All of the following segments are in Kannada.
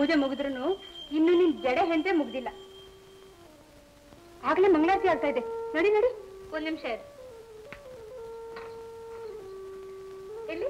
ಪೂಜೆ ಮುಗಿದ್ರು ಇನ್ನು ನಿನ್ ಜಡೆ ಹೆಂತೆ ಮುಗ್ದಿಲ್ಲ ಆಗ್ಲೇ ಮಂಗಳಾರತಿ ಆಗ್ತಾ ಇದೆ ನಡಿ ನಡಿ ಒಂದ್ ನಿಮಿಷ ಇರು ಎಲ್ಲಿ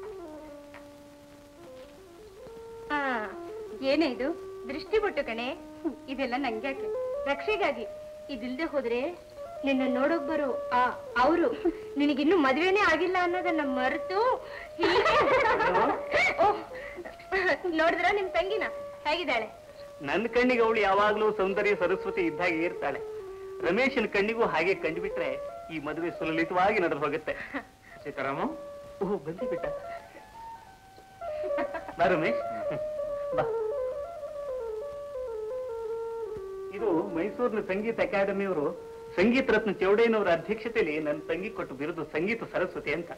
ಆ ಏನೇ ಇದು ದೃಷ್ಟಿ ಬಿಟ್ಟು ಕಣೆ ಹ್ಮ್, ಇದೆಲ್ಲ ನಂಗ್ಯಾಕೆ ರಕ್ಷೆಗಾಗಿ ಇದಿಲ್ದೆ ಹೋದ್ರೆ ನಿನ್ನ ನೋಡೋಕ್ ಬರೋ ಆ ಅವರು ನಿನಗಿನ್ನು ಮದ್ವೆನೇ ಆಗಿಲ್ಲ ಅನ್ನೋದನ್ನ ಮರೆತು ಹೀಗೆ ಓಹ್, ನೋಡಿದ್ರ ನಿಮ್ ತಂಗಿನ ಹೇಗಿದ್ದಾಳೆ ನನ್ನ ಕಣ್ಣಿಗೆ ಅವಳು ಯಾವಾಗ್ಲೂ ಸೌಂದರ್ಯ ಸರಸ್ವತಿ ಇದ್ದಾಗ ಇರ್ತಾಳೆ ರಮೇಶನ ಕಣ್ಣಿಗೂ ಹಾಗೆ ಕಂಡುಬಿಟ್ರೆ ಈ ಮದುವೆ ಸುಲಲಿತವಾಗಿ ನಡೆದು ಹೋಗುತ್ತೆ ಸೀತಾರಾಮ ಓಹ್ ಬಂದಿ ಬಿಟ್ಟ ಬಾ ರಮೇಶ್ ಬಾ ಇದು ಮೈಸೂರಿನ ಸಂಗೀತ ಅಕಾಡೆಮಿಯವರು ಸಂಗೀತ ರತ್ನ ಚೌಡಯ್ಯನವರ ಅಧ್ಯಕ್ಷತೆಯಲ್ಲಿ ನನ್ನ ತಂಗಿ ಕೊಟ್ಟು ಬಿರುದು ಸಂಗೀತ ಸರಸ್ವತಿ ಅಂತ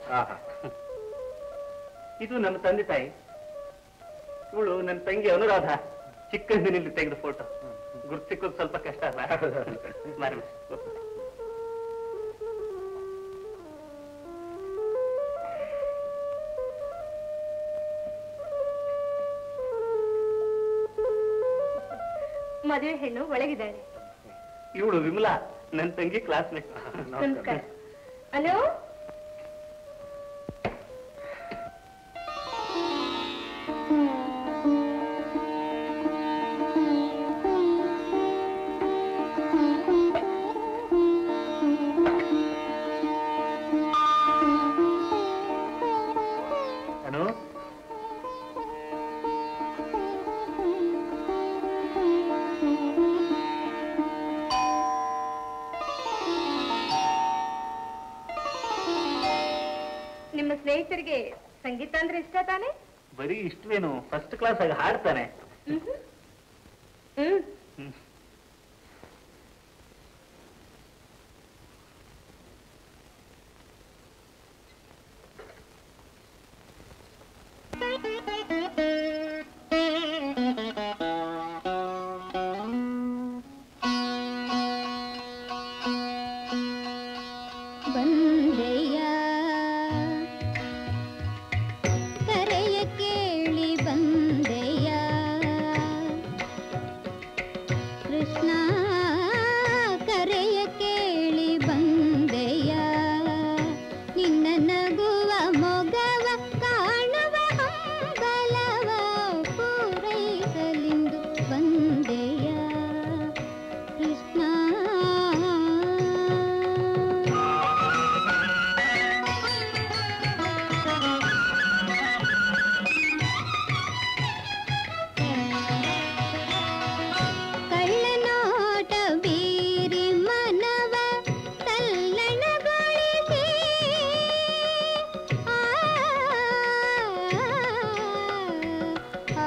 ಇದು ನನ್ನ ತಂದೆ ತಾಯಿ ಇವಳು ನನ್ನ ತಂಗಿ ಅನುರಾಧ ಚಿಕ್ಕಂದಿನಲ್ಲಿ ತೆಗೆದ ಫೋಟೋ ಗುರ್ತು ಸಿಕ್ಕೋದು ಸ್ವಲ್ಪ ಕಷ್ಟ ಅಲ್ಲ ಬಾರಿ ಮಿಸ್. ಮದುವೆ ಹೆಣ್ಣು ಒಳಗಿದ್ದಾಳೆ ಇವಳು ವಿಮಲಾ ನನ್ನ ತಂಗಿ ಕ್ಲಾಸ್ಮೇಟ್ ನಮಸ್ಕಾರ ಹಲೋ ಅನು ನಿಮ್ಮ ಸ್ನೇಹಿತರಿಗೆ ಸಂಗೀತ ಅಂದ್ರೆ ಇಷ್ಟ ತಾನೆ ಬರೀ ಇಷ್ಟವೇನು ಫಸ್ಟ್ ಕ್ಲಾಸ್ ಆಗಿ ಹಾಡ್ತಾನೆ ಹ್ಮ್ ಹ್ಮ್. ಬಂದೆಯ ಕರೆಯ ಕೇಳಿ ಬಂದೆಯ ಕೃಷ್ಣ ಕರೆಯ ಕೇಳಿ ಬಂದೆಯ ನಿನ್ನ ನಗುವ ಮೊಗವ ಕಾಣುವ ಹಂಬಲವ ಪೂರೈಸಲಿಂದು ಬಂದೆಯ ಕೃಷ್ಣ ಕಳ್ಳನೋಟ ಬೀರಿ ಮನವ ತಲ್ಲಣಗೊಳಿಸಿ ಆ, ಆ,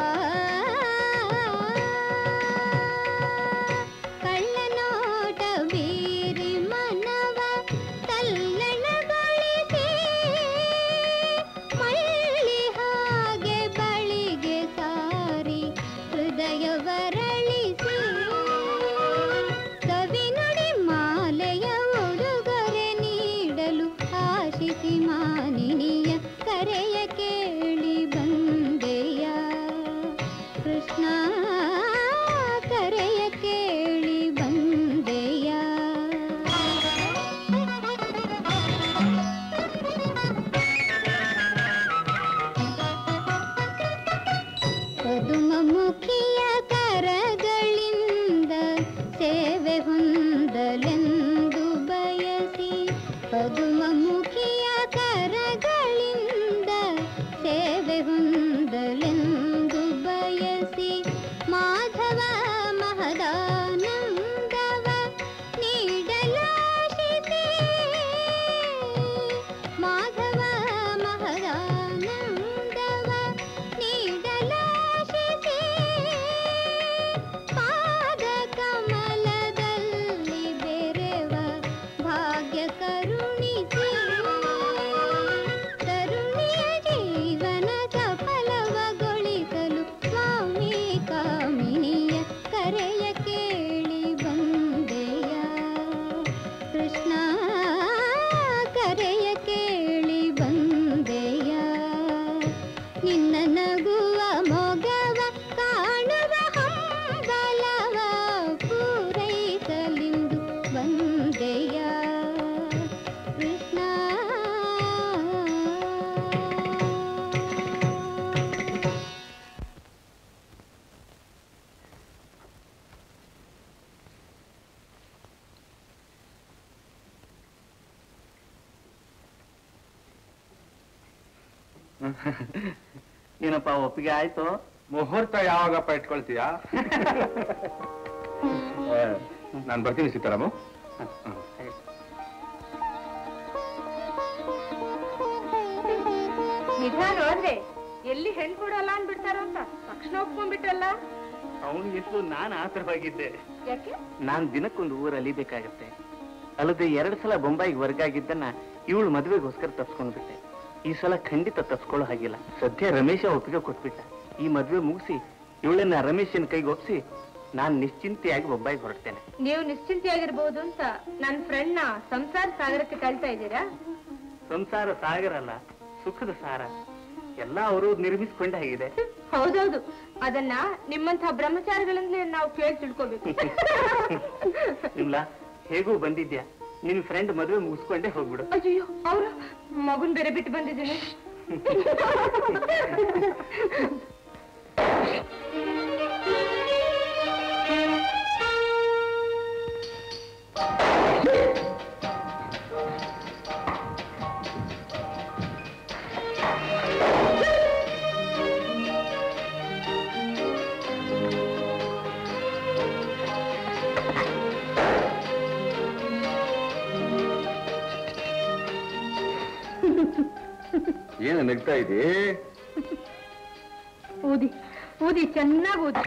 ಕಳ್ಳನೋಟ ಬೀರಿ ಮನವ ತಲ್ಲಣಗೊಳಿಸಿ ಮಳ್ಳಿ ಹಾಗೆ ಬಳಿಗೆ ಸಾರಿ ಹೃದಯವರಳಿಸಿ ಕವಿನುಡಿ ಮಾಲೆಯ ಉಡುಗೊರೆ ನೀಡಲು ಆಶಿಸಿ ಮಾನಿನಿಯ ಕರೆಯ ಕೇಳಿ ಬಂದೆಯ ಕೃಷ್ಣ ಕರೆಯ ಕೇಳಿ ಬಂದೆಯ ಪದುಮಮುಖಿಯ ಕರಗಳಿಂದ ಸೇವೆ ಹೊಂದಲೆಂದು ಬಯಸಿ ಪದುಮಮುಖಿಯ ಕರಗಳಿಂದ ಸೇವೆ ಹೊಂದಲೆಂದು ಬಯಸಿ ಮಾಧವ ಮಹದಾನಂದವ ನೀಡಲಾಶಿಸಿ ಮಾಧವ ಮಹದಾನಂದವ ನೀಡಲಾಶಿಸಿ ಪಾದ ಕಮಲದಲ್ಲಿ ಏನಪ್ಪ ಒಪ್ಪಿಗೆ ಆಯ್ತು ಮುಹೂರ್ತ ಯಾವಾಗಪ್ಪ ಇಟ್ಕೊಳ್ತೀಯಾ ನಾನು ಬರ್ತೀನಿ ಸೀತಾರಾಮು ನಿಧಾನ ಹೋದ್ರೆ ಎಲ್ಲಿ ಹೆಣ್ ಕೊಡಲ್ಲ ಅನ್ಬಿಡ್ತಾರೋ ಅಂತ ತಕ್ಷಣ ಒಪ್ಕೊಂಡ್ಬಿಟ್ಟಲ್ಲ ಅವನಿಗೆಷ್ಟು ನಾನು ಆತರವಾಗಿದ್ದೆ ಯಾಕೆ ನಾನ್ ದಿನಕ್ಕೊಂದು ಊರು ಅಲಿಬೇಕಾಗತ್ತೆ ಅಲ್ಲದೆ ಎರಡು ಸಲ ಬೊಂಬಾಯಿಗೆ ವರ್ಗಾಗಿದ್ದನ್ನ ಇವಳು ಮದುವೆಗೋಸ್ಕರ ತಪ್ಸ್ಕೊಂಡ್ಬಿಟ್ಟೆ ಈ ಸಲ ಖಂಡಿತ ತಪ್ಸ್ಕೊಳ್ಳೋ ಹಾಗಿಲ್ಲ ಸದ್ಯ ರಮೇಶ ಒಪ್ಪಿಗೆ ಕೊಟ್ಬಿಟ್ಟ ಈ ಮದುವೆ ಮುಗಿಸಿ ಇವಳನ್ನ ರಮೇಶನ ಕೈಗೆ ಒಪ್ಸಿ ನಾನ್ ನಿಶ್ಚಿಂತೆಯಾಗಿ ಬೊಂಬಾಯಿಗೆ ಹೊರಡ್ತೇನೆ ನೀವು ನಿಶ್ಚಿಂತೆಯಾಗಿರ್ಬೋದು ಅಂತ ನನ್ನ ಫ್ರೆಂಡ್ನ ಸಂಸಾರ ಸಾಗರಕ್ಕೆ ಕಳ್ತಾ ಇದ್ದೀರಾ ಸಂಸಾರ ಸಾಗರ ಅಲ್ಲ ಸುಖದ ಸಾರ ಎಲ್ಲ ಅವರು ನಿರ್ಮಿಸ್ಕೊಂಡ ಹಾಗಿದೆ ಹೌದೌದು ಅದನ್ನ ನಿಮ್ಮಂತಹ ಬ್ರಹ್ಮಚಾರಿಗಳಿಂದಲೇ ನಾವು ಕೇಳಿ ತಿಳ್ಕೊಬೇಕು ಇಲ್ಲ ಹೇಗೂ ಬಂದಿದ್ಯಾ ನಿನ್ ಫ್ರೆಂಡ್ ಮದುವೆ ಮುಗಿಸ್ಕೊಂಡೇ ಹೋಗ್ಬಿಡು ಅಯ್ಯೋ ಅವ್ರು ಮಗುನ್ ಬೇರೆ ಬಿಟ್ಟು ಬಂದಿದ್ದೀನಿ ಏನು ನಗ್ತಾ ಇದೆ ಊದಿ ಊದಿ ಚೆನ್ನಾಗಿ ಊದಿ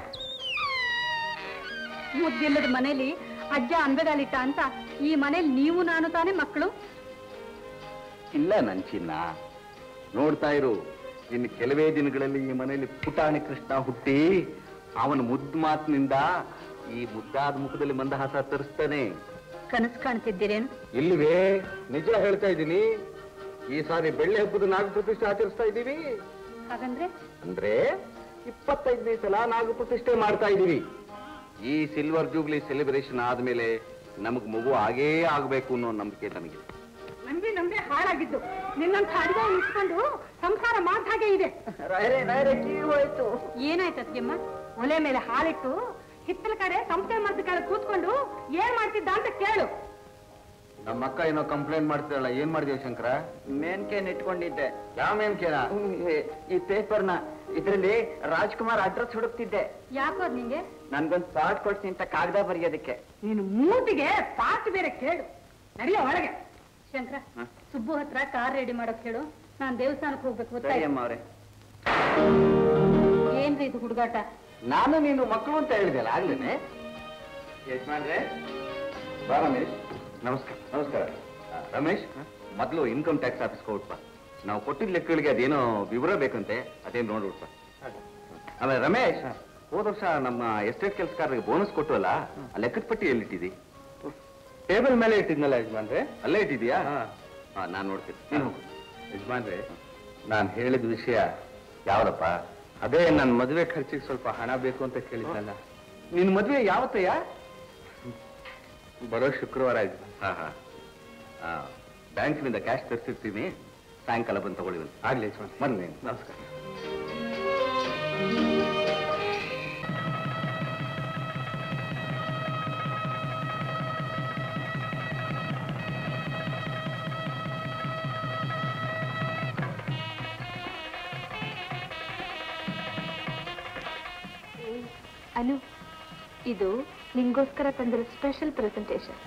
ಮುದ್ದಿಲ್ಲದ ಮನೇಲಿ ಅಜ್ಜ ಅನ್ಬೆಗಾಲಿಟ್ಟ ಅಂತ ಈ ಮನೇಲಿ ನೀವು ನಾನು ತಾನೇ ಮಕ್ಕಳು ಇಲ್ಲ ನನ್ ಚಿನ್ನ ನೋಡ್ತಾ ಇರು ಇನ್ನು ಕೆಲವೇ ದಿನಗಳಲ್ಲಿ ಈ ಮನೆಯಲ್ಲಿ ಪುಟಾಣಿ ಕೃಷ್ಣ ಹುಟ್ಟಿ ಅವನ ಮುದ್ದು ಮಾತಿನಿಂದ ಈ ಮುದ್ದಾದ ಮುಖದಲ್ಲಿ ಮಂದಹಾಸ ತರಿಸ್ತಾನೆ ಕನಸು ಕಾಣ್ತಿದ್ದೀರೇನು ಇಲ್ಲಿವೇ ನಿಜ ಹೇಳ್ತಾ ಇದ್ದೀನಿ ಈ ಸಾರಿ ಬೆಳ್ಳಿ ಹಬ್ಬದ ನಾಗ ಪ್ರತಿಷ್ಠೆ ಆಚರಿಸ್ತಾ ಇದ್ದೀವಿ ಹಾಗಂದ್ರೆ ಅಂದ್ರೆ ಇಪ್ಪತ್ತೈದನೇ ಸಲ ನಾಗ ಪ್ರತಿಷ್ಠೆ ಮಾಡ್ತಾ ಇದ್ದೀವಿ ಈ ಸಿಲ್ವರ್ ಜೂಬ್ಲಿ ಸೆಲೆಬ್ರೇಷನ್ ಆದ್ಮೇಲೆ ನಮಗ್ ಮಗು ಆಗೇ ಆಗ್ಬೇಕು ಅನ್ನೋ ನಂಬಿಕೆ ನನಗೆ ನಂಬಿ ನಂಬಿ ಹಾಳಾಗಿದ್ದು ನಿನ್ನಂತ ಅಡಿಗೆ ಇಟ್ಕೊಂಡು ಸಂಸಾರ ಮಾಡ್ ಹಾಗೆ ಇದೆ ಏನಾಯ್ತು ಅದ್ಗೆಮ್ಮ ಒಲೆ ಮೇಲೆ ಹಾಲಿಟ್ಟು ಹಿತ್ತಲ ಕಡೆ ಸಂಸ್ಥೆ ಮರದ ಕೆಳಗೆ ಕೂತ್ಕೊಂಡು ಏನ್ ಮಾಡ್ತಿದ್ದ ಅಂತ ಕೇಳು ನಮ್ಮ ಅಕ್ಕ ಏನೋ ಕಂಪ್ಲೇಂಟ್ ಮಾಡ್ತಿರಲ್ಲ ಏನ್ ಮಾಡಿದೀವಿ ಶಂಕರ ಮೇನ್ಕೇನ್ ಇಟ್ಕೊಂಡಿದ್ದೆ ಯಾವ ಮೇನ್ಕೇನ ಈ ಪೇಪರ್ನ ಇದರಲ್ಲಿ ರಾಜ್ಕುಮಾರ್ ಅಡ್ರೆಸ್ ಹುಡುಕ್ತಿದ್ದೆ ಯಾಕೋ ಅದ್ ನಿಂಗೆ ನನ್ಗೊಂದು ಪಾಟ್ ಕೊಡ್ತೀನಿ ಅಂತ ಕಾಗದ ಬರೆಯೋದಕ್ಕೆ ನೀನು ಮೂತಿಗೆ ಪಾಟ್ ಬೇರೆ ಕೇಳು ನಡೆಯ ಒಳಗೆ ಶಂಕರ ಹ? ಸುಬ್ಬು ಹತ್ರ ಕಾರ್ ರೆಡಿ ಮಾಡಕ್ ಹೇಳು ನಾನ್ ದೇವಸ್ಥಾನಕ್ಕೆ ಹೋಗ್ಬೇಕು ಗೊತ್ತಾಯ್ತು ಅಮ್ಮ ಅವ್ರೆ ಏನ್ರಿ ಇದು ಹುಡುಗಾಟ ನಾನು ನೀನು ಮಕ್ಕಳು ಅಂತ ಹೇಳಿದೆಲ್ಲ ಆಗ್ಲೇನೆ ಯಜಮಾನ್ರೆ ಬಾ ರಮೇಶ್ ನಮಸ್ಕಾರ ನಮಸ್ಕಾರ ಆ, ರಮೇಶ್ ಮೊದಲು ಇನ್ಕಮ್ ಟ್ಯಾಕ್ಸ್ ಆಫೀಸ್ ಕೊಟ್ಪ ನಾವು ಕೊಟ್ಟಿದ್ದ ಲೆಕ್ಕಗಳಿಗೆ ಅದೇನೋ ವಿವರ ಬೇಕಂತೆ ಅದೇನು ನೋಡ್ಬಿಡ್ಪ ಆಮೇಲೆ ರಮೇಶ್ ಹೋದ ವರ್ಷ ನಮ್ಮ ಎಸ್ಟೇಟ್ ಕೆಲಸಗಾರರಿಗೆ ಬೋನಸ್ ಕೊಟ್ಟವಲ್ಲ ಆ ಲೆಕ್ಕದ ಪಟ್ಟಿ ಎಲ್ಲಿಟ್ಟಿದಿ ಟೇಬಲ್ ಮೇಲೆ ಇಟ್ಟಿದ್ನಲ್ಲ ಯಜಮಾನ್ರೆ ಅಲ್ಲೇ ಇಟ್ಟಿದ್ಯಾ ಹಾ ನಾನು ನೋಡ್ತೀನಿ ನೀನು ಹೋಗು ಯಜಮಾನ್ರೆ ನಾನು ಹೇಳಿದ ವಿಷಯ ಯಾವ್ದಪ್ಪ ಅದೇ ನನ್ನ ಮದುವೆ ಖರ್ಚಿಗೆ ಸ್ವಲ್ಪ ಹಣ ಬೇಕು ಅಂತ ಕೇಳಿದ್ನಲ್ಲ ನಿನ್ನ ಮದುವೆ ಯಾವತ್ತಯ್ಯ ಬರೋ ಶುಕ್ರವಾರ ಹಾ ಹಾ ಬ್ಯಾಂಕ್ನಿಂದ ಕ್ಯಾಶ್ ತರಿಸಿರ್ತೀನಿ ಸಾಯಂಕಾಲ ಬಂದು ತಗೊಳ್ಳಿ ಆಗ್ಲಿ ಯಜಮಾನ್ ಬನ್ನಿ ನಮಸ್ಕಾರ ಅನು ಇದು ನಿಂಗೋಸ್ಕರ ತಂದಿರೋ ಸ್ಪೆಷಲ್ ಪ್ರೆಸೆಂಟೇಶನ್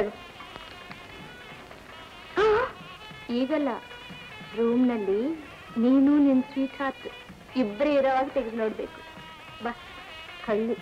ಈಗಲ್ಲ ರೂಮ್ನಲ್ಲಿ ನೀನು ನಿನ್ ಸ್ವೀಟ್ ಹಾರ್ಟ್ ಇಬ್ಬರೇ ಇರೋವಾಗ ತೆಗೆದು ನೋಡ್ಬೇಕು ಬಾ ಕಳ್ಳಿ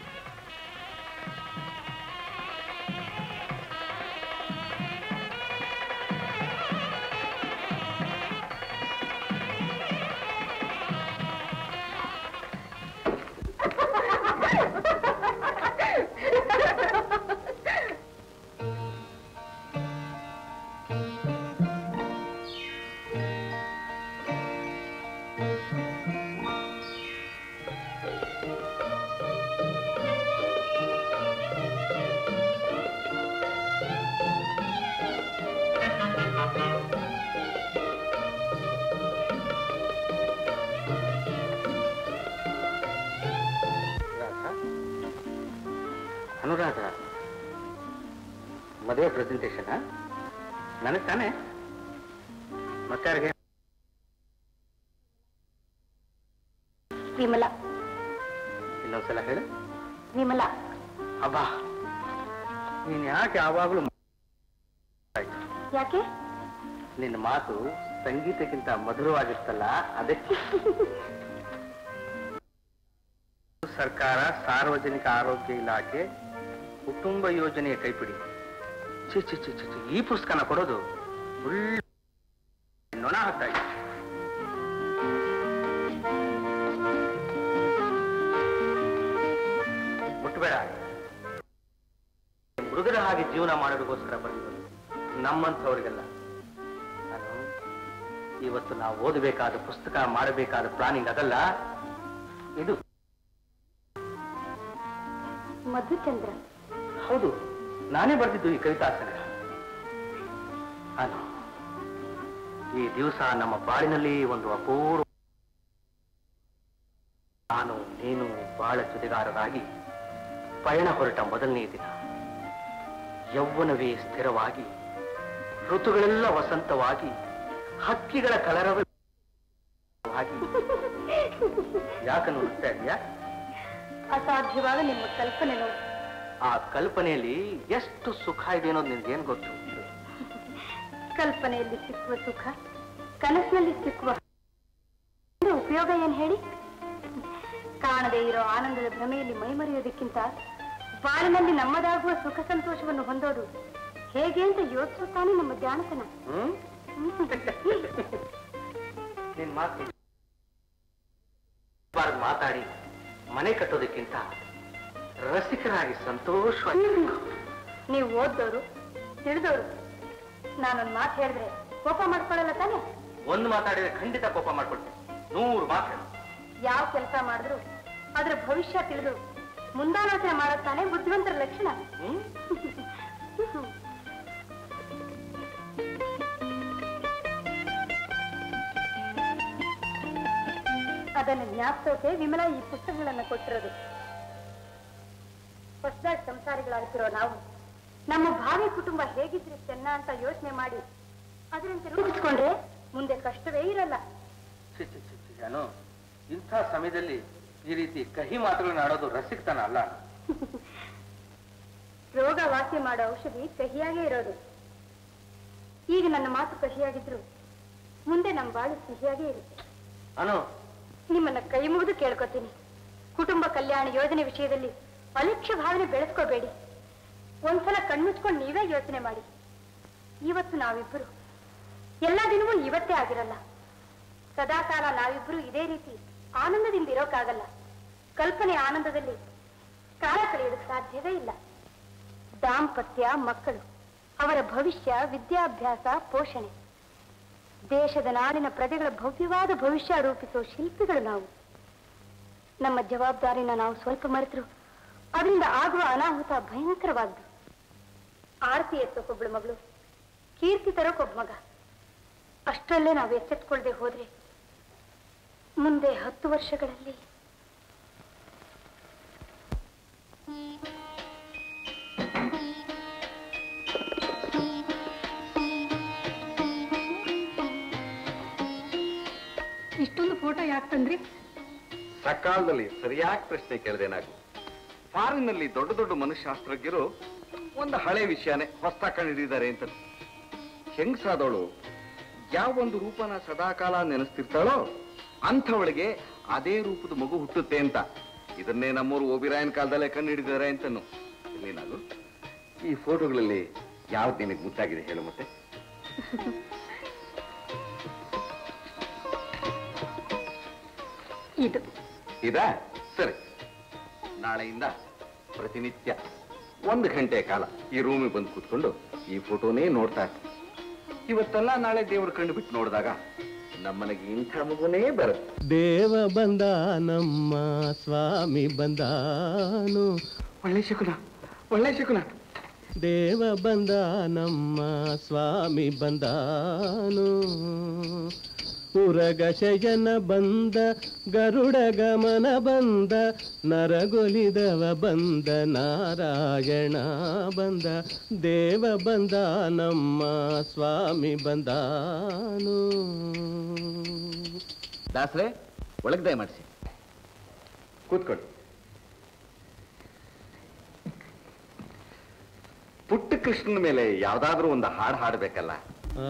ಅನುರಾಧ ಮದುವೆ ಪ್ರೆಸೆಂಟೇಷನ್ ನನಗೆ ತಾನೆ ಮತ್ತಾರಿಗೆ ವಿಮಲ ಇನ್ನೊಂದ್ಸಲ ಹೇಳು ವಿಮಲ ಅಬ್ಬಾ ನೀನ್ ಯಾಕೆ ಯಾವಾಗಲೂ ಯಾಕೆ ನಿನ್ನ ಮಾತು ಸಂಗೀತಕ್ಕಿಂತ ಮಧುರವಾಗಿರ್ತಲ್ಲ ಅದಕ್ಕೆ ಸರ್ಕಾರ ಸಾರ್ವಜನಿಕ ಆರೋಗ್ಯ ಇಲಾಖೆ ಕುಟುಂಬ ಯೋಜನೆಯ ಕೈಪಿಡಿ ಚಿ ಚಿ ಚಿ ಚಿ ಚಿ, ಈ ಪುಸ್ತಕನ ಕೊಡೋದು ಒಳ್ಳೆ ನೊಣ ಹಾಕ್ತಾ ಇದೆ ಮುಟ್ಬೇಡ ಮೃಗದ ಹಾಗೆ ಜೀವನ ಮಾಡೋದಕ್ಕೋಸ್ಕರ ಬಂದಿರೋದು ನಮ್ಮಂಥವ್ರಿಗೆಲ್ಲ ನಾನು ಇವತ್ತು ನಾವು ಓದಬೇಕಾದ ಪುಸ್ತಕ ಮಾಡಬೇಕಾದ ಪ್ಲಾನಿಂಗ್ ಅದಲ್ಲ ಇದು ಮಧುಚಂದ್ರ ಹೌದು ನಾನೇ ಬರೆದಿದ್ದು ಈ ಕವಿತಾ ಸಂಗ್ರಹ ನಾನು ಈ ದಿವಸ ನಮ್ಮ ಬಾಳಿನಲ್ಲಿ ಒಂದು ಅಪೂರ್ವ ನಾನು ನೀನು ಬಾಳ ಜೊತೆಗಾರರಾಗಿ ಪಯಣ ಹೊರಟ ಮೊದಲನೇ ದಿನ ಯೌವನವೇ ಸ್ಥಿರವಾಗಿ ಋತುಗಳೆಲ್ಲ ವಸಂತವಾಗಿ ಹಕ್ಕಿಗಳ ಕಲರವೇ ಆಗಿ ಯಾಕನ್ನು ನೋಡ್ತಾ ಇದೆಯಾ ಅಸಾಧ್ಯವಾದ ನಿಮ್ಮ ಕಲ್ಪನೆ ನೋಡಿ ಆ ಕಲ್ಪನೆಯಲ್ಲಿ ಎಷ್ಟು ಸುಖ ಇದೆ ಅನ್ನೋದು ನಿನ್ಗೇನ್ ಗೊತ್ತು ಕಲ್ಪನೆಯಲ್ಲಿ ಸಿಕ್ಕುವ ಸುಖ ಕನಸಿನಲ್ಲಿ ಸಿಕ್ಕುವ ಇದರ ಉಪಯೋಗ ಏನ್ ಹೇಳಿ ಕಾಣದೇ ಇರೋ ಆನಂದದ ಭ್ರಮೆಯಲ್ಲಿ ಮೈಮರೆಯೋದಕ್ಕಿಂತ ಬಾಳಿನಲ್ಲಿ ನಮ್ಮದಾಗುವ ಸುಖ ಸಂತೋಷವನ್ನು ಹೊಂದೋದು ಹೇಗೆ ಅಂತ ಯೋಚಿಸುತ್ತಾನೆ ನಮ್ಮ ಧ್ಯಾನತನ ಹ್ಮ್ ನಿನ್ ಮಾತು ಬಾರ್ದು ಮಾತಾಡಿ ಮನೆ ಕಟ್ಟೋದಕ್ಕಿಂತ ರಸಿಕರಾಗಿ ಸಂತೋಷವಾಗಿ ನೀವು ಓದ್ದೋರು ತಿಳಿದವರು ನಾನೊಂದು ಮಾತು ಹೇಳಿದ್ರೆ ಕೋಪ ಮಾಡ್ಕೊಳ್ಳಲ್ಲ ತಾನೆ ಒಂದು ಮಾತಾಡಿದ್ರೆ ಖಂಡಿತ ಕೋಪ ಮಾಡ್ಕೊಳ್ತೇನೆ ನೂರು ಮಾತು ಹೇಳು. ಯಾವ ಕೆಲಸ ಮಾಡಿದ್ರು ಅದ್ರ ಭವಿಷ್ಯ ತಿಳಿದು ಮುಂದಾಲೋಚನೆ ಮಾಡೋದು ತಾನೇ ಬುದ್ಧಿವಂತರ ಲಕ್ಷಣ ಹ್ಮ್ ಅದನ್ನು ಜ್ಞಾಪಿಸೋಕೆ ವಿಮಲಾ ಈ ಪುಸ್ತಕಗಳನ್ನ ಕೊಟ್ಟಿರೋದು ಹೊಸದಾಗಿ ಸಂಸಾರಿಗಳಾಗ್ತಿರೋ ನಾವು ನಮ್ಮ ಭಾವಿ ಕುಟುಂಬ ಹೇಗಿದ್ರೆ ಚೆನ್ನ ಅಂತ ಯೋಚನೆ ಮಾಡಿ ಅದರಂತೆ ರೂಪಿಸ್ಕೊಂಡ್ರೆ ಮುಂದೆ ಕಷ್ಟವೇ ಇರಲ್ಲ ಛಿ, ಛಿ, ಛಿ, ಛಿ, ಜಾನು ಇಂಥ ಸಮಯದಲ್ಲಿ ಈ ರೀತಿ ಕಹಿ ಮಾತುಗಳನ್ನ ಆಡೋದು ರಸಿಕ್ತನ ಅಲ್ಲ ರೋಗ ವಾಸಿ ಮಾಡೋ ಔಷಧಿ ಕಹಿಯಾಗೇ ಇರೋದು ಈಗ ನನ್ನ ಮಾತು ಕಹಿಯಾಗಿದ್ರು ಮುಂದೆ ನಮ್ಮ ಬಾಳು ಸಿಹಿಯಾಗೇ ಇರುತ್ತೆ ಅನು ನಿಮ್ಮನ್ನ ಕೈ ಮುಗಿದು ಕೇಳ್ಕೊತೀನಿ ಕುಟುಂಬ ಕಲ್ಯಾಣ ಯೋಜನೆ ವಿಷಯದಲ್ಲಿ ಅಲಕ್ಷ್ಯ ಭಾವನೆ ಬೆಳೆಸ್ಕೋಬೇಡಿ ಒಂದ್ಸಲ ಕಣ್ಮುಚ್ಕೊಂಡು ನೀವೇ ಯೋಚನೆ ಮಾಡಿ ಇವತ್ತು ನಾವಿಬ್ಬರು ಎಲ್ಲ ದಿನವೂ ಇವತ್ತೇ ಆಗಿರಲ್ಲ ಸದಾಕಾಲ ನಾವಿಬ್ಬರು ಇದೇ ರೀತಿ ಆನಂದದಿಂದ ಇರೋಕ್ಕಾಗಲ್ಲ ಕಲ್ಪನೆ ಆನಂದದಲ್ಲಿ ಕಾಲ ಕಳೆಯೋದಕ್ಕೆ ಸಾಧ್ಯವೇ ಇಲ್ಲ ದಾಂಪತ್ಯ ಮಕ್ಕಳು ಅವರ ಭವಿಷ್ಯ ವಿದ್ಯಾಭ್ಯಾಸ ಪೋಷಣೆ ದೇಶದ ನಾಡಿನ ಪ್ರಜೆಗಳ ಭವ್ಯವಾದ ಭವಿಷ್ಯ ರೂಪಿಸುವ ಶಿಲ್ಪಿಗಳು ನಾವು ನಮ್ಮ ಜವಾಬ್ದಾರಿನ ನಾವು ಸ್ವಲ್ಪ ಮರೆತರು ಅದರಿಂದ ಆಗುವ ಅನಾಹುತ ಭಯಂಕರವಾದ್ದು ಆರತಿ ಎತ್ತೋಕೊಬ್ಳು ಮಗಳು ಕೀರ್ತಿ ತರೋಕೊಬ್ಬ ಮಗ ಅಷ್ಟರಲ್ಲೇ ನಾವು ಎಚ್ಚೆತ್ಕೊಳ್ಳದೆ ಹೋದ್ರೆ ಮುಂದೆ ಹತ್ತು ವರ್ಷಗಳಲ್ಲಿ ಇಷ್ಟೊಂದು ಫೋಟೋ ಯಾಕೆ ತಂದ್ರಿ ಸಕಾಲದಲ್ಲಿ ಸರಿಯಾಗಿ ಪ್ರಶ್ನೆ ಕೇಳಿದೆ ನಾವು ಫಾರಿನ್ನಲ್ಲಿ ದೊಡ್ಡ ದೊಡ್ಡ ಮನುಷ್ಯಶಾಸ್ತ್ರಜ್ಞರು ಒಂದು ಹಳೆ ವಿಷಯನೇ ಹೊಸ ಕಂಡಿದ್ದಾರೆ ಅಂತ ಹೆಂಗಸಾದವಳು ಯಾವ ಒಂದು ರೂಪನ ಸದಾಕಾಲ ನೆನೆಸ್ತಿರ್ತಾಳೋ ಅಂಥವಳಿಗೆ ಅದೇ ರೂಪದ ಮಗು ಹುಟ್ಟುತ್ತೆ ಅಂತ ಇದನ್ನೇ ನಮ್ಮೂರು ಓಬಿರಾಯನ್ ಕಾಲದಲ್ಲೇ ಕಂಡುಹಿಡಿದಾರೆ ಅಂತನು ನೀನಾಗು ಈ ಫೋಟೋಗಳಲ್ಲಿ ಯಾವ್ದು ನಿನಗೆ ಮುದ್ದಾಗಿದೆ ಹೇಳು ಮತ್ತೆ ಇದು ಇದಾ ಸರಿ ನಾಳೆಯಿಂದ ಪ್ರತಿನಿತ್ಯ ಒಂದು ಗಂಟೆ ಕಾಲ ಈ ರೂಮಿಗೆ ಬಂದು ಕೂತ್ಕೊಂಡು ಈ ಫೋಟೋನೇ ನೋಡ್ತಾ ಇರ್ತೀನಿ ಇವತ್ತೆಲ್ಲ ನಾಳೆ ದೇವ್ರ ಕಂಡು ಬಿಟ್ಟು ನೋಡಿದಾಗ ನಮ್ಮನೆಗೆ ಇಂಥ ಮಗುನೇ ಬರುತ್ತೆ ದೇವ ಬಂದ ನಮ್ಮ ಸ್ವಾಮಿ ಬಂದಾನು ಒಳ್ಳೆ ಶಕುನ ಒಳ್ಳೆ ಶಕುನ ದೇವ ಬಂದ ನಮ್ಮ ಸ್ವಾಮಿ ಬಂದಾನು ಉರಗ ಶಯನ ಬಂದ ಗರುಡ ಗಮನ ಬಂದ ನರಗೊಲಿದವ ಬಂದ ನಾರಾಯಣ ಬಂದ ದೇವ ಬಂದ ನಮ್ಮ ಸ್ವಾಮಿ ಬಂದಾನು ದಾಸ್ರೆ ಒಳಗ್ ದಯ ಮಾಡಿಸಿ ಕೂತ್ಕೊಳ್ಳಿ ಪುಟ್ಟ ಕೃಷ್ಣನ ಮೇಲೆ ಯಾವ್ದಾದ್ರೂ ಒಂದು ಹಾಡು ಹಾಡಬೇಕಲ್ಲ ಆ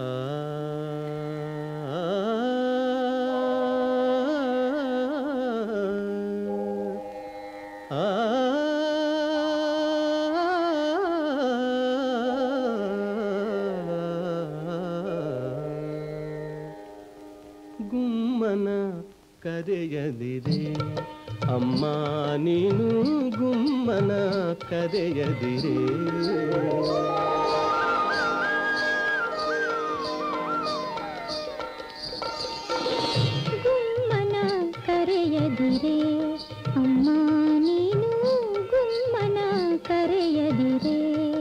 ಗುಮ್ಮನ ಕರೆಯದಿರೆ ಅಮ್ಮ ನೀನು ಗುಮ್ಮನ ಕರೆಯದಿರೆ ಗುಮ್ಮನ ಕರೆಯದಿರೆ ಅಮ್ಮ ನೀನು ಗುಮ್ಮನ ಕರೆಯದಿರೆ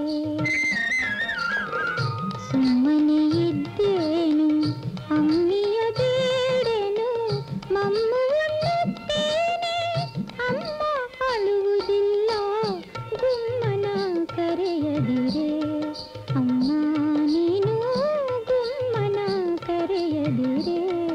ಸುಮ್ಮನೆ ಇದ್ದೇನು ಅಮ್ಮಿಯ ಬೇಡೆನು ಮಮ್ಮು ಅನ್ನುತ್ತೇನೆ ಅಮ್ಮ ಅಳುವುದಿಲ್ಲ ಗುಮ್ಮನ ಕರೆಯದಿರೆ ಅಮ್ಮ ನೀನು ಗುಮ್ಮನ ಕರೆಯದಿರೆ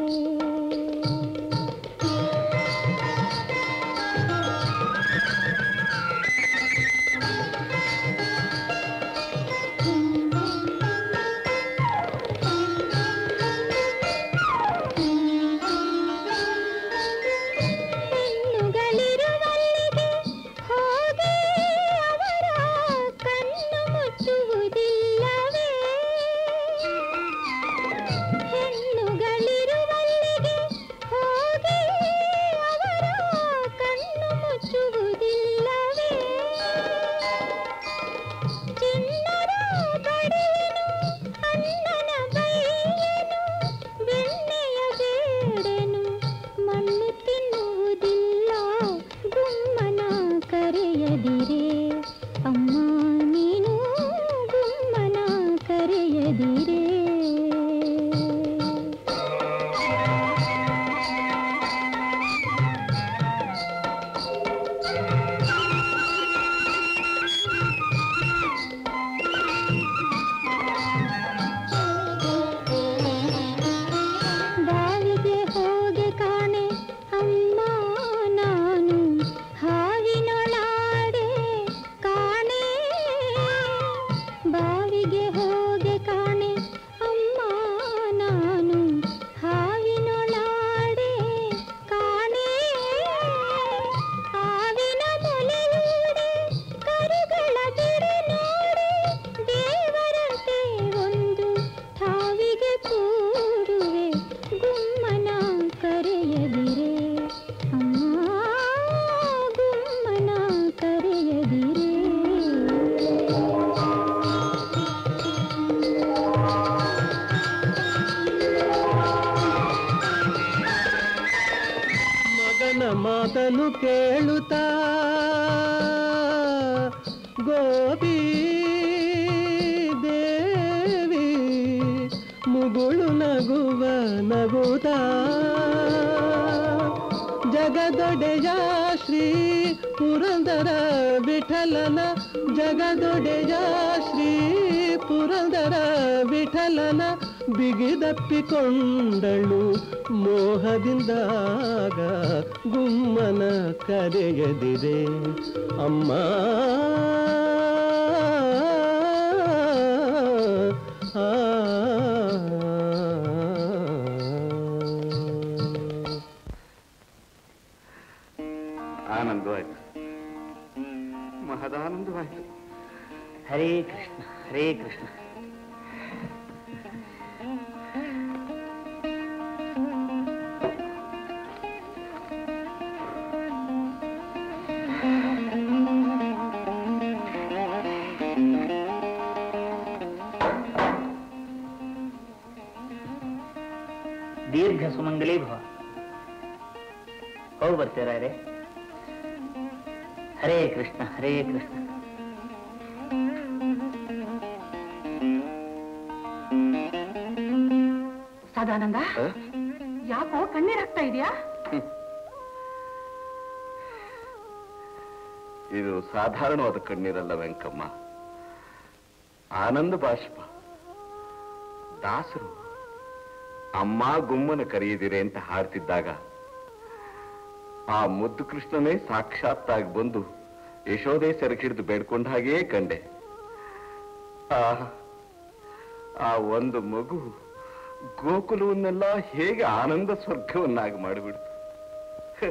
ಹೆಣ್ಣುಗಳಿರುವಲ್ಲಿಗೆ ಹೋಗಿ ಅವರ ಕಣ್ಣು ಮುಚ್ಚುವುದಿಲ್ಲವೇ ಹೆಣ್ಣುಗಳಿರುವಲ್ಲಿಗೆ ಹೋಗಿ ಅವರ ಕಣ್ಣು ಮುಚ್ಚುವುದಿಲ್ಲವೇ ಚಿನ್ನದ ಬಡಿಯನು ಅಣ್ಣನ ಬೈಯನು ಬೆಣ್ಣೆಯ ಬೇಡೆನು ಮಣ್ಣು ತಿನ್ನುವುದಿಲ್ಲ ಗುಮ್ಮನ ಕರೆಯದಿರೆ ಅಮ್ಮ ನೀನು ಗುಮ್ಮನ ಕರೆಯದಿರೆ ಬಾವಿಗೆ ಹೋಗೆ ಕಾಣೆ ಅಮ್ಮ ನಾನು ಹಾವಿನೊಳಾಡೆ ಕಾಣೆ ಬಾವಿಗೆ ಹೋಗೆ ಕಾಣೆ ಅಮ್ಮ ನಾನು ಹಾವಿನೊಳಾಡೆ ಕಾಣೆ ಹಾವಿನ ಮೊಲೆಯೂಡೆ ಕರುಗಳ ಬಿಡಿ ನೋಡಿ ದೇವರಂತೆ ಒಂದು ಠಾವಿಗೆ ಕೂರುವೆ ಗುಮ್ಮನ ಕರೆಯದಿರೆ ಅಮ್ಮ ಗುಮ್ಮನ ಕರೆಯದಿರೆ ಮಗನ ಮಾತನು ಕೇಳುತ್ತಾ ಗೋಪಿ ದೇವಿ ಮುಗುಳು ನಗುವ ನಗುತ್ತಾ ಜಗದೊಡೆಯ ಶ್ರೀ ಪುರಂದರ ವಿಠಲನ ಜಗದೊಡೆಯ ಶ್ರೀ ಪುರಂದರ ವಿಠಲನ ಬಿಗಿದಪ್ಪಿಕೊಂಡಳು ಮೋಹದಿಂದಾಗ ಗುಮ್ಮನ ಕರೆಯದಿರೆ ಅಮ್ಮ ಆ ಆನಂದವಾಯ್ತು ಮಹದಾನಂದವಾಯ್ತು ಹರೇ ಕೃಷ್ಣ ಹರೇ ಕೃಷ್ಣ ದೀರ್ಘ ಸುಮಂಗಲಿ ಭವ ಹೋಗಿ ಬರ್ತೀರಾ ರೇ ಹರೇ ಕೃಷ್ಣ ಹರೇ ಕೃಷ್ಣ ಸದಾನಂದ ಆ? ಯಾಕೋ ಕಣ್ಣೀರಾಗ್ತಾ ಇದೆಯಾ ಇದು ಸಾಧಾರಣವಾದ ಕಣ್ಣೀರಲ್ಲ ವೆಂಕಮ್ಮ ಆನಂದ ಬಾಷ್ಪ ದಾಸರು ಅಮ್ಮ ಗುಮ್ಮನ ಕರೆಯಿದಿರೆ ಅಂತ ಹಾಡ್ತಿದ್ದಾಗ ಆ ಮುದ್ದು ಕೃಷ್ಣನೇ ಸಾಕ್ಷಾತ್ತಾಗಿ ಬಂದು ಯಶೋದೆ ಸೆರಗಿಡಿದು ಬೇಡ್ಕೊಂಡ ಹಾಗೇ ಕಂಡೆ ಆ ಆ ಒಂದು ಮಗು ಗೋಕುಲವನ್ನೆಲ್ಲ ಹೇಗೆ ಆನಂದ ಸ್ವರ್ಗವನ್ನಾಗಿ ಮಾಡಿಬಿಡ್ತು ಹ.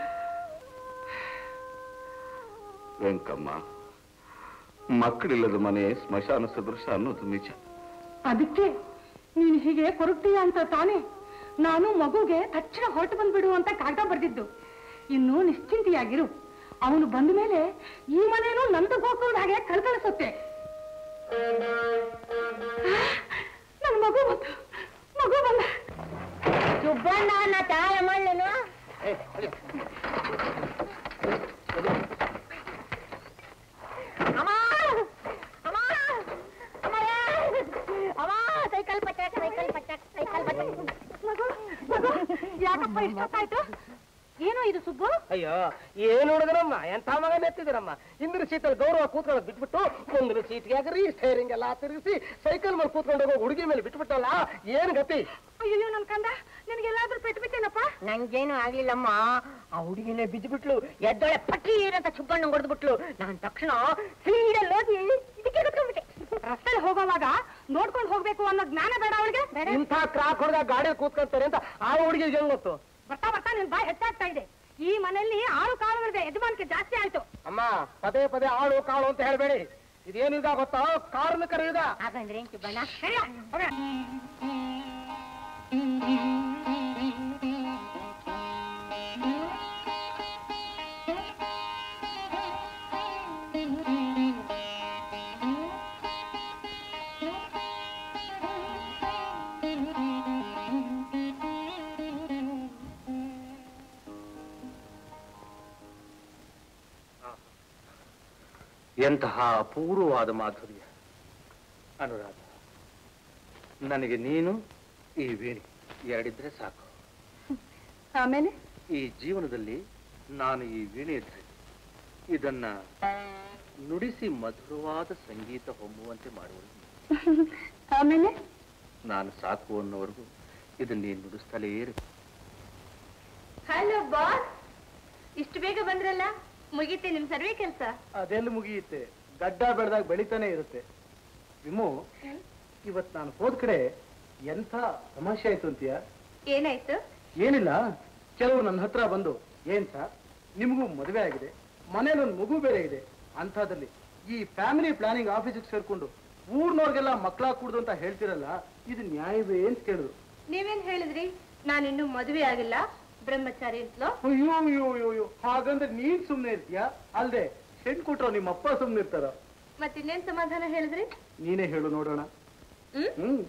ವೆಂಕಮ್ಮ ಮಕ್ಕಳಿಲ್ಲದ ಮನೆ ಸ್ಮಶಾನ ಸದೃಶ ಅನ್ನೋದು ನಿಜ ಅದಕ್ಕೆ ನೀನು ಹೀಗೆ ಕೊರಗ್ತೀಯ ಅಂತ ತಾನೇ ನಾನು ಮಗುಗೆ ತಕ್ಷಣ ಹೊರಟು ಬಂದ್ಬಿಡು ಅಂತ ಕಾಗದ ಬರ್ದಿದ್ದು ಇನ್ನು ನಿಶ್ಚಿಂತೆಯಾಗಿರು ಅವನು ಬಂದ ಮೇಲೆ ಈ ಮನೇನು ನಂದು ಗೋಕುಲದ ಹಾಗೆ ಕಳ್ಕಳಿಸುತ್ತೆ ನನ್ನ ಮಗು ಬಂತು ಮಗು ಬಂದ ಸುಬ್ಬಣ್ಣ ನಾ ತಾಯ ಮಣ್ಣನು ಅಮ್ಮ ಅಮ್ಮ ಅಮ್ಮಯ್ಯ! ಅಮ್ಮ ಸೈಕಲ್ ಪಟ್ಟಾಕ ಸೈಕಲ್ ಪಟ್ಟಾಕ ಸೈಕಲ್ ಪಟ್ಟಾಕ ಮಗು ಮಗು ಯಾಕಪ್ಪ ಇಷ್ಟೊತ್ತಾಯ್ತು ಏನೋ ಇದು ಸುಬ್ಬು ಅಯ್ಯೋ ಏನ್ ನೋಡಿದ್ರಮ್ಮ ಎಂಥ ಮಗ ನೆತ್ತಿದ್ರಮ್ಮ ಹಿಂದಿನ ಸೀಟಲ್ಲಿ ಗೌರವ ಕೂತ್ಕೊಳ್ಳೋದು ಬಿಟ್ಬಿಟ್ಟು ಮುಂದಿನ ಸೀಟ್ಗೆ ಹಾಕ್ರಿ ಸ್ಟೇರಿಂಗ್ ಎಲ್ಲ ತಿರುಗಿಸಿ ಸೈಕಲ್ ಮೇಲೆ ಕೂತ್ಕೊಂಡು ಹೋಗೋ ಹುಡುಗಿ ಮೇಲೆ ಬಿಟ್ಬಿಟ್ಟಲ್ಲ ಏನ್ ಗತಿ ಅಯ್ಯೋ ನನ್ ಕಂದ ನಿನಗೆಲ್ಲಾದ್ರೂ ಪೆಟ್ಟು ಬಿಟ್ಟೇನಪ್ಪ ನಂಗೇನು ಆಗ್ಲಿಲ್ಲಮ್ಮ ಆ ಹುಡುಗಿನೇ ಬಿದ್ದುಬಿಟ್ಲು ಎದ್ದೊಳೆ ಪಟ್ಟಿ ಅಂತ ಸುಬ್ಬಣ್ಣ ಹೊಡೆದ್ಬಿಟ್ಲು ನಾನ್ ತಕ್ಷಣ ಸೀಡಲ್ಲಿ ಹೋಗಿ ಇದಕ್ಕೆ ಕುತ್ಕೊಂಡ್ಬಿಟ್ಟೆ ರಸ್ತೆಲಿ ಹೋಗೋವಾಗ ನೋಡ್ಕೊಂಡು ಹೋಗ್ಬೇಕು ಅನ್ನೋ ಜ್ಞಾನ ಬೇಡ ಅವಳಿಗೆ ಇಂಥ ಕ್ರಾಕ್ ಹೊಡೆದ ಗಾಡಿ ಕೂತ್ಕೊಂತಾರೆ ಅಂತ ಆ ಹುಡುಗಿಗೆ ಹೆಂಗ್ ಗೊತ್ತು ಬರ್ತಾ ಬರ್ತಾ ನಿನ್ ಬಾಯಿ ಹೆಚ್ಚಾಗ್ತಾ ಇದೆ ಈ ಮನೆಯಲ್ಲಿ ಆಳು ಕಾಳುಗಳಿದೆ ಯಜಮಾನಿಕೆ ಜಾಸ್ತಿ ಆಯ್ತು ಅಮ್ಮ ಪದೇ ಪದೇ ಆಳು ಕಾಳು ಅಂತ ಹೇಳ್ಬೇಡಿ ಇದೇನಿದ ಗೊತ್ತಾ ಕಾರ್ಮಿಕರ ಯುಗ ಹಾಗಂದ್ರೆ ಏನ್ ಸುಬ್ಬಣ್ಣ ಸರಿಯಾ? ಹೋಗ. ಎಂತಹ ಅಪೂರ್ವವಾದ ಮಾಧುರ್ಯ ಅನುರಾಧ ನನಗೆ ನೀನು ಈ ವೀಣೆ ಎರಡಿದ್ರೆ ಸಾಕು ಆಮೇಲೆ ಈ ಜೀವನದಲ್ಲಿ ನಾನು ಈ ವೀಣೆ ಇದ್ರೆ ಇದನ್ನ ನುಡಿಸಿ ಮಧುರವಾದ ಸಂಗೀತ ಹೊಮ್ಮುವಂತೆ ಮಾಡುವುದು ಆಮೇಲೆ ನಾನು ಸಾಕು ಅನ್ನೋವರೆಗೂ ಇದನ್ನ ನೀನು ನುಡಿಸ್ತಲೇ ಇರು ಹಲೋ ಬಾಸ್ ಇಷ್ಟು ಬೇಗ ಬಂದ್ರಲ್ಲ ಮುಗೀತೆ ನಿಮ್ ಸರ್ವೆ ಕೆಲಸ ಅದೆಲ್ಲಿ ಮುಗಿಯುತ್ತೆ ಗಡ್ಡ ಬೆಳೆದಾಗ ಬೆಳಿತಾನೆ ಇರುತ್ತೆ ವಿಮು ಇವತ್ ನಾನು ಹೋದ್ ಕಡೆ ಎಂಥ ಸಮಸ್ಯೆ ಆಯ್ತು ಅಂತೀಯ ಏನಾಯ್ತು ಏನಿಲ್ಲ ಕೆಲವರು ನನ್ನ ಹತ್ರ ಬಂದು ಏನ್ ಸರ್ ನಿಮಗೂ ಮದುವೆ ಆಗಿದೆ ಮನೇಲಿ ಒಂದು ಮಗು ಬೇರೆ ಇದೆ ಅಂಥದ್ರಲ್ಲಿ ಈ ಫ್ಯಾಮಿಲಿ ಪ್ಲಾನಿಂಗ್ ಆಫೀಸಿಗೆ ಸೇರ್ಕೊಂಡು ಊರ್ನವ್ರಿಗೆಲ್ಲ ಮಕ್ಕಳ ಕೂಡ್ದು ಅಂತ ಹೇಳ್ತಿರಲ್ಲ ಇದು ನ್ಯಾಯವೇ ಅಂತ ಕೇಳಿದ್ರು ನೀವೇನ್ ಹೇಳಿದ್ರಿ ನಾನಿನ್ನೂ ಮದುವೆ ಆಗಿಲ್ಲ ಬ್ರಹ್ಮಚಾರಿ ಅಂತಲೋ ಅಯ್ಯೋ ಅಯ್ಯೋ ಅಯ್ಯೋ ಅಯ್ಯೋ ಹಾಗಂದ್ರೆ ನೀನ್ ಸುಮ್ನೆ ಇರ್ತೀಯಾ ಅಲ್ದೆ ಹೆಣ್ ಕೊಟ್ರೋ ನಿಮ್ಮ ಅಪ್ಪ ಸುಮ್ನೆ ಇರ್ತಾರ ಮತ್ತಿನ್ನೇನ್ ಸಮಾಧಾನ ಹೇಳಿದ್ರಿ ನೀನೇ ಹೇಳು ನೋಡೋಣ ಹ್ಮ್ ಹ್ಮ್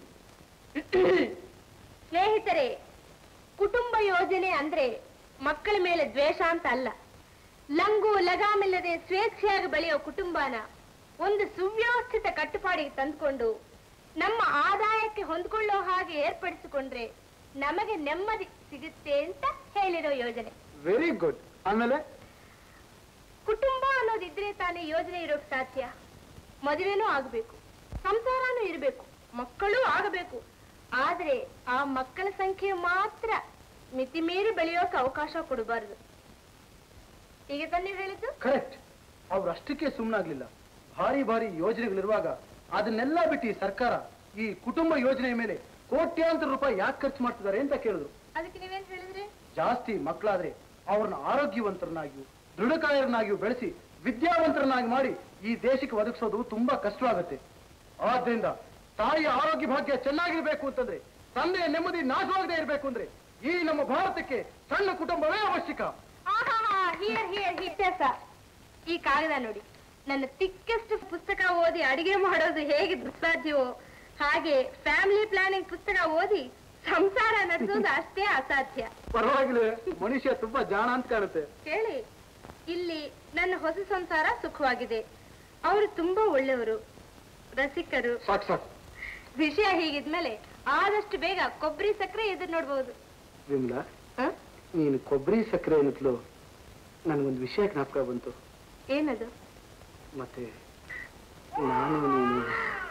ಸ್ನೇಹಿತರೆ ಕುಟುಂಬ ಯೋಜನೆ ಅಂದ್ರೆ ಮಕ್ಕಳ ಮೇಲೆ ದ್ವೇಷ ಅಂತ ಅಲ್ಲ ಲಂಗು ಲಗಾಮಿಲ್ಲದೆ ಸ್ವೇಚ್ಛೆಯಾಗಿ ಬೆಳೆಯೋ ಕುಟುಂಬನ ಒಂದು ಸುವ್ಯವಸ್ಥಿತ ಕಟ್ಟುಪಾಡಿಗೆ ತಂದುಕೊಂಡು ನಮ್ಮ ಆದಾಯಕ್ಕೆ ಹೊಂದ್ಕೊಳ್ಳೋ ಹಾಗೆ ಏರ್ಪಡಿಸಿಕೊಂಡ್ರೆ ನಮಗೆ ನೆಮ್ಮದಿ ಸಿಗುತ್ತೆ ಅಂತ ಹೇಳಿರೋ ಯೋಜನೆ ವೆರಿ ಗುಡ್ ಆಮೇಲೆ ಕುಟುಂಬ ಅನ್ನೋದಿದ್ರೆ ತಾನೇ ಯೋಜನೆ ಇರೋಕ್ ಸಾಧ್ಯ ಮದುವೆನೂ ಆಗ್ಬೇಕು ಸಂಸಾರನೂ ಇರಬೇಕು ಮಕ್ಕಳೂ ಆಗಬೇಕು ಆದ್ರೆ ಆ ಮಕ್ಕಳ ಸಂಖ್ಯೆ ಮಾತ್ರ ಮಿತಿಮೀರಿ ಬೆಳೆಯೋಕೆ ಅವಕಾಶ ಕೊಡಬಾರದು ಈಗ ತಾನೇ ಹೇಳಿದ್ದು ಕರೆಕ್ಟ್ ಅವ್ರು ಅಷ್ಟಕ್ಕೆ ಸುಮ್ಮನಾಗ್ಲಿಲ್ಲ ಭಾರಿ ಭಾರಿ ಯೋಜನೆಗಳಿರುವಾಗ ಅದನ್ನೆಲ್ಲ ಬಿಟ್ಟು ಈ ಸರ್ಕಾರ ಈ ಕುಟುಂಬ ಯೋಜನೆ ಮೇಲೆ ಕೋಟ್ಯಾಂತರ ರೂಪಾಯಿ ಯಾಕೆ ಖರ್ಚು ಮಾಡ್ತಿದ್ದಾರೆ ಅಂತ ಕೇಳಿದ್ರು ಅದಕ್ಕೆ ನೀವೇನ್ ಹೇಳಿದ್ರಿ ಜಾಸ್ತಿ ಮಕ್ಕಳಾದ್ರೆ ಅವ್ರನ್ನ ಆರೋಗ್ಯವಂತರನ್ನಾಗಿಯೂ ದೃಢಕಾಯರನ್ನಾಗಿಯೂ ಬೆಳೆಸಿ ವಿದ್ಯಾವಂತರನ್ನಾಗಿ ಮಾಡಿ ಈ ದೇಶಕ್ಕೆ ಒದಗಿಸೋದು ತುಂಬಾ ಕಷ್ಟವಾಗುತ್ತೆ ಆದ್ರಿಂದ ತಾಯಿಯ ಆರೋಗ್ಯ ಭಾಗ್ಯ ಚೆನ್ನಾಗಿರ್ಬೇಕು ಅಂತಂದ್ರೆ ತಂದೆಯ ನೆಮ್ಮದಿ ನಾಶವಾಗದೇ ಇರಬೇಕು ಅಂದ್ರೆ ಈ ನಮ್ಮ ಭಾರತಕ್ಕೆ ಸಣ್ಣ ಕುಟುಂಬವೇ ಅವಶ್ಯಕ ಹಿಯರ್ ಹಿಯರ್ ವ್ಯತ್ಯಾಸ ಈ ಕಾಗದ ನೋಡಿ ನನ್ನ ತಿಕ್ಕೆಸ್ಟ್ ಪುಸ್ತಕ ಓದಿ ಅಡಿಗೆ ಮಾಡೋದು ಹೇಗೆ ದುಸ್ಸಾಧ್ಯವೋ ಹಾಗೆ ಫ್ಯಾಮಿಲಿ ಪ್ಲಾನಿಂಗ್ ಪುಸ್ತಕ ಓದಿ ಸಂಸಾರ ನಡೆಸೋದು ಅಷ್ಟೇ ಅಸಾಧ್ಯ ಪರವಾಗಿಲ್ಲ ಮನುಷ್ಯ ತುಂಬಾ ಜಾಣ ಅಂತ ಕಾಣುತ್ತೆ ಕೇಳಿ ಇಲ್ಲಿ ನನ್ನ ಹೊಸ ಸಂಸಾರ ಸುಖವಾಗಿದೆ ಅವರು ತುಂಬಾ ಒಳ್ಳೆಯವರು ರಸಿಕರು ಸಾಕು ಸಾಕು ವಿಷಯ ಹೀಗಿದ್ಮೇಲೆ ಆದಷ್ಟು ಬೇಗ ಕೊಬ್ಬರಿ ಸಕ್ಕರೆ ಎದುರು ನೋಡ್ಬೋದು ವಿಮಲಾ ಹ? ನೀನು ಕೊಬ್ಬರಿ ಸಕ್ಕರೆ ಅನ್ನತ್ಲು ನನಗೊಂದು ವಿಷಯ ಜ್ಞಾಪಕ ಬಂತು ಏನದು ಮತ್ತೆ ನಾನು ನೀನು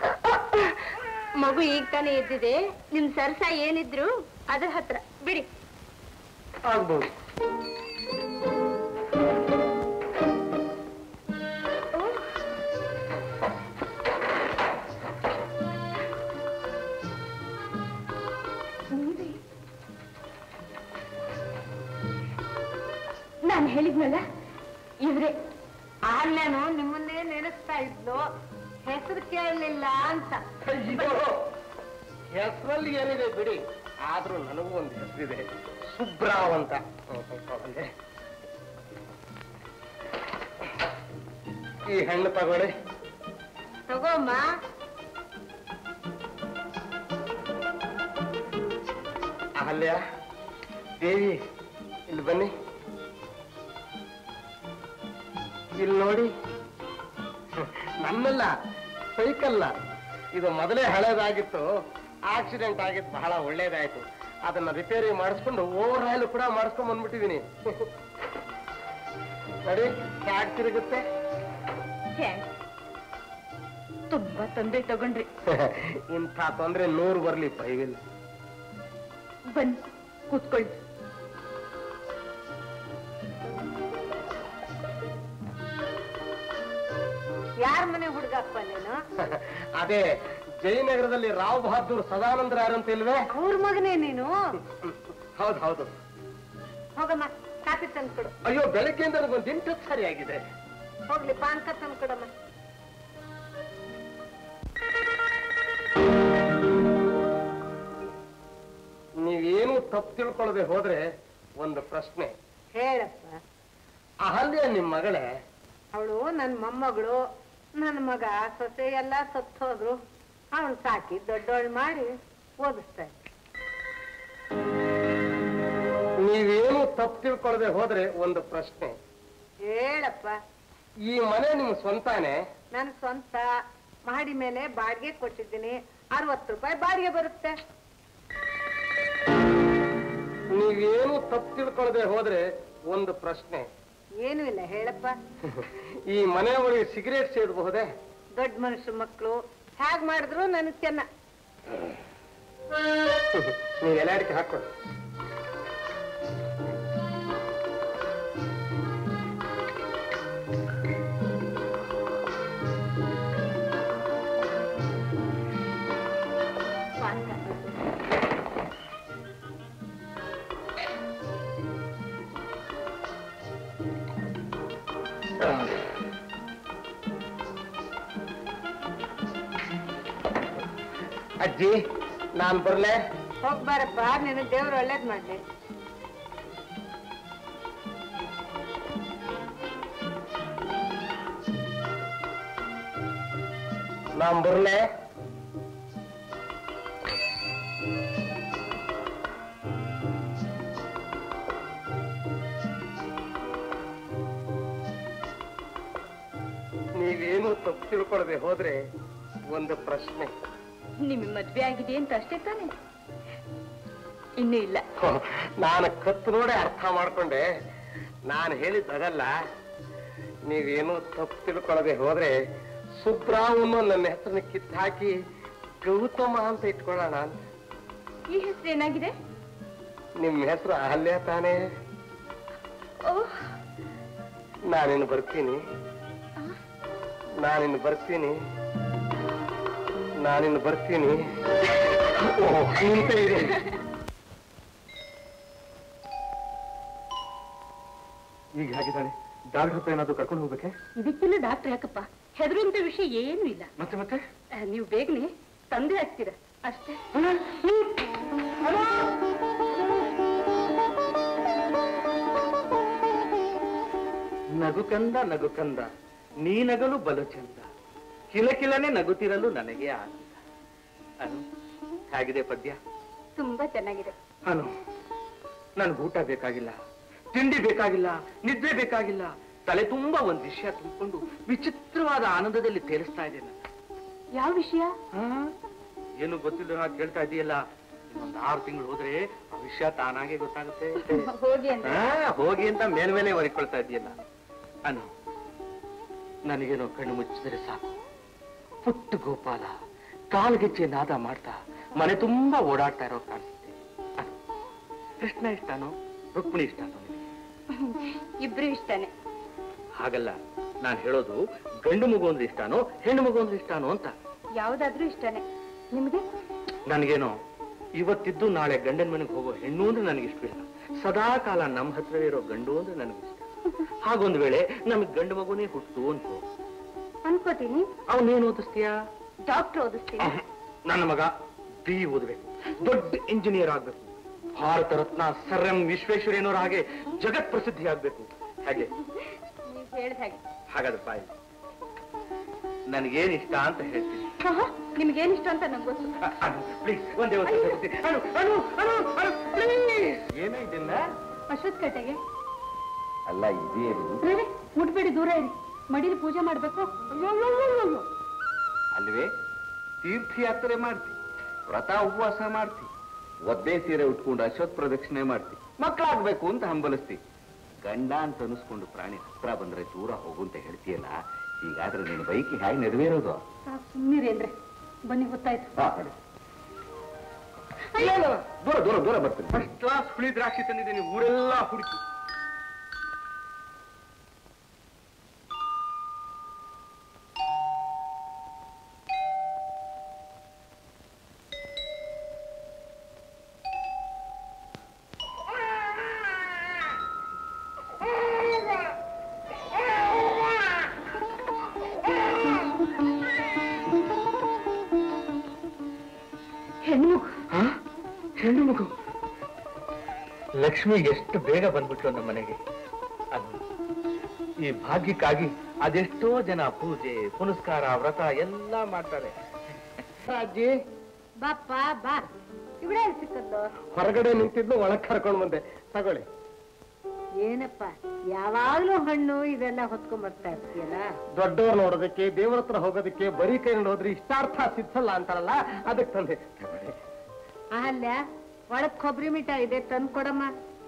ಮಗು ಈಗ ತಾನೇ ಎದ್ದಿದೆ ನಿಮ್ ಸರ್ಸ ಏನಿದ್ರು ಅದ್ರ ಹತ್ರ ಬಿಡಿ ಆಗ್ಬಹುದು ಹೇಳಿದ್ನಲ್ಲ ಇವ್ರೆ ಅಹಲ್ಯನು ನಿಮ್ಮನ್ನೇ ನೆನೆಸ್ತಾ ಇದ್ಲು ಹೆಸರು ಕೇಳಲಿಲ್ಲ ಅಂತ ಹೆಸರಲ್ಲಿ ಏನಿದೆ ಬಿಡಿ ಆದ್ರೂ ನನಗೂ ಒಂದು ಹೆಸರಿದೆ ಸುಬ್ರಾವ್ ಅಂತ ಬಂದೆ. ಈ ಹೆಣ್ಣು ತಗೊಳ್ಳಿ ತಗೋಮ್ಮ ಅಹಲ್ಯ ದೇವಿ ಇಲ್ಲಿ ಬನ್ನಿ ಇಲ್ಲಿ ನೋಡಿ ನನ್ನಲ್ಲ ಸೈಕಲ್ಲ ಇದು ಮೊದಲೇ ಹಳೇದಾಗಿತ್ತು ಆಕ್ಸಿಡೆಂಟ್ ಆಗಿದ್ದು ಬಹಳ ಒಳ್ಳೇದಾಯ್ತು ಅದನ್ನ ರಿಪೇರಿ ಮಾಡಿಸ್ಕೊಂಡು ಓವರ್ ಆಯಿಲ್ ಕೂಡ ಮಾಡಿಸ್ಕೊಂಡ್ ಬಂದ್ಬಿಟ್ಟಿದೀನಿ ನೋಡಿ ಕ್ಯಾಟ್ ತಿರುಗುತ್ತೆ ತುಂಬಾ ತೊಂದ್ರೆ ತಗೊಂಡ್ರಿ ಇಂಥ ತೊಂದ್ರೆ ನೂರು ಬರ್ಲಿ ಭಯವಿಲ್ಲ ಬನ್ನಿ ಕೂತ್ಕೊಳ್ಳಿ ಯಾರ ಮನೆ ಹುಡುಗಪ್ಪ ನೀನು ಅದೇ ಜಯನಗರದಲ್ಲಿ ರಾವ್ ಬಹದ್ದೂರ್ ಸದಾನಂದ್ರ ಯಾರಂತ ಇಲ್ವೇ ಅವ್ರ ಮಗನೇ ನೀನು ಹೌದು ಹೌದು ಹೋಗಮ್ಮ ಕಾಫಿ ತಂದು ಕೊಡು ಅಯ್ಯೋ ಬೆಳಗ್ಗೆಯಿಂದ ನನಗೊಂದು ದಿನ ಸರಿಯಾಗಿದೆ ಹೋಗ್ಲಿ ಪಾನ್ಕ ತಂದು ಕೊಡಮ್ಮ ನೀವೇನು ತಪ್ಪು ತಿಳ್ಕೊಳ್ಳದೆ ಹೋದ್ರೆ ಒಂದು ಪ್ರಶ್ನೆ ಹೇಳಪ್ಪ ಅಹಲ್ಯ ನಿಮ್ ಮಗಳೇ ಅವಳು ನನ್ನ ಮೊಮ್ಮಗಳು ನನ್ನ ಮಗ ಸೊಸೆ ಎಲ್ಲ ಸತ್ತು ಹೋದ್ರು ಅವಳು ಸಾಕಿ ದೊಡ್ಡವಳು ಮಾಡಿ ಓದಿಸ್ತಾ ಇದ್ದೆ. ನೀವೇನು ತಪ್ಪು ತಿಳ್ಕೊಳ್ಳದೆ ಹೋದ್ರೆ ಒಂದು ಪ್ರಶ್ನೆ ಹೇಳಪ್ಪ ಈ ಮನೆ ನಿಮ್ ಸ್ವಂತಾನೆ ನನ್ನ ಸ್ವಂತ ಮಾಡಿ ಮೇಲೆ ಬಾಡಿಗೆ ಕೊಟ್ಟಿದ್ದೀನಿ ಅರವತ್ತು ರೂಪಾಯಿ ಬಾಡಿಗೆ ಬರುತ್ತೆ ನೀವೇನು ತಪ್ಪು ತಿಳ್ಕೊಳ್ಳದೆ ಹೋದ್ರೆ ಒಂದು ಪ್ರಶ್ನೆ ಏನೂ ಇಲ್ಲ ಹೇಳಪ್ಪ ಈ ಮನೆ ಒಳಗೆ ಸಿಗರೇಟ್ ಸೇದಬಹುದೇ ದೊಡ್ಡ ಮನುಷ್ಯ ಮಕ್ಕಳು ಹೇಗ್ ಮಾಡಿದ್ರು ನನಗೆ ಚೆನ್ನ ನೀವು ಎಲ್ಲ ಅಡಿಕೆ ಹಾಕೊಳ್ಳಿ ಅಜ್ಜಿ ನಾನ್ ಬರ್ಲೆ ಹೋಗ್ಬಾರಪ್ಪ ನಿನಗೆ ದೇವ್ರು ಒಳ್ಳೇದ್ ಮಾಡ್ಲಿ ನಾನ್ ಬರ್ಲೆ ನೀವೇನು ತಪ್ಪು ತಿಳ್ಕೊಳ್ಳದೆ ಹೋದ್ರೆ ಒಂದು ಪ್ರಶ್ನೆ ನಿಮ್ ಮದ್ವೆ ಆಗಿದೆ ಅಂತ ಅಷ್ಟೇ ತಾನೆ ಇನ್ನೂ ಇಲ್ಲ ನಾನು ಕತ್ತು ನೋಡೇ ಅರ್ಥ ಮಾಡ್ಕೊಂಡೆ ನಾನು ಹೇಳಿದ್ದದಲ್ಲ ನೀವೇನು ತಪ್ಪು ತಿಳ್ಕೊಳ್ಳದೆ ಹೋದ್ರೆ ಸುಬ್ರಾವನ್ನು ನನ್ನ ಹೆಸರನ್ನ ಕಿತ್ತು ಹಾಕಿ ಗೌತಮ ಅಂತ ಇಟ್ಕೊಳ್ಳೋಣ ಅಂತ ಈ ಹೆಸರು ಏನಾಗಿದೆ ನಿಮ್ಮ ಹೆಸರು ಅಹಲ್ಯ ತಾನೇ ಓಹ್ ನಾನಿನ್ನು ಬರ್ತೀನಿ ನಾನಿನ್ನು ಬರ್ತೀನಿ ನಾನಿನ್ನು ಬರ್ತೀನಿ ಓಹ್, ನಿಂತೇ ಇದೆ ಈಗ ಹೇಗಿದ್ದಾಳೆ ಡಾಕ್ಟರ್ ಹತ್ರ ಏನಾದ್ರು ಕರ್ಕೊಂಡು ಹೋಗ್ಬೇಕೆ ಇದಕ್ಕೆಲ್ಲ ಡಾಕ್ಟರ್ ಯಾಕಪ್ಪ ಹೆದರುವಂತ ವಿಷಯ ಏನೂ ಇಲ್ಲ ಮತ್ತೆ ಮತ್ತೆ ಆ, ನೀವು ಬೇಗನೆ ತಂದೆ ಆಗ್ತೀರ ಅಷ್ಟೇ ನಗುಕಂದ ನಗುಕಂದ ನೀ ನಗಲು ಬಲು ಚಂದ ಕಿಲಕಿಲನೆ ನಗುತ್ತಿರಲು ನನಗೆ ಆನಂದ ಅನು ಹೇಗಿದೆ ಪದ್ಯ ತುಂಬಾ ಚೆನ್ನಾಗಿದೆ ಅನು ನನ್ಗೆ ಊಟ ಬೇಕಾಗಿಲ್ಲ ತಿಂಡಿ ಬೇಕಾಗಿಲ್ಲ ನಿದ್ರೆ ಬೇಕಾಗಿಲ್ಲ ತಲೆ ತುಂಬಾ ಒಂದ್ ವಿಷಯ ತುಂಬಿಕೊಂಡು ವಿಚಿತ್ರವಾದ ಆನಂದದಲ್ಲಿ ತೇಲಿಸ್ತಾ ಇದ್ದೇನೆ ಯಾವ ವಿಷಯ ಹಾ? ಏನು ಗೊತ್ತಿಲ್ಲ ಹಾಗೆ ಕೇಳ್ತಾ ಇದೆಯಲ್ಲ ಇನ್ನೊಂದು ಆರು ತಿಂಗಳು ಹೋದ್ರೆ ಆ ವಿಷಯ ತಾನಾಗೆ ಗೊತ್ತಾಗುತ್ತೆ ಹೋಗಿ ಅಂದ್ರೆ ಹಾ, ಹೋಗಿ ಅಂತ ಮೇಲ್ಮೇಲೆ ಹೊರಿಕೊಳ್ತಾ ಇದೆಯಲ್ಲ ಅನು ನನಗೇನೋ ಕಣ್ಣು ಮುಚ್ಚಿದರೆ ಸಾಕು ಪುಟ್ಟು ಗೋಪಾಲ ಕಾಲ್ಗೆಚ್ಚೆ ನಾದ ಮಾಡ್ತಾ ಮನೆ ತುಂಬಾ ಓಡಾಡ್ತಾ ಇರೋ ಕಾಣಿಸುತ್ತೆ ಅನು, ಕೃಷ್ಣ ಇಷ್ಟನೋ ರುಕ್ಮಿಣಿ ಇಷ್ಟನೋ ನಿನಗೆ ಇಬ್ರು ಇಷ್ಟನೇ ಹಾಗಲ್ಲ ನಾನು ಹೇಳೋದು ಗಂಡು ಮಗು ಅಂದ್ರೆ ಇಷ್ಟನೋ ಹೆಣ್ಣು ಮಗು ಅಂದ್ರೆ ಇಷ್ಟನೋ ಅಂತ ಯಾವ್ದಾದ್ರೂ ಇಷ್ಟನೇ ನಿಮ್ಗೆ ನನಗೇನೋ ಇವತ್ತಿದ್ದು ನಾಳೆ ಗಂಡನ ಮನೆಗೆ ಹೋಗೋ ಹೆಣ್ಣು ಅಂದ್ರೆ ನನಗೆ ಇಷ್ಟವಿಲ್ಲ ಸದಾ ಕಾಲ ನಮ್ಮ ಹತ್ರವೇ ಇರೋ ಗಂಡು ಅಂದ್ರೆ ನನಗೆ ಇಷ್ಟ ಹಾಗೊಂದ್ ವೇಳೆ ನಮಗ್ ಗಂಡು ಮಗುನೇ ಹುಟ್ಟು ಅನ್ಕೋ ಅನ್ಕೋತೀನಿ ಅವನೇನು ಓದಿಸ್ತೀಯಾ ಡಾಕ್ಟರ್ ಓದಿಸ್ತೀನಿ ನನ್ನ ಮಗ ಬಿ ಓದ್ಬೇಕು ದೊಡ್ಡ ಇಂಜಿನಿಯರ್ ಆಗ್ಬೇಕು ಭಾರತ ರತ್ನ ಸರ್ ಎಂ ವಿಶ್ವೇಶ್ವರಯ್ಯನವರ ಹಾಗೆ ಜಗತ್ ಪ್ರಸಿದ್ಧಿ ಆಗ್ಬೇಕು ಹಾಗೆ ನೀವ್ ಹೇಳ್ದ ಹಾಗೆ ಹಾಗಾದ್ರೆ ಬಾಯಿ ನನಗೇನ್ ಇಷ್ಟ ಅಂತ ಹೇಳ್ತೀನಿ ಆಹಾ, ನಿಮ್ಗೇನ್ ಇಷ್ಟ ಅಂತ ನಂಗೆ ಗೊತ್ತು ಪ್ಲೀಸ್ ಒಂದೇ ಒಂದು ಸಲ ಹೇಳ್ತೀನಿ. ಅನು, ಅನು, ಅನು, ಅನು, please. ಏನೋ ಇದೆಲ್ಲ ಅಶ್ವತ್ ಕಟ್ಟೆಗೆ ಅಲ್ಲ ಇದೇನು ಅರೆ, ಮುಟ್ಬೇಡಿ ದೂರ ಇರಿ ಮಡಿಲಿ ಪೂಜೆ ಮಾಡ್ಬೇಕು ಅಯ್ಯೋ, ಅಯ್ಯೋ, ಅಯ್ಯೋ, ಅಯ್ಯೋ. ಅಲ್ವೇ ತೀರ್ಥಯಾತ್ರೆ ಮಾಡ್ತಿ ವ್ರತ ಉಪವಾಸ ಮಾಡ್ತಿ ಒದ್ದೆ ಸೀರೆ ಉಟ್ಕೊಂಡು ಅಶ್ವತ್ ಪ್ರದಕ್ಷಿಣೆ ಮಾಡ್ತಿ ಮಕ್ಕಳಾಗ್ಬೇಕು ಅಂತ ಹಂಬಲಿಸ್ತಿ ಗಂಡ ಅಂತ ಅನಿಸ್ಕೊಂಡು ಪ್ರಾಣಿ ಹತ್ರ ಬಂದ್ರೆ ದೂರ ಹೋಗು ಅಂತ ಹೇಳ್ತೀಯಲ್ಲ ಹೀಗಾದ್ರೆ ನಿನ್ನ ಬೈಕಿ ಹೇಗೆ ನೆರವೇರೋದು ಸಾಕ್ ಸುಮ್ಮನಿರಿ ಅಂದ್ರೆ ಬನ್ನಿ ಗೊತ್ತಾಯ್ತು ಹಾ, ನಡಿ. ಇಲ್ಲ, ಇಲ್ಲ, ದೂರ ದೂರ ದೂರ ಬರ್ತೀನಿ ಫಸ್ಟ್ ಕ್ಲಾಸ್ ಹುಳಿ ದ್ರಾಕ್ಷಿ ತಂದಿದ್ದೀನಿ ಊರೆಲ್ಲ ಹುಡುಕಿ ಹೆಣ್ಣು ಹೆಣ್ಣು ಮಗು ಲಕ್ಷ್ಮಿ ಎಷ್ಟು ಬೇಗ ಬಂದ್ಬಿಟ್ಲು ನಮ್ಮ ಮನೆಗೆ ಅದು ಈ ಭಾಗ್ಯಕ್ಕಾಗಿ ಅದೆಷ್ಟೋ ಜನ ಪೂಜೆ ಪುನಸ್ಕಾರ ವ್ರತ ಎಲ್ಲ ಮಾಡ್ತಾರೆ ಅಜ್ಜಿ ಬಾಪ್ಪ ಬಾ ಇವಳೇ ಸಿಕ್ಕದ್ದು ಹೊರಗಡೆ ನಿಂತಿದ್ದು ಒಳಗ್ ಕರ್ಕೊಂಡ್ ಬಂದೆ ತಗೊಳ್ಳಿ ಏನಪ್ಪ ಯಾವಾಗ್ಲೂ ಹಣ್ಣು ಇವೆಲ್ಲ ಹೊತ್ಕೊಂಡ್ ಬರ್ತಾ ಇರ್ತೀಯಲ್ಲ ದೊಡ್ಡವ್ರು ನೋಡೋದಕ್ಕೆ ದೇವರ ಹತ್ರ ಹೋಗೋದಕ್ಕೆ ಬರೀ ಕೈ ಹೋದ್ರೆ ಇಷ್ಟಾರ್ಥ ಸಿದ್ಧಲ್ಲ ಅಂತಾರಲ್ಲ ಅದಕ್ಕೆ ತಂದೆ ತಗೊಳ್ಳಿ. ಅಹಲ್ಯ ಒಳಗ್ ಕೊಬ್ಬರಿ ಮಿಠಾಯಿ ಇದೆ ತಂದ್ ಕೊಡಮ್ಮ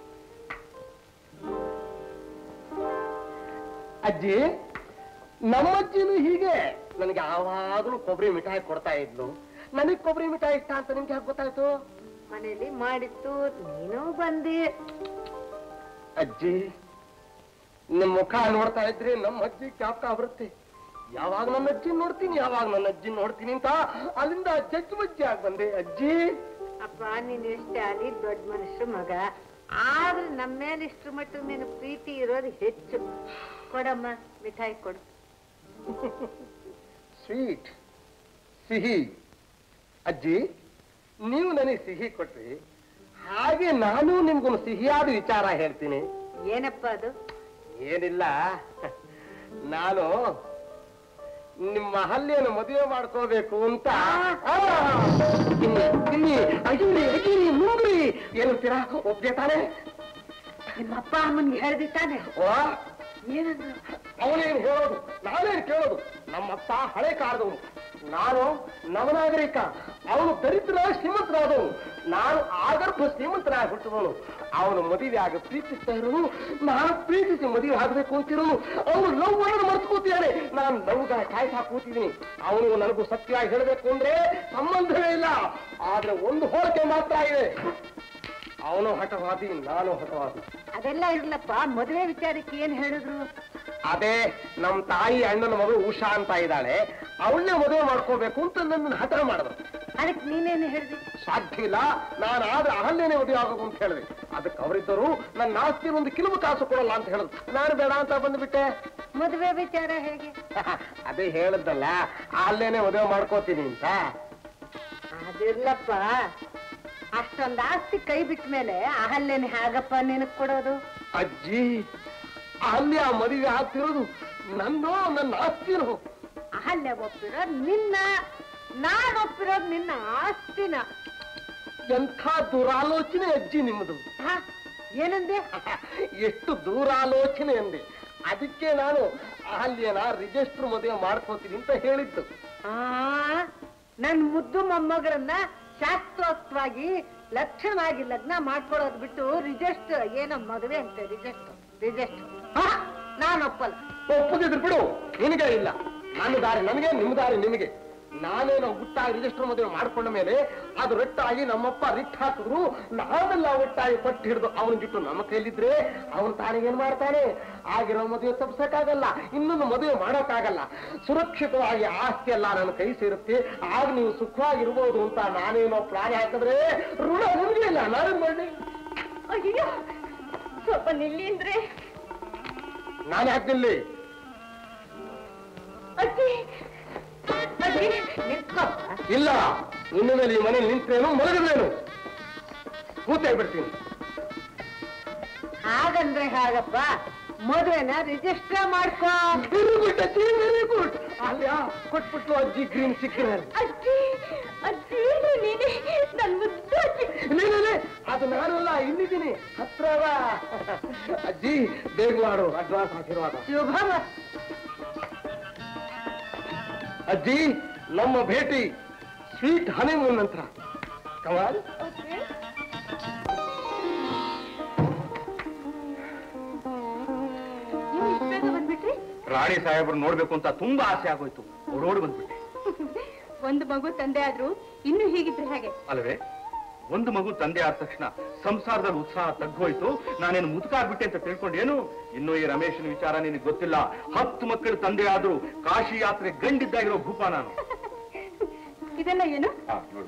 ಅಜ್ಜಿ ನಮ್ಮಜ್ಜಿನೂ ಹೀಗೆ ನನಗೆ ಯಾವಾಗ್ಲೂ ಕೊಬ್ಬರಿ ಮಿಠಾಯಿ ಕೊಡ್ತಾ ಇದ್ಲು ನನಗ್ ಕೊಬ್ಬರಿ ಮಿಠಾಯಿ ಇಷ್ಟ ಅಂತ ನಿಮ್ಗೆ ಯಾಕೆ ಗೊತ್ತಾಯ್ತು ಮನೇಲಿ ಮಾಡಿತ್ತು ನೀನು ಬಂದಿ ಅಜ್ಜಿ ನಿಮ್ ಮುಖ ನೋಡ್ತಾ ಇದ್ರೆ ನಮ್ಮ ಅಜ್ಜಿ ಜ್ಞಾಪಕ ಬರುತ್ತೆ ಯಾವಾಗ ನನ್ನ ಅಜ್ಜಿ ನೋಡ್ತೀನಿ ಯಾವಾಗ ನನ್ನ ಅಜ್ಜಿ ನೋಡ್ತೀನಿ ಅಂತ ಅಲ್ಲಿಂದ ಜಜ್ಜಿ ಬಜ್ಜಿ ಆಗಿ ಬಂದೆ ಅಜ್ಜಿ ಅಪ್ಪ ನೀನ್ ಎಷ್ಟೇ ಅಲ್ಲಿ ದೊಡ್ಡ ಮನುಷ್ಯ ಮಗ ಆದ್ರೆ ನಮ್ಮ ಮೇಲೆ ಇಷ್ಟ್ರ ಮಟ್ಟಿಗೆ ನಿನ್ ಪ್ರೀತಿ ಇರೋದು ಹೆಚ್ಚು ಕೊಡಮ್ಮ ಮಿಠಾಯಿ ಕೊಡು ಸ್ವೀಟ್ ಸಿಹಿ ಅಜ್ಜಿ ನೀವು ನನಗೆ ಸಿಹಿ ಕೊಟ್ರಿ ಹಾಗೆ ನಾನು ನಿಮ್ಗೊಂದು ಸಿಹಿಯಾದ ವಿಚಾರ ಹೇಳ್ತೀನಿ ಏನಪ್ಪ ಅದು ಏನಿಲ್ಲ ನಾನು ನಿಮ್ಮ ಹಲ್ಲಿಯನ್ನು ಮದುವೆ ಮಾಡ್ಕೋಬೇಕು ಅಂತ ಆ, ತಿನ್ನಿ ತಿನ್ನಿ ಅಗಿರಿ ಅಗಿರಿ ಮುಂಗ್ರಿ ಏನಂತೀರಾ ಒಪ್ಪಿಗೆ ತಾನೆ ನಿಮ್ಮ ಅಪ್ಪ ಅಮ್ಮನ್ಗೆ ಹೇಳ್ದಿ ತಾನೆ ಓ ಏನಂದ್ರು ಅವನೇನು ಹೇಳೋದು ನಾನೇನು ಕೇಳೋದು ನಮ್ಮಪ್ಪ ಹಳೆ ಕಾಲದವನು ನಾನು ನವನಾಗರಿಕ ಅವನು ದರಿದ್ರ ಶ್ರೀಮಂತನಾದವನು ನಾನು ಆಗರ್ಭ ಶ್ರೀಮಂತನಾಗಿ ಹುಟ್ಟಿದವನು ಅವನು ಮದುವೆ ಆಗ ಪ್ರೀತಿಸ್ತಾ ಇರೋನು ನಾನು ಪ್ರೀತಿಸಿ ಮದುವೆ ಆಗಬೇಕು ಅಂತಿರೋನು ಅವನು ಲವ್ ಅನ್ನು ಮರ್ತ್ಕೋತಿದ್ದಾನೆ ನಾನು ಲವ್ಗ ಕಾಯ್ತಾ ಕೂತಿದ್ದೀನಿ ಅವನು ನನಗೂ ಸತ್ಯವಾಗಿ ಹೇಳಬೇಕು ಅಂದ್ರೆ ಸಂಬಂಧವೇ ಇಲ್ಲ ಆದ್ರೆ ಒಂದು ಹೋಲಿಕೆ ಮಾತ್ರ ಇದೆ ಅವನು ಹಠವಾದಿ ನಾನು ಹಠವಾದಿ ಅದೆಲ್ಲ ಇರ್ಲಪ್ಪ ಮದುವೆ ವಿಚಾರಕ್ಕೆ ಏನ್ ಹೇಳಿದ್ರು ಅದೇ ನಮ್ ತಾಯಿ ಅಣ್ಣನ ಮಗಳು ಉಷಾ ಅಂತ ಇದ್ದಾಳೆ ಅವಳನ್ನೇ ಮದುವೆ ಮಾಡ್ಕೋಬೇಕು ಅಂತ ನನ್ನ ಹಠ ಮಾಡಿದ್ರು ಅದಕ್ಕೆ ನೀನೇನು ಹೇಳ್ದಿ ಸಾಧ್ಯ ಇಲ್ಲ ನಾನು ಆದ್ರೆ ಅಹಲ್ಯನೇ ಮದುವೆ ಆಗೋದು ಅಂತ ಹೇಳಿದೆ ಅದಕ್ಕೆ ಅವರಿದ್ದರು ನನ್ನ ಆಸ್ತಿ ಒಂದು ಕಿಲುಬು ಕಾಸು ಕೊಡಲ್ಲ ಅಂತ ಹೇಳಿದ್ರು ನಾನು ಬೇಡ ಅಂತ ಬಂದ್ಬಿಟ್ಟೆ ಮದುವೆ ವಿಚಾರ ಹೇಗೆ ಅದೇ ಹೇಳದ್ದಲ್ಲ ಅಲ್ಲೇನೆ ಮದುವೆ ಮಾಡ್ಕೋತೀನಿ ಅಂತ ಅದಿರ್ಲಪ್ಪ ಅಷ್ಟೊಂದ್ ಆಸ್ತಿ ಕೈ ಬಿಟ್ಟ ಮೇಲೆ ಅಹಲ್ಯನ ಹೇಗಪ್ಪ ನಿನಗ್ ಕೊಡೋದು ಅಜ್ಜಿ ಅಹಲ್ಯ ಮದುವೆ ಆಗ್ತಿರೋದು ನನ್ನೋ ನನ್ನ ಆಸ್ತಿನೋ ಅಹಲ್ಯ ಒಪ್ಪಿರೋದ್ ನಿನ್ನ ನಾನ್ ಒಪ್ಪಿರೋದ್ ನಿನ್ನ ಆಸ್ತಿನ ಎಂಥ ದುರಾಲೋಚನೆ ಅಜ್ಜಿ ನಿಮ್ಮದು ಹ? ಏನಂದೆ ಎಷ್ಟು ದೂರಾಲೋಚನೆ ಅಂದೆ ಅದಕ್ಕೆ ನಾನು ಅಹಲ್ಯನ ರಿಜಿಸ್ಟರ್ ಮದುವೆ ಮಾಡ್ಕೋತೀನಿ ಅಂತ ಹೇಳಿದ್ದು ಆ ನನ್ ಮುದ್ದು ಮೊಮ್ಮಗರನ್ನ ಶಾಸ್ತ್ರೋಕ್ತವಾಗಿ ಲಕ್ಷಣವಾಗಿ ಲಗ್ನ ಮಾಡ್ಕೊಳ್ಳೋದ್ ಬಿಟ್ಟು ರಿಜಿಸ್ಟರ್ ಏನೋ ಮದುವೆ ಅಂತೆ ರಿಜಿಸ್ಟರ್ ರಿಜಿಸ್ಟರ್ ನಾನು ಒಪ್ಪಲ್ಲ ಒಪ್ಪದಿದ್ರು ಬಿಡು ನಿನಗೆ ಇಲ್ಲ ನನ್ನ ದಾರಿ ನನಗೆ ನಿಮ್ಮ ದಾರಿ ನಿಮಗೆ ನಾನೇನೋ ಗುಟ್ಟಾಗಿ ರಿಜಿಸ್ಟರ್ ಮದುವೆ ಮಾಡ್ಕೊಂಡ ಮೇಲೆ ಅದು ರಟ್ಟಾಗಿ ನಮ್ಮಪ್ಪ ರಿಟ್ ಹಾಕಿದ್ರು ನಾವೆಲ್ಲ ಒಟ್ಟಾಗಿ ಪಟ್ಟು ಹಿಡಿದು ಅವನ ಬಿಟ್ಟು ನಮ್ಮ ಕೈಲಿದ್ರೆ ಅವನು ತಾನಿಗೇನ್ ಮಾಡ್ತಾನೆ ಆಗಿರೋ ಮದುವೆ ತಪ್ಸಕ್ಕಾಗಲ್ಲ ಇನ್ನೊಂದು ಮದುವೆ ಮಾಡೋಕ್ಕಾಗಲ್ಲ ಸುರಕ್ಷಿತವಾಗಿ ಆಸ್ತಿ ಎಲ್ಲ ನನ್ನ ಕೈ ಸೇರುತ್ತೆ ಆಗ ನೀವು ಸುಖವಾಗಿರ್ಬೋದು ಅಂತ ನಾನೇನೋ ಪ್ಲಾನ್ ಹಾಕಿದ್ರೆ ಋಣ ನಿಮಗೆ ಇಲ್ಲ ನಾನೇನ್ ಮಾಡಿ ಅಯ್ಯೋ ಸ್ವಲ್ಪ ನಿಲ್ಲಿ ಅಂದ್ರೆ ನಾನು ಹಾಕ್ತಿಲ್ಲಿ ಅಜ್ಜಿ ಅಜ್ಜಿ ನಿಂತ್ಕೋ ಇಲ್ಲ ಇನ್ನು ಮೇಲೆ ಈ ಮನೆ ನಿಂತ್ರೇನು ಮಲಗಿದ್ರೇನು ಕೂತೇ ಬಿಡ್ತೀನಿ ಹಾಗಂದ್ರೆ ಹಾಗಪ್ಪ ಮದುವೆನ ರಿಜಿಸ್ಟರ್ ಮಾಡ್ಕೋ ವೆರಿ ಗುಡ್ ಅಜ್ಜಿ ವೆರಿ ಗುಡ್ ಅಲ್ಯಾ ಕೊಟ್ಬಿಟ್ಟು ಅಜ್ಜಿ ಗ್ರೀನ್ ಸಿಕ್ಕಿದ್ದಾರೆ ಅಜ್ಜಿ ಅಜ್ಜಿ ನೀನೆ ನನ್ ಮುದ್ದು ಅಜ್ಜಿ ನೀನೇ ಅದು ನಾನಲ್ಲ ಇಲ್ಲಿದ್ದೀನಿ ಹತ್ರ ಬಾ. ಅಜ್ಜಿ ಬೇಗ ಮಾಡು ಅಡ್ವಾನ್ಸ್ ಆಶೀರ್ವಾದ ಶುಭ ಮ- ಅಜ್ಜಿ ನಮ್ಮ ಭೇಟಿ ಸ್ವೀಟ್ ಹನಿಮೂನ್ ನಂತರ ಕಮಾಲ್ ನೀವು ಇಷ್ಟ್ ಬೇಗ ಬಂದ್ಬಿಟ್ರಿ ರಾಣಿ ಸಾಹೇಬ್ರು ನೋಡ್ಬೇಕು ಅಂತ ತುಂಬಾ ಆಸೆ ಆಗೋಯ್ತು ಓಡೋಡಿ ಬಂದ್ಬಿಟ್ಟೆ ಒಂದು ಮಗು ತಂದೆ ಆದ್ರೂ ಇನ್ನು ಹೀಗಿದ್ರೆ ಹೇಗೆ ಅಲ್ವೇ ಒಂದು ಮಗು ತಂದೆ ಆದ ತಕ್ಷಣ ಸಂಸಾರದಲ್ಲಿ ಉತ್ಸಾಹ ತಗ್ಗೋಯ್ತು ನಾನೇನು ಮುದುಕ ಆಗ್ಬಿಟ್ಟೆ ಅಂತ ತಿಳ್ಕೊಂಡೇನು ಇನ್ನು ಈ ರಮೇಶನ ವಿಚಾರ ನಿನಗೆ ಗೊತ್ತಿಲ್ಲ ಹತ್ತು ಮಕ್ಕಳು ತಂದೆ ಆದ್ರೂ ಕಾಶಿ ಯಾತ್ರೆ ಗಂಡಿದ್ದಾಗಿರೋ ಭೂಪ ನಾನು ಇದೆಲ್ಲ ಏನು ಆ, ನೋಡು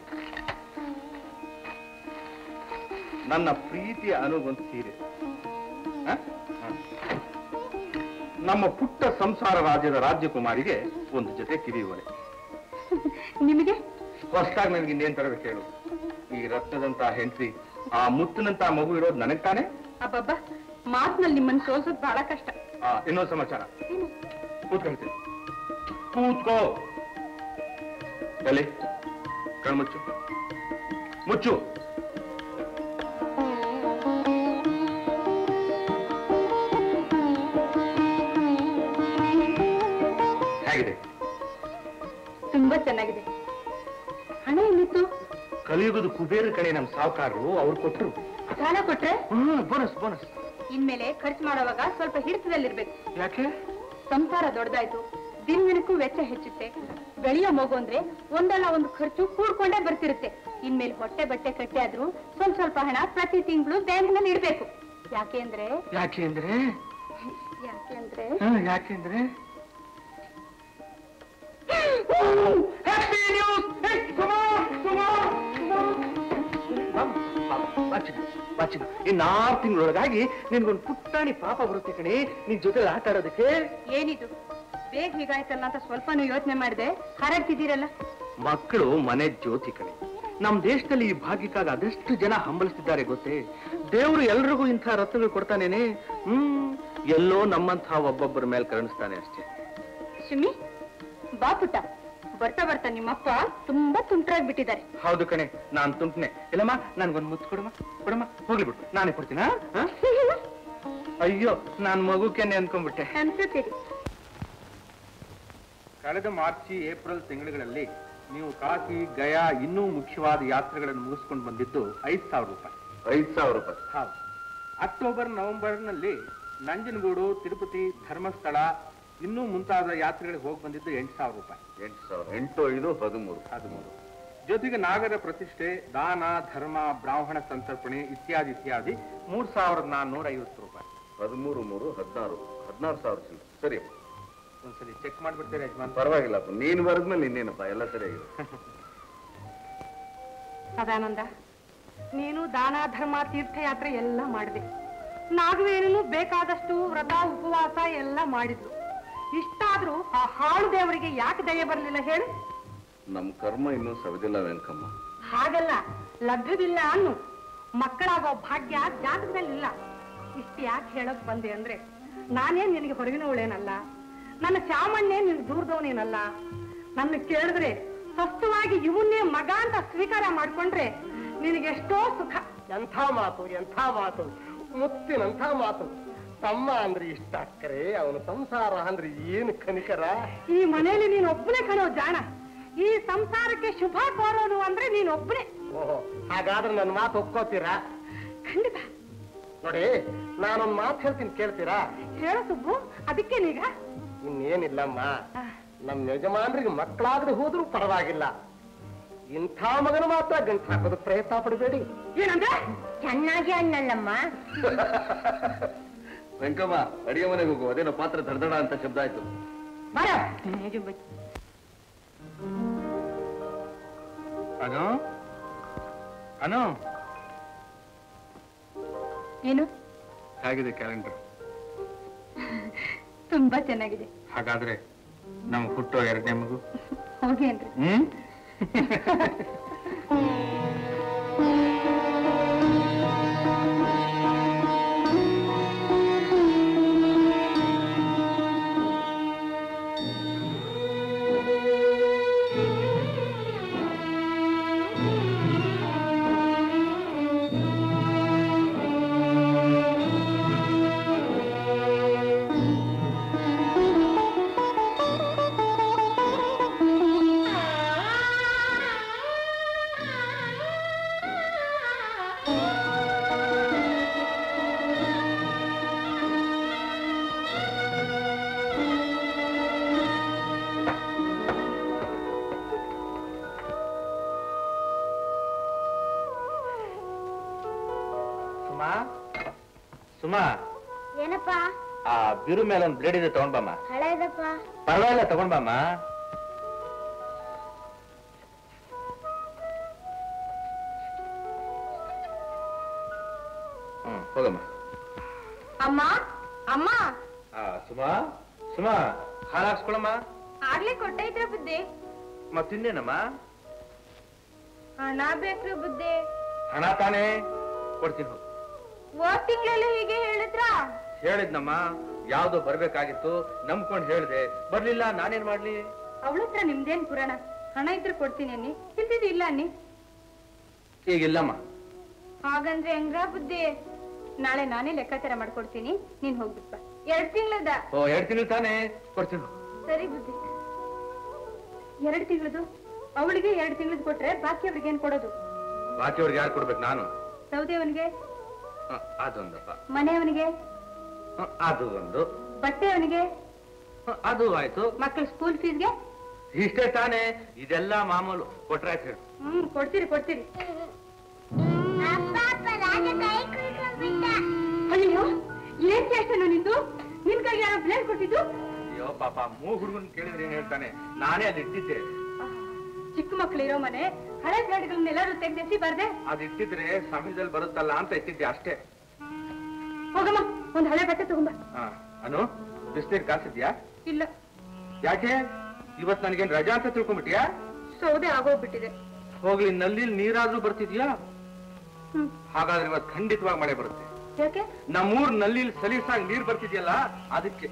ನನ್ನ ಪ್ರೀತಿಯ ಅನುಗೊಂದು ಸೀರೆ ಆ? ಆ. ನಮ್ಮ ಪುಟ್ಟ ಸಂಸಾರ ರಾಜ್ಯದ ರಾಜ್ಯಕುಮಾರಿಗೆ ಒಂದು ಜೊತೆ ಕಿರಿಯುವರೆ ನಿಮಗೆ ಹೊಸದಾಗಿ ನನಗೆ ಇನ್ನೇನ್ ತರಬೇಕು ಹೇಳು ಈ ರತ್ನದಂತ ಹೆಂಡತಿ ಆ ಮುತ್ತಿನಂತ ಮಗು ಇರೋದು ನನಗ್ ತಾನೆ ಅಬ್ಬಬ್ಬ ಮಾತಿನಲ್ಲಿ ನಿಮ್ಮನ್ನ ಸೋಲ್ಸೋದು ಬಹಳ ಕಷ್ಟ ಆ, ಇನ್ನೊಂದು ಸಮಾಚಾರ ಕೂತ್ಕೊಳ್ತೀನಿ ಕೂತ್ಕೋ ಎಲ್ಲಿ ಕಣ್ಮುಚ್ಚು ಮುಚ್ಚು ಹೇಗಿದೆ ತುಂಬಾ ಚೆನ್ನಾಗಿದೆ ಹಣ ಎಲ್ಲಿತ್ತು ಕಲಿಯುಗದ ಕುಬೇರ ಕಡೆ ನಮ್ಮ ಸಾವುಕಾರರು ಅವ್ರು ಕೊಟ್ಟರು ಸಾಲ ಕೊಟ್ರೆ ಹ್ಮ್ ಬೋನಸ್ ಬೋನಸ್ ಇನ್ಮೇಲೆ ಖರ್ಚು ಮಾಡುವಾಗ ಸ್ವಲ್ಪ ಹಿಡಿತದಲ್ಲಿರ್ಬೇಕು ಯಾಕೆ ಸಂಸಾರ ದೊಡ್ಡದಾಯ್ತು ದಿನ ದಿನಕ್ಕೂ ವೆಚ್ಚ ಹೆಚ್ಚುತ್ತೆ ಬೆಳೆಯೋ ಮಗು ಅಂದ್ರೆ ಒಂದಲ್ಲ ಒಂದು ಖರ್ಚು ಕೂಡ್ಕೊಂಡೇ ಬರ್ತಿರುತ್ತೆ ಇನ್ಮೇಲೆ ಹೊಟ್ಟೆ ಬಟ್ಟೆ ಕಟ್ಟಿ ಆದ್ರೂ ಸ್ವಲ್ಪ ಸ್ವಲ್ಪ ಹಣ ಪ್ರತಿ ತಿಂಗಳು ಬ್ಯಾಂಕ್ನಲ್ಲಿ ಇಡ್ಬೇಕು ಯಾಕೆ ಅಂದ್ರೆ ಯಾಕೆ ಅಂದ್ರೆ ಯಾಕೆ ಅಂದ್ರೆ ಯಾಕೆಂದ್ರೆ ಇನ್ನು ಆರು ತಿಂಗಳೊಳಗಾಗಿ ನಿನ್ಗೊಂದು ಪುಟ್ಟಾಣಿ ಪಾಪ ಬರುತ್ತೆ ಕಣೆ ನಿನ್ ಜೊತೆ ಆಟ ಆಡೋದಕ್ಕೆ ಏನಿದು ಬೇಗ ಹೀಗಾಯ್ತಲ್ಲ ಅಂತ ಸ್ವಲ್ಪನೂ ಯೋಚನೆ ಮಾಡಿದೆ ಹರಡ್ತಿದ್ದೀರಲ್ಲ ಮಕ್ಕಳು ಮನೆ ಜ್ಯೋತಿ ಕಣೆ ನಮ್ ದೇಶದಲ್ಲಿ ಈ ಭಾಗ್ಯಕ್ಕಾಗಿ ಅದೆಷ್ಟು ಜನ ಹಂಬಲಿಸ್ತಿದ್ದಾರೆ ಗೊತ್ತೇ ದೇವರು ಎಲ್ರಿಗೂ ಇಂಥ ರತ್ನಗಳು ಕೊಡ್ತಾನೇನೆ ಹ್ಮ್ ಎಲ್ಲೋ ನಮ್ಮಂಥ ಒಬ್ಬೊಬ್ಬರ ಮೇಲೆ ಕರುಣಿಸ್ತಾನೆ ಅಷ್ಟೇ ಸುಮಿ ಬಾ ಪುಟ್ಟ ಬರ್ತಾ ಬರ್ತಾ ನಿಮ್ಮಪ್ಪ ತುಂಬಾ ತುಂಟ್ರಾಗ್ಬಿಟ್ಟಿದ್ದಾರೆ ಹೌದು ಕಣೆ ನಾನ್ ತುಂಟ್ನೆ ಇಲ್ಲಮ್ಮ ನನ್ಗೊಂದು ಮುತ್ತು ಕೊಡಮ್ಮ ಕೊಡಮ್ಮ ಹೋಗ್ಲಿ ಬಿಡು ನಾನೇ ಕೊಡ್ತೀನ ಅಯ್ಯೋ ನಾನ್ ಮಗುಕೆನೆ ಅನ್ಕೊಂಡ್ಬಿಟ್ಟೆ ಅನ್ಸುತ್ತೀರಿ ಕಳೆದ ಮಾರ್ಚಿ ಏಪ್ರಿಲ್ ತಿಂಗಳುಗಳಲ್ಲಿ ನೀವು ಕಾಶಿ ಗಯಾ ಇನ್ನೂ ಮುಖ್ಯವಾದ ಯಾತ್ರೆಗಳನ್ನು ಮುಗಿಸ್ಕೊಂಡು ಬಂದಿದ್ದು ಐದು ಸಾವಿರ ರೂಪಾಯಿ ಐದ್ ಸಾವಿರ ರೂಪಾಯಿ ಹೌದು ಅಕ್ಟೋಬರ್ ನವೆಂಬರ್ನಲ್ಲಿ ನಂಜನಗೂಡು ತಿರುಪತಿ ಧರ್ಮಸ್ಥಳ ಇನ್ನೂ ಮುಂತಾದ ಯಾತ್ರೆಗಳಿಗೆ ಹೋಗಿ ಬಂದಿದ್ದು ಎಂಟು ಸಾವಿರ ರೂಪಾಯಿ ಎಂಟು ಸಾವಿರ ಎಂಟು ಐದು ಹದಿಮೂರು ಹದಿಮೂರು ಜೊತೆಗೆ ನಾಗರ ಪ್ರತಿಷ್ಠೆ ದಾನ ಧರ್ಮ ಬ್ರಾಹ್ಮಣ ಸಂತರ್ಪಣೆ ಇತ್ಯಾದಿ ಇತ್ಯಾದಿ ಮೂರ್ ಸಾವಿರದ ನಾನ್ನೂರ ಐವತ್ತು ರೂಪಾಯಿ ಹದಿಮೂರು ಮೂರು ಹದಿನಾರು ಹದಿನಾರು ಸಾವಿರ ಚಿಲ್ಲರೆ ಸರಿ ಒಂದ್ಸಲಿ ಚೆಕ್ ಮಾಡ್ಬಿಡ್ತೀರಾ ಯಜಮಾನ್ ಪರವಾಗಿಲ್ಲಪ್ಪ ನೀನ್ ಬರೆದ್ಮೇಲೆ ಇನ್ನೇನಪ್ಪ ಎಲ್ಲ ಸರಿಯಾಗಿದೆ ಸದಾನಂದ ನೀನು ದಾನ ಧರ್ಮ ತೀರ್ಥಯಾತ್ರೆ ಎಲ್ಲ ಮಾಡಿದೆ ನಾಗವೇನು ಬೇಕಾದಷ್ಟು ವ್ರತ ಉಪವಾಸ ಎಲ್ಲ ಮಾಡಿದ್ಲು ಇಷ್ಟಾದ್ರೂ ಆ ಹಾಳು ದೇವರಿಗೆ ಯಾಕೆ ದಯ ಬರಲಿಲ್ಲ ಹೇಳು ನಮ್ ಕರ್ಮ ಇನ್ನೂ ಸವಿದಿಲ್ಲ ವೆಂಕಮ್ಮ ಹಾಗಲ್ಲ ಲಭ್ಯವಿಲ್ಲ ಅನ್ನು ಮಕ್ಕಳಾಗೋ ಭಾಗ್ಯ ಜಾತಕದಲ್ಲಿಲ್ಲ ಇಷ್ಟು ಯಾಕೆ ಹೇಳಕ್ ಬಂದೆ ಅಂದ್ರೆ ನಾನೇನ್ ನಿನಗೆ ಹೊರಗಿನವಳೇನಲ್ಲ ನನ್ನ ಚಾಮಣ್ಣೇ ನಿನ್ ದೂರದವನೇನಲ್ಲ ನನ್ನ ಕೇಳಿದ್ರೆ ಸ್ಪಷ್ಟವಾಗಿ ಇವನ್ನೇ ಮಗ ಅಂತ ಸ್ವೀಕಾರ ಮಾಡ್ಕೊಂಡ್ರೆ ನಿನಗೆಷ್ಟೋ ಸುಖ ಎಂಥ ಮಾತು ಎಂಥ ಮಾತು ಮುತ್ತಿನಂಥ ಮಾತು ತಮ್ಮ ಅಂದ್ರೆ ಇಷ್ಟ ಅಕ್ಕರೆ ಅವನ ಸಂಸಾರ ಅಂದ್ರೆ ಏನು ಕನಿಕರ ಈ ಮನೆಯಲ್ಲಿ ನೀನ್ ಒಬ್ಬನೇ ಕಣೋ ಜಾಣ ಈ ಸಂಸಾರಕ್ಕೆ ಶುಭ ಕೋರೋನು ಅಂದ್ರೆ ನೀನ್ ಒಬ್ಬನೇ ಓಹೋ ಹಾಗಾದ್ರೆ ನನ್ನ ಮಾತು ಒಪ್ಕೋತೀರಾ ಖಂಡಿತ ನೋಡಿ ನಾನೊಂದ್ ಮಾತು ಹೇಳ್ತೀನಿ ಕೇಳ್ತೀರಾ ಹೇಳು ಸುಬ್ಬು ಅದಕ್ಕೇನೀಗ ಇನ್ನೇನಿಲ್ಲಮ್ಮ ನಮ್ ಯಜಮಾನ್ರಿಗೆ ಮಕ್ಕಳಾದ್ರೆ ಹೋದ್ರೂ ಪರವಾಗಿಲ್ಲ ಇಂಥ ಮಗನ ಮಾತ್ರ ಗಂಟು ಹಾಕೋದು ಪ್ರಯತ್ನ ಪಡಬೇಡಿ ಏನಂದ್ರೆ ಚೆನ್ನಾಗಿ ಅನ್ನಲ್ಲಮ್ಮ ವೆಂಕಮ್ಮ ಅಡಿಗೆ ಮನೆಗೆ ಹೋಗು ಅದೇನೋ ಪಾತ್ರ ದಡದಡ ಅಂತ ಶಬ್ದ ಆಯ್ತು ಬರ ಅನು ಅನು ಏನು ಹೇಗಿದೆ ಕ್ಯಾಲೆಂಡರ್ ತುಂಬಾ ಚೆನ್ನಾಗಿದೆ ಹಾಗಾದ್ರೆ ನಮ್ಗೆ ಹುಟ್ಟೋ ಎರಡನೇ ಮಗು ಹೋಗಿ ಅನ್ರಿ ಹ್ಮ್ ಸುಮಾ ಸುಮಾ ಏನಪ್ಪ ಆ ಬಿರು ಮೇಲೆ ಒಂದು ಬ್ಲೇಡ್ ಇದೆ ತಗೊಂಡ್ಬಮ್ಮ ಹಳೇದಪ್ಪ ಪರವಾಗಿಲ್ಲ ತಗೊಂಡ್ಬಮ್ಮ ಹ್ಮ್ ಹೋಗಮ್ಮ ಅಮ್ಮ ಅಮ್ಮ ಆ, ಸುಮಾ ಸುಮಾ ಹಾಲು ಹಾಕ್ಸ್ಕೊಳಮ್ಮ ಆಗ್ಲೇ ಕೊಟ್ಟೈತ್ರ ಬುದ್ಧಿ ಮತ್ತಿನ್ನೇನಮ್ಮ ಹಣ ಬೇಕ್ರಿ ಬುದ್ಧಿ ಹಣ ತಾನೇ ಕೊಡ್ತೀನಿ ಹೋಗು ಹೋದ್ ತಿಂಗಳಲ್ಲಿ ಹೀಗೆ ಹೇಳಿದ್ರಾ ಹೇಳಿದ್ನಮ್ಮ ಯಾವ್ದೋ ಬರ್ಬೇಕಾಗಿತ್ತು ನಂಬ್ಕೊಂಡು ಹೇಳ್ದೆ ಬರ್ಲಿಲ್ಲ ನಾನೇನ್ ಮಾಡ್ಲಿ ಅವಳ ಹತ್ರ ನಿಮ್ದೇನ್ ಪುರಾಣ ಹಣ ಇದ್ರೆ ಕೊಡ್ತೀನಿ ಅನ್ನಿ ಇಲ್ದಿದ್ದು ಇಲ್ಲ ಅನ್ನಿ ಈಗಿಲ್ಲಮ್ಮ ಹಾಗಂದ್ರೆ ಹೆಂಗ್ರ ಬುದ್ಧಿ ನಾಳೆ ನಾನೇ ಲೆಕ್ಕಾಚಾರ ಮಾಡ್ಕೊಡ್ತೀನಿ ನೀನ್ ಹೋಗ್ಬಿಟ್ ಬಾ ಎರಡ್ ತಿಂಗಳದ ಓ ಎರಡ್ ತಿಂಗಳು ತಾನೇ ಕೊಡ್ತೀನಿ ಹೋಗು. ಸರಿ ಬುದ್ಧಿ ಎರಡ್ ತಿಂಗಳದು ಅವಳಿಗೆ ಎರಡ್ ತಿಂಗಳದ್ ಕೊಟ್ರೆ ಬಾಕಿ ಅವ್ರಿಗೆ ಏನ್ ಕೊಡೋದು ಬಾಕಿ ಅವ್ರಿಗೆ ಯಾರು ಕೊಡ್ಬೇಕು ನಾನು ಸೌದೆಯವನಿಗೆ ಹ, ಅದೊಂದಪ್ಪ ಮನೆಯವನಿಗೆ ಹ, ಅದು ಒಂದು ಬಟ್ಟೆ ಅವನಿಗೆ ಹ, ಅದು ಆಯ್ತು ಮಕ್ಕಳ ಸ್ಕೂಲ್ ಫೀಸ್ಗೆ ಇಷ್ಟೇ ತಾನೇ ಇದೆಲ್ಲ ಮಾಮೂಲು ಕೊಟ್ರಾಯ್ತು ಹೇಳು ಹ್ಮ್ ಕೊಡ್ತೀರಿ ಕೊಡ್ತೀರಿ ಅಪ್ಪ ಅಪ್ಪ ರಾಜ ಕೈ ಕುಯ್ಕೊಂಡ್ಬಿಟ್ಟ ಅಯ್ಯೋ ಏನ್ ಚೇಷ್ಟನು ನಿಂದು ನಿನ್ ಕೈಗೆ ಯಾರೋ ಬ್ಲೇಡ್ ಕೊಟ್ಟಿದ್ದು ಅಯ್ಯೋ ಪಾಪ ಮೂ ಹುಡುಗನ್ ಕೇಳಿದ್ರೆ ಏನ್ ಹೇಳ್ತಾನೆ ನಾನೇ ಅಲ್ಲಿ ಇಟ್ಟಿದ್ದೆ ಚಿಕ್ಕ ಮಕ್ಳು ಇರೋ ಮನೆ ಹಳೆ ಬ್ಲೇಡ್ಗಳನ್ನೆಲ್ಲರೂ ತೆಗ್ದೆಸಿ ಬರ್ದೆ ಅದು ಇಟ್ಟಿದ್ರೆ ಸಮಯದಲ್ಲಿ ಬರುತ್ತಲ್ಲ ಅಂತ ಇಟ್ಟಿದ್ದೆ ಅಷ್ಟೇ ಹೋಗಮ್ಮ ಒಂದ್ ಹಳೆ ಬಟ್ಟೆ ತಗೊಂಬ ಹ, ಅನು ಬಿಸ್ನೀರ್ ಕಾಸಿದ್ಯಾ ಇಲ್ಲ ಯಾಕೆ ಇವತ್ ನನಗೇನ್ ರಜಾ ಅಂತ ತಿಳ್ಕೊಂಬಿಟ್ಯಾ ಸೌದೆ ಆಗೋಗ್ಬಿಟ್ಟಿದೆ ಹೋಗ್ಲಿ ನಲ್ಲಿ ನೀರಾದ್ರೂ ಬರ್ತಿದ್ಯಾ ಹ್ಮ್ ಹಾಗಾದ್ರೆ ಇವತ್ ಖಂಡಿತವಾಗಿ ಮಳೆ ಬರುತ್ತೆ ಯಾಕೆ ನಮ್ಮೂರ್ ನಲ್ಲಿ ಸಲೀಸಾಗಿ ನೀರ್ ಬರ್ತಿದ್ಯಲ್ಲ ಅದಕ್ಕೆ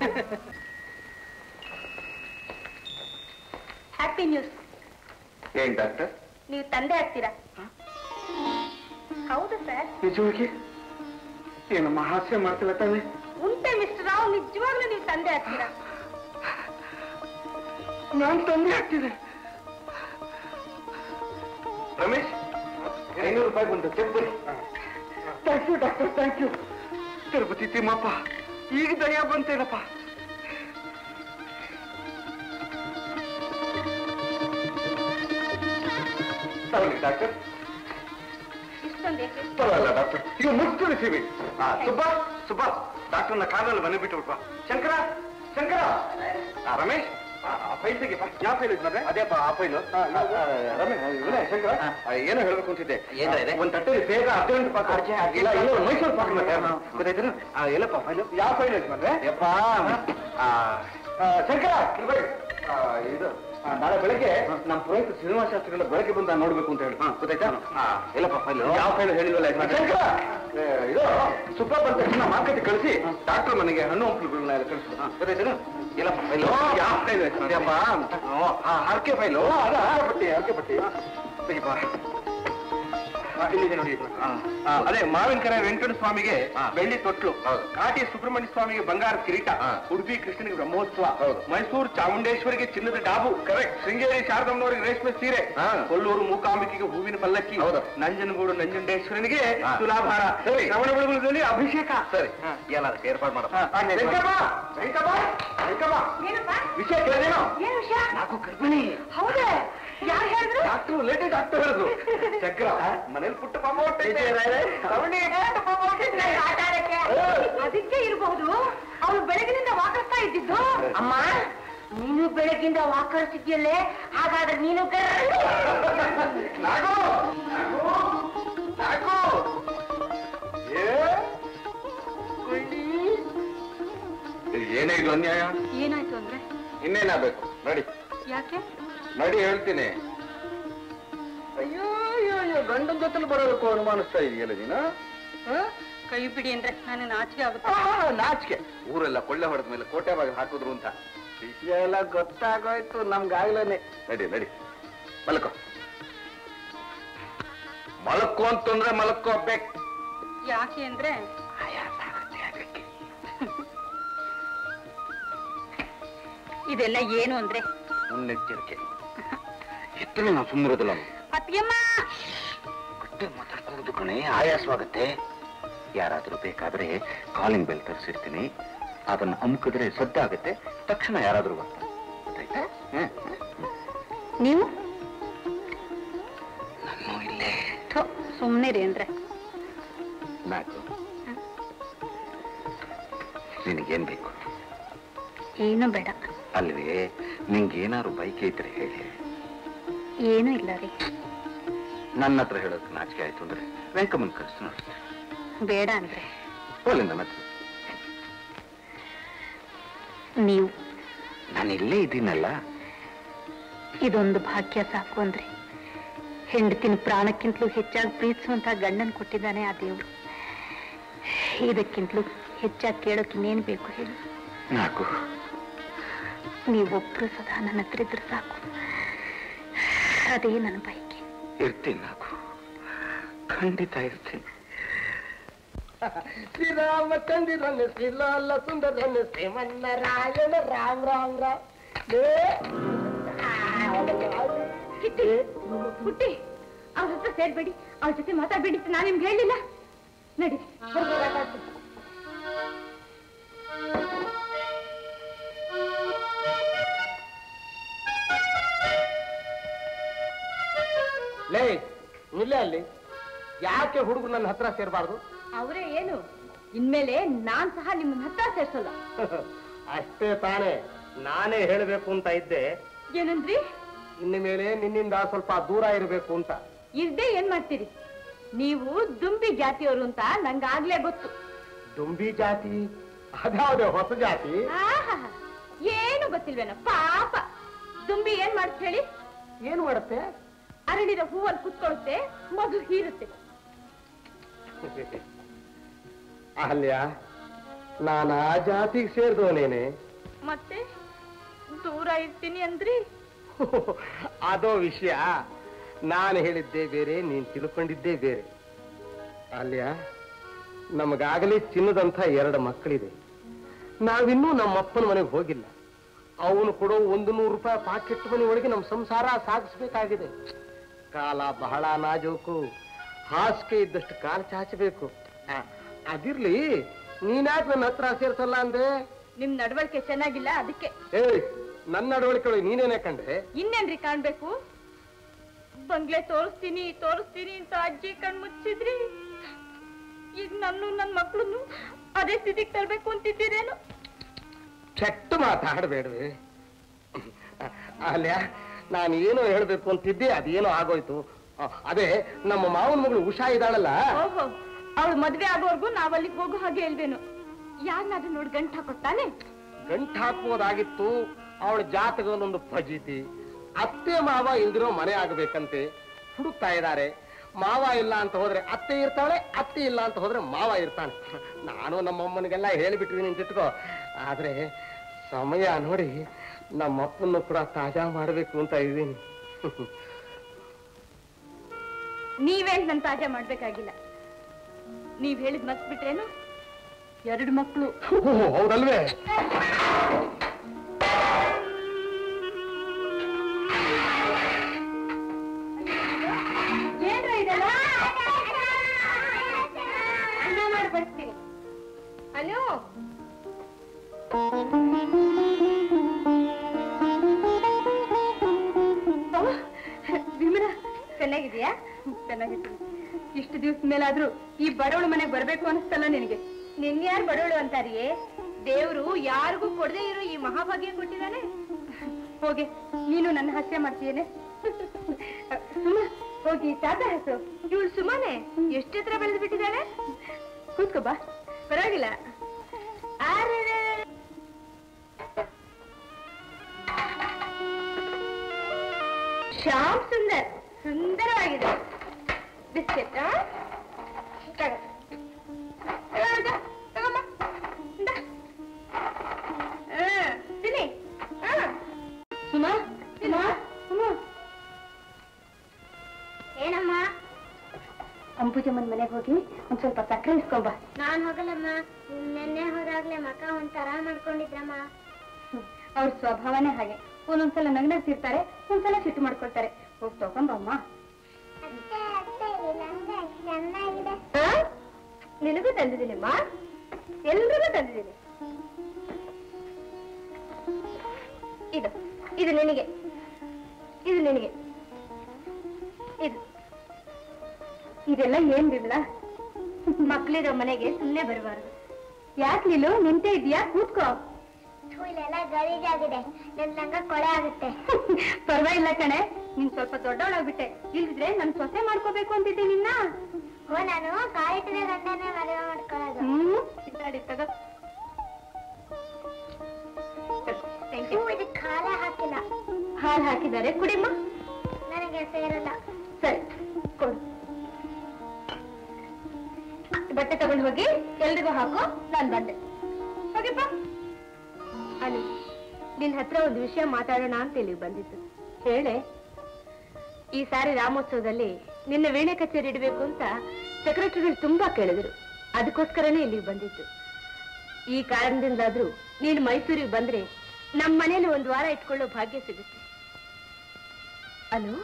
ಹ್ಯಾಪಿ ನ್ಯೂಸ್ ಏನ್ ಡಾಕ್ಟರ್ ನೀವು ತಂದೆ ಆಗ್ತೀರಾ ಹೌದು ಸರ್ ನಿಜವಾಗಿ ಏನಮ್ಮ ಹಾಸ್ಯ ಮಾಡ್ತಿಲ್ಲ ತಾನೆ ಉಂಟೆ ಮಿಸ್ಟರ್ ರಾವ್ ನಿಜವಾಗ್ಲೂ ನೀವು ತಂದೆ ಆಗ್ತೀರಾ ನಾನ್ ತಂದೆ ಆಗ್ತಿದೆ ರಮೇಶ್ ಐನೂರು ರೂಪಾಯಿ ಬಂದು ಚೆಕ್ ಬರಿ thank you doctor thank you Tirupati Timmappa ಈಗ ದಯ ಬಂತೇನಪ್ಪ ತಗೊಳ್ಳಿ ಡಾಕ್ಟರ್ ಇಷ್ಟೊಂದು ಏಕೆ ಪರವಾಗಿಲ್ಲ ಡಾಕ್ಟರ್ ಈಗ ಮುಚ್ಚಿಳಿಸಿವಿ ಹಾ ಸುಬ್ಬ ಸುಬ್ಬ ಡಾಕ್ಟರ್ನ ಕಾರಲ್ಲಿ ಮನೆ ಬಿಟ್ಟು ಬಿಟ್ಪ ಶಂಕರ ಶಂಕರ ಆ, ರಮೇಶ್ ಆ, ಆ ಫೈಲ್ ತೆಗಿಪ್ಪ ಯಾವ ಫೈಲ್ ಇದ್ದರೆ ಅದೇಪ್ಪ ಆ ಫೈಲು ರಮೇಶ್ ಇವನೇ ಶಂಕರ ಆ, ಏನೋ ಹೇಳ್ಬೇಕು ಅಂತಿದ್ದೆ ಒಂದ್ ತಟ್ಟೆಲಿ ಬೇಗ ಅರ್ಜೆಂಟ್ ಪಾಕ ಇಲ್ಲ ಇಲ್ಲ ಒಂದ್ ಮೈಸೂರು ಪಾಕ ಗೊತ್ತಾಯ್ತು ಎಲ್ಲಪ್ಪ ಫೈಲು ಯಾವ ಫೈಲ್ ಇದ್ದರೆ ಯಪ್ಪ ಆ, ಆ, ಶಂಕರ ಇಲ್ಲಿ ಬರ್ರಿ. ಆ, ಇದು ಆ, ನಾಳೆ ಬೆಳಗ್ಗೆ ನಮ್ಮ ಪುರೋಹಿತ ಶ್ರೀನಿವಾಸ ಶಾಸ್ತ್ರಿಗಳ ಬೆಳಗ್ಗೆ ಬಂದು ನಾನ್ ನೋಡ್ಬೇಕು ಅಂತ ಹೇಳಿ ಗೊತ್ತಾಯ್ತಾ ಆ, ಎಲ್ಲಪ್ಪ ಫೈಲು ಯಾವ ಫೈಲು ಹೇಳಿಲ್ವಲ್ಲ ಯಜಮಾನ್ರೆ? ಏ, ಇದು ಸುಬ್ಬ ಬಂದ ತಕ್ಷಣ ಮಾರ್ಕೆಟ್ ಕಳಿಸಿ ಡಾಕ್ಟರ್ ಮನೆಗೆ ಹಣ್ಣು ಹಂಪಲುಗಳನ್ನ ಎಲ್ಲ ಕಳಿಸು ಗೊತ್ತಾಯ್ತೇನು ಎಲ್ಲಪ್ಪ ಫೈಲು ಯಾವ ಫೈಲು ಯಪ್ಪ ಹರಕೆ ಫೈಲು ಅದ ಹರಕೆ ಪಟ್ಟಿ ಹರಕೆ ಪಟ್ಟಿ ತೆಗಿಪ್ಪ ಆ, ಇಲ್ಲಿದೆ ನೋಡಿ ಆ, ಆ, ಅದೇ ಮಾವಿನಕೆರೆ ವೆಂಕಟ ಸ್ವಾಮಿಗೆ ಬೆಳ್ಳಿ ತೊಟ್ಲು ಕಾಟಿ ಸುಬ್ರಹ್ಮಣ್ಯ ಸ್ವಾಮಿಗೆ ಬಂಗಾರ ಕಿರೀಟ ಉಡುಪಿ ಕೃಷ್ಣನಿಗೆ ಬ್ರಹ್ಮೋತ್ಸವ ಮೈಸೂರು ಚಾಮುಂಡೇಶ್ವರಿಗೆ ಚಿನ್ನದ ಡಾಬು ಕರೆಕ್ಟ್ ಶೃಂಗೇರಿ ಶಾರದಮ್ಮನವರಿಗೆ ರೇಷ್ಮೆ ಸೀರೆ ಕೊಲ್ಲೂರು ಮೂಕಾಂಬಿಕೆಗೆ ಹೂವಿನ ಪಲ್ಲಕ್ಕಿ ನಂಜನಗೂಡು ನಂಜುಂಡೇಶ್ವರನಿಗೆ ತುಲಾಭಾರ ಶ್ರವಣಬೆಳಗೊಳದಲ್ಲಿ ಅಭಿಷೇಕ ಸರಿ ಏನಾದ್ರು ಏರ್ಪಾಡು ಮಾಡ ಏನಪ್ಪ ವಿಷಯ ಕೇಳಿದೇನೋ ಏನ್ ವಿಷಯ ನಾಲ್ಕು ಗರ್ಭಿಣಿ ಹೌದೇ ಯಾರು ಹೇಳಿದ್ರು ಡಾಕ್ಟರ್ ಲೇಟೆಸ್ಟ್ ಡಾಕ್ಟರ್ ಹೇಳಿದ್ರು ಚಕ್ರ ಮನೇಲಿ ಪುಟ್ಟ ಪಾಪ ಹೊಟ್ಟೈತೆ. ಸವಣಿ. ಅದಕ್ಕೆ ಇರಬಹುದು ಅವಳು ಬೆಳಗಿನಿಂದ ವಾಕರ್ಸ್ತಾ ಇದ್ದಿದ್ದು ಅಮ್ಮ ನೀನು ಬೆಳಗಿಂದ ವಾಕರಿಸಿದ್ಯಲ್ಲೇ ಹಾಗಾದ್ರೆ ನೀನು ನಾಗು! ನಾಗು! ಏ? ಏನೇ ಇದು ಅನ್ಯಾಯ ಏನಾಯ್ತು ಅಂದ್ರೆ ಇನ್ನೇನಾಗಬೇಕು ನಡಿ ಯಾಕೆ ನಡಿ ಹೇಳ್ತೀನಿ ಅಯ್ಯೋ ಅಯ್ಯೋ ಅಯ್ಯೋ ಗಂಡನ ಜೊತೆಲಿ ಬರೋದಕ್ಕೂ ಅನುಮಾನಿಸ್ತಾ ಇದೆಯಲ್ಲ ನೀನು ಆ? ಕೈ ಬಿಡಿ ಅಂದ್ರೆ ನಾನು ನಾಚಿಕೆ ಆಗುತ್ತೆ ಆ, ನಾಚಿಕೆ ಊರೆಲ್ಲ ಕೊಳ್ಳೆ ಹೊಡೆದ ಮೇಲೆ ಕೋಟೆ ಬಾಗಿಲು ಹಾಕಿದ್ರು ಅಂತ ವಿಷಯ ಎಲ್ಲ ಗೊತ್ತಾಗೋಯ್ತು ನಮ್ಗಾಗ್ಲೇನೆ ನಡಿ ನಡಿ ಮಲಕೋ ಮಲಕ್ಕೋ ಅಂತಂದ್ರೆ ಮಲಕ್ಕೋ ಬೇಕು ಯಾಕೆ ಅಂದ್ರೆ ಇದೆಲ್ಲ ಏನು ಅಂದ್ರೆ ಮುನ್ನೆಚ್ಚರಿಕೆ ಎತ್ತಲು ನಾವು ಸುಮ್ಮನಿರೋದಿಲ್ಲ ಅತ್ತಿಗೆಮ್ಮ ಗಟ್ಟಿ ಮಾತಾಡ್ಕೊಳ್ಳೋದು ಕಣೆ ಆಯಾಸವಾಗುತ್ತೆ ಯಾರಾದ್ರೂ ಬೇಕಾದ್ರೆ ಕಾಲಿಂಗ್ ಬೆಲ್ ತರಿಸಿರ್ತೀನಿ ಅದನ್ನ ಅಮುಕಿದ್ರೆ ಸದ್ದಾಗುತ್ತೆ ತಕ್ಷಣ ಯಾರಾದ್ರೂ ಬರ್ತಾರೆ ಗೊತ್ತಾಯ್ತಾ ಹ್ಮ್. ನೀವು ನಾನು ಇಲ್ಲೇ ಸುಮ್ಮನೆ ರೀ ಅಂದ್ರೆ ನಾಲ್ಕು ನಿನಗೇನ್ ಬೇಕು ಏನು ಬೇಡ ಅಲ್ವೇ ನಿಂಗೇನಾದ್ರು ಬೈಕ್ ಇದ್ರೆ ಹೇಳಿ ಏನೂ ಇಲ್ಲ ರೀ ನನ್ನ ಹತ್ರ ಹೇಳೋಕೆ ನಾಚಿಕೆ ಆಯ್ತು ಅಂದ್ರೆ ವೆಂಕಮ್ಮನ್ ಕರೆಸ್ತು ನೋಡಿ ಬೇಡ ಅಂದ್ರೆ ಹೋಗ್ಲಿ ನನ್ನ ಹತ್ರ ನೀವು ನಾನು ಇಲ್ಲೇ ಇದ್ದೀನಲ್ಲ ಇದೊಂದು ಭಾಗ್ಯ ಸಾಕು ಅಂದ್ರೆ ಹೆಂಡತಿನ ಪ್ರಾಣಕ್ಕಿಂತಲೂ ಹೆಚ್ಚಾಗಿ ಪ್ರೀತಿಸುವಂತ ಗಂಡನ್ ಕೊಟ್ಟಿದ್ದಾನೆ ಆ ದೇವ್ರು ಇದಕ್ಕಿಂತಲೂ ಹೆಚ್ಚಾಗಿ ಕೇಳೋಕೆ ಇನ್ನೇನು ಬೇಕು ಹೇಳಿ ನಾಲ್ಕು ನೀವೊಬ್ರು ಸದಾ ನನ್ನ ಹತ್ರ ಇದ್ರೆ ಸಾಕು ಅದೇ ನನ್ನ ಬಯಕೆ ಇರ್ತೀನಿ ನಾಲ್ಕು ಖಂಡಿತ ಇರ್ತೀನಿ ಶ್ರೀರಾಮಚಂದ್ರನ ಶ್ರೀಲಾಲ ಸುಂದರನ ಶ್ರೀಮನ್ನರಾಯಣ ರಾಮ್ ರಾಮ್ ರಾಮ್ ಹುಟ್ಟಿ ಅವ್ರ ಹತ್ರ ಸೇರ್ಬೇಡಿ ಅವ್ರ ಜೊತೆ ಮಾತಾಡ್ಬೇಡಿ ಅಂತ ನಾನು ನಿಮ್ಗೆ ಹೇಳಿಲ್ಲ ನಡಿ ಲೇ ನಿಲ್ಲೇ ಅಲ್ಲಿ ಯಾಕೆ ಹುಡುಗರು ನನ್ನ ಹತ್ರ ಸೇರಬಾರ್ದು ಅವರೇ ಏನು ಇನ್ಮೇಲೆ ನಾನ್ ಸಹ ನಿಮ್ಮನ್ನ ಹತ್ರ ಸೇರ್ಸಲ್ಲ ಅಷ್ಟೇ ತಾನೇ ನಾನೇ ಹೇಳಬೇಕು ಅಂತ ಇದ್ದೆ ಏನಂದ್ರಿ ಇನ್ನು ಮೇಲೆ ನಿನ್ನಿಂದ ಸ್ವಲ್ಪ ದೂರ ಇರಬೇಕು ಅಂತ ಇರ್ದೇ ಏನ್ ಮಾಡ್ತೀರಿ ನೀವು ದುಂಬಿ ಜಾತಿಯವರು ಅಂತ ನಂಗಾಗ್ಲೇ ಗೊತ್ತು ದುಂಬಿ ಜಾತಿ ಅದ್ಯಾವುದೇ ಹೊಸ ಜಾತಿ ಆಹಾ ಏನು ಗೊತ್ತಿಲ್ವೇನೋ ಪಾಪ ದುಂಬಿ ಏನ್ ಮಾಡುತ್ತೆ ಹೇಳಿ ಏನ್ ಮಾಡುತ್ತೆ ಅರಳಿದ ಹೂವಲ್ಲಿ ಕುತ್ಕೊಳ್ಳುತ್ತೆ ಮಧು ಹೀರುತ್ತೆ ಅಲ್ಯ ನಾನು ಆ ಜಾತಿಗೆ ಸೇರಿದವನೇನೆ ಮತ್ತೆ ದೂರ ಇರ್ತೀನಿ ಅಂದ್ರಿ ಅದೋ ವಿಷಯ ನಾನು ಹೇಳಿದ್ದೇ ಬೇರೆ ನೀನ್ ತಿಳ್ಕೊಂಡಿದ್ದೇ ಬೇರೆ ಅಲ್ಯ ನಮಗಾಗಲೇ ಚಿನ್ನದಂಥ ಎರಡು ಮಕ್ಕಳಿದೆ ನಾವಿನ್ನೂ ನಮ್ಮ ಅಪ್ಪನ ಮನೆಗೆ ಹೋಗಿಲ್ಲ ಅವನು ಕೊಡೋ ಒಂದು ನೂರು ರೂಪಾಯಿ ಪಾಕೆಟ್ ಮನಿ ಒಳಗೆ ನಮ್ಮ ಸಂಸಾರ ಸಾಗಿಸ್ಬೇಕಾಗಿದೆ ಕಾಲ ಬಹಳ ನಾಜೂಕು ಹಾಸಿಗೆ ಇದ್ದಷ್ಟು ಕಾಲು ಚಾಚಬೇಕು ಆ, ಅದಿರ್ಲಿ ನೀನ್ಯಾಕೆ ನನ್ನ ಹತ್ರ ಸೇರ್ಸಲ್ಲ ಅಂದೆ ನಿಮ್ ನಡವಳಿಕೆ ಚೆನ್ನಾಗಿಲ್ಲ ಅದಕ್ಕೆ ಏಯ್ ನನ್ನ ನಡವಳಿಕೆ ನೀನೇನೆ ಕಂಡ್ರೆ ಇನ್ನೇನ್ರಿ ಕಾಣ್ಬೇಕು ಬಂಗ್ಲೆ ತೋರಿಸ್ತೀನಿ ತೋರಿಸ್ತೀನಿ ಅಂತ ಅಜ್ಜಿ ಕಣ್ ಮುಚ್ಚಿದ್ರಿ ಈಗ ನನ್ನ ನನ್ ಮಕ್ಳನ್ನು ಅದೇ ಸ್ಥಿತಿಗೆ ತರ್ಬೇಕು ಅಂತಿದ್ದೀರೇನು ಕೆಟ್ಟ ಮಾತಾಡಬೇಡ್ವೆ ಅಲ್ಯ ನಾನು ಏನೋ ಹೇಳ್ಬೇಕು ಅಂತಿದ್ದೆ ಅದೇನೋ ಆಗೋಯ್ತು ಆ, ಅದೇ ನಮ್ಮ ಮಾವನ ಮಗಳು ಉಷಾ ಇದ್ದಾಳಲ್ಲ ಓಹೋ ಅವಳು ಮದ್ವೆ ಆಗೋವರ್ಗು ನಾವ್ ಅಲ್ಲಿಗೆ ಹೋಗೋ ಹಾಗೆ ಹೇಳ್ಬೇನು ಯಾರನ್ನಾದ್ರೂ ನೋಡಿ ಗಂಟ್ ಹಾಕೊತ್ತಾನೆ ಗಂಟು ಹಾಕ್ಬೋದಾಗಿತ್ತು ಅವಳ ಜಾತಕದಲ್ಲೊಂದು ಫಜೀತಿ ಅತ್ತೆ ಮಾವ ಇಲ್ದಿರೋ ಮನೆ ಆಗಬೇಕಂತೆ ಹುಡುಕ್ತಾ ಇದ್ದಾರೆ ಮಾವ ಇಲ್ಲ ಅಂತ ಹೋದ್ರೆ ಅತ್ತೆ ಇರ್ತಾಳೆ ಅತ್ತೆ ಇಲ್ಲ ಅಂತ ಹೋದ್ರೆ ಮಾವ ಇರ್ತಾನೆ ನಾನು ನಮ್ಮಮ್ಮನಿಗೆಲ್ಲ ಹೇಳಿಬಿಟ್ಟಿದ್ದೀನಿ ಅಂತ ಇಟ್ಕೋ ಆದ್ರೆ ಸಮಯ ನೋಡಿ ನಮ್ಮಪ್ಪನ್ನು ಕೂಡ ತಾಜಾ ಮಾಡಬೇಕು ಅಂತ ಇದ್ದೀನಿ ನೀವೇನ್ ನನ್ ತಾಜಾ ಮಾಡ್ಬೇಕಾಗಿಲ್ಲ ನೀವ್ ಹೇಳಿದ್ ಮತ್ ಬಿಟ್ರೇನು ಎರಡು ಮಕ್ಳು ಹೌದಲ್ವೇ ಏನ್ರ ಇದೆಲ್ಲ ಅನ್ನ ಮಾಡಿ ಬರ್ತೀನಿ ಅನು ವಿಮಲ ಚೆನ್ನಾಗಿದ್ಯಾ ಚೆನ್ನಾಗಿದ್ದೀನಿ ಇಷ್ಟು ದಿವಸ ಮೇಲಾದ್ರೂ ಈ ಬಡವಳು ಮನೆಗೆ ಬರ್ಬೇಕು ಅನಿಸ್ತಲ್ಲ ನಿನಗೆ ನಿನ್ ಯಾರು ಬಡವಳು ಅಂತಾರಿಯೇ ದೇವ್ರು ಯಾರಿಗೂ ಕೊಡದೆ ಇರೋ ಈ ಮಹಾಭಾಗ್ಯ ಕೊಟ್ಟಿದ್ದಾನೆ ಹೋಗಿ ನೀನು ನನ್ನ ಹಾಸ್ಯ ಮಾಡ್ತೀಯೇನೆ ಸುಮ ಹೋಗಿ ತಾತ ಹೆಸರು ಇವಳು ಸುಮ್ಮನೆ ಎಷ್ಟು ಎತ್ತರ ಬೆಳೆದು ಬಿಟ್ಟಿದ್ದಾಳೆ ಕೂತ್ಕೋ ಬಾ ಪರವಾಗಿಲ್ಲ ಆರೆ ಶ್ಯಾಮ್ ಸುಂದರ್ ಸುಂದರವಾಗಿದೆ ಬಿಸ್ಕೆಟ್ ತಗೋ ತಗೋ, ತಗೋ, ತಗೊಮ್ಮ. ಇಂದ. ಆ, ತಿನ್ನಿ ಆ. ಸುಮಾ ಸುಮಾ ಸುಮಾ ಏನಮ್ಮ ಅಂಬುಜಮ್ಮನ ಮನೆಗೆ ಹೋಗಿ ಒಂದ್ ಸ್ವಲ್ಪ ಸಕ್ಕರೆ ಇಸ್ಕೊಂಬ ನಾನ್ ಹೋಗಲ್ಲಮ್ಮ ನಿನ್ನೆ ಹೋದಾಗ್ಲೇ ಮಕ ಒಂಥರ ಮಾಡ್ಕೊಂಡಿದ್ರಮ್ಮ ಅವ್ರ ಸ್ವಭಾವನೇ ಹಾಗೆ ಒಂದೊಂದ್ಸಲ ನಗ್ನಗ್ತಿರ್ತಾರೆ ಒಂದ್ಸಲ ಸಿಟ್ಟು ಮಾಡ್ಕೊಳ್ತಾರೆ ಹೋಗಿ ತಗೊಂಬಮ್ಮ ಚೆನ್ನಾಗಿದೆ ಆ? ನಿನಗೂ ತಂದಿದ್ದೀನಿಮ್ಮ ಎಲ್ರಿಗೂ ತಂದಿದ್ದೀನಿ ಇದು ಇದು ನಿನಗೆ ಇದು ನಿನಗೆ ಇದು ಇದೆಲ್ಲ ಏನ್ ಬಿಡ್ಲ ಮಕ್ಳಿರೋ ಮನೆಗೆ ಸುಮ್ಮನೆ ಬರಬಾರ್ದು ಯಾಕೆ ನೀನು ನಿಂತೇ ಇದೀಯಾ ಕೂತ್ಕೋ ಥು, ಇಲ್ಲೆಲ್ಲ ಗಲೀಜಾಗಿದೆ ನನ್ ಲಂಗ ಕೊಳೆ ಆಗುತ್ತೆ ಪರವಾಗಿಲ್ಲ ಕಣೆ ನೀನ್ ಸ್ವಲ್ಪ ದೊಡ್ಡವಳಾಗ್ಬಿಟ್ಟೆ ಇಲ್ದಿದ್ರೆ ನನ್ ಸೊಸೆ ಮಾಡ್ಕೋಬೇಕು ಅಂತಿದ್ದೆ ನಿನ್ನ ಓ ನಾನು ಕಾಲಿಟ್ಟಿದ ಗಂಡನೇ ಮದುವೆ ಮಾಡ್ಕೊಳ್ಳೋದು ಹ್ಮ್ ಇದ್ದಾಡಿ ತಗೋ Thank ಥು, you. ಇದಕ್ ಖಾಲ ಹಾಕಿಲ್ಲ ಹಾಲು ಹಾಕಿದ್ದಾರೆ ಕುಡಿಮ್ಮ ನನಗೆ ಸೇರಲ್ಲ ಸರಿ ಕೊಡು ಬಟ್ಟೆ ತಗೊಂಡು ಹೋಗಿ ಎಲ್ರಿಗೂ ಹಾಕು ನಾನ್ ಬಂದೆ ಹೋಗಿಪ್ಪ ಅನು ನಿನ್ ಹತ್ರ ಒಂದು ವಿಷಯ ಮಾತಾಡೋಣ ಅಂತ ಇಲ್ಲಿಗೆ ಬಂದಿತ್ತು ಹೇಳೆ ಈ ಸಾರಿ ರಾಮೋತ್ಸವದಲ್ಲಿ ನಿನ್ನ ವೀಣೆ ಕಚೇರಿ ಇಡಬೇಕು ಅಂತ ಸೆಕ್ರೆಟರಿಗಳು ತುಂಬಾ ಕೇಳಿದ್ರು ಅದಕ್ಕೋಸ್ಕರನೇ ಇಲ್ಲಿಗೆ ಬಂದಿತ್ತು ಈ ಕಾರಣದಿಂದಾದ್ರೂ ನೀನು ಮೈಸೂರಿಗೆ ಬಂದ್ರೆ ನಮ್ಮ ಮನೇಲಿ ಒಂದು ವಾರ ಇಟ್ಕೊಳ್ಳೋ ಭಾಗ್ಯ ಸಿಗುತ್ತೆ ಅನು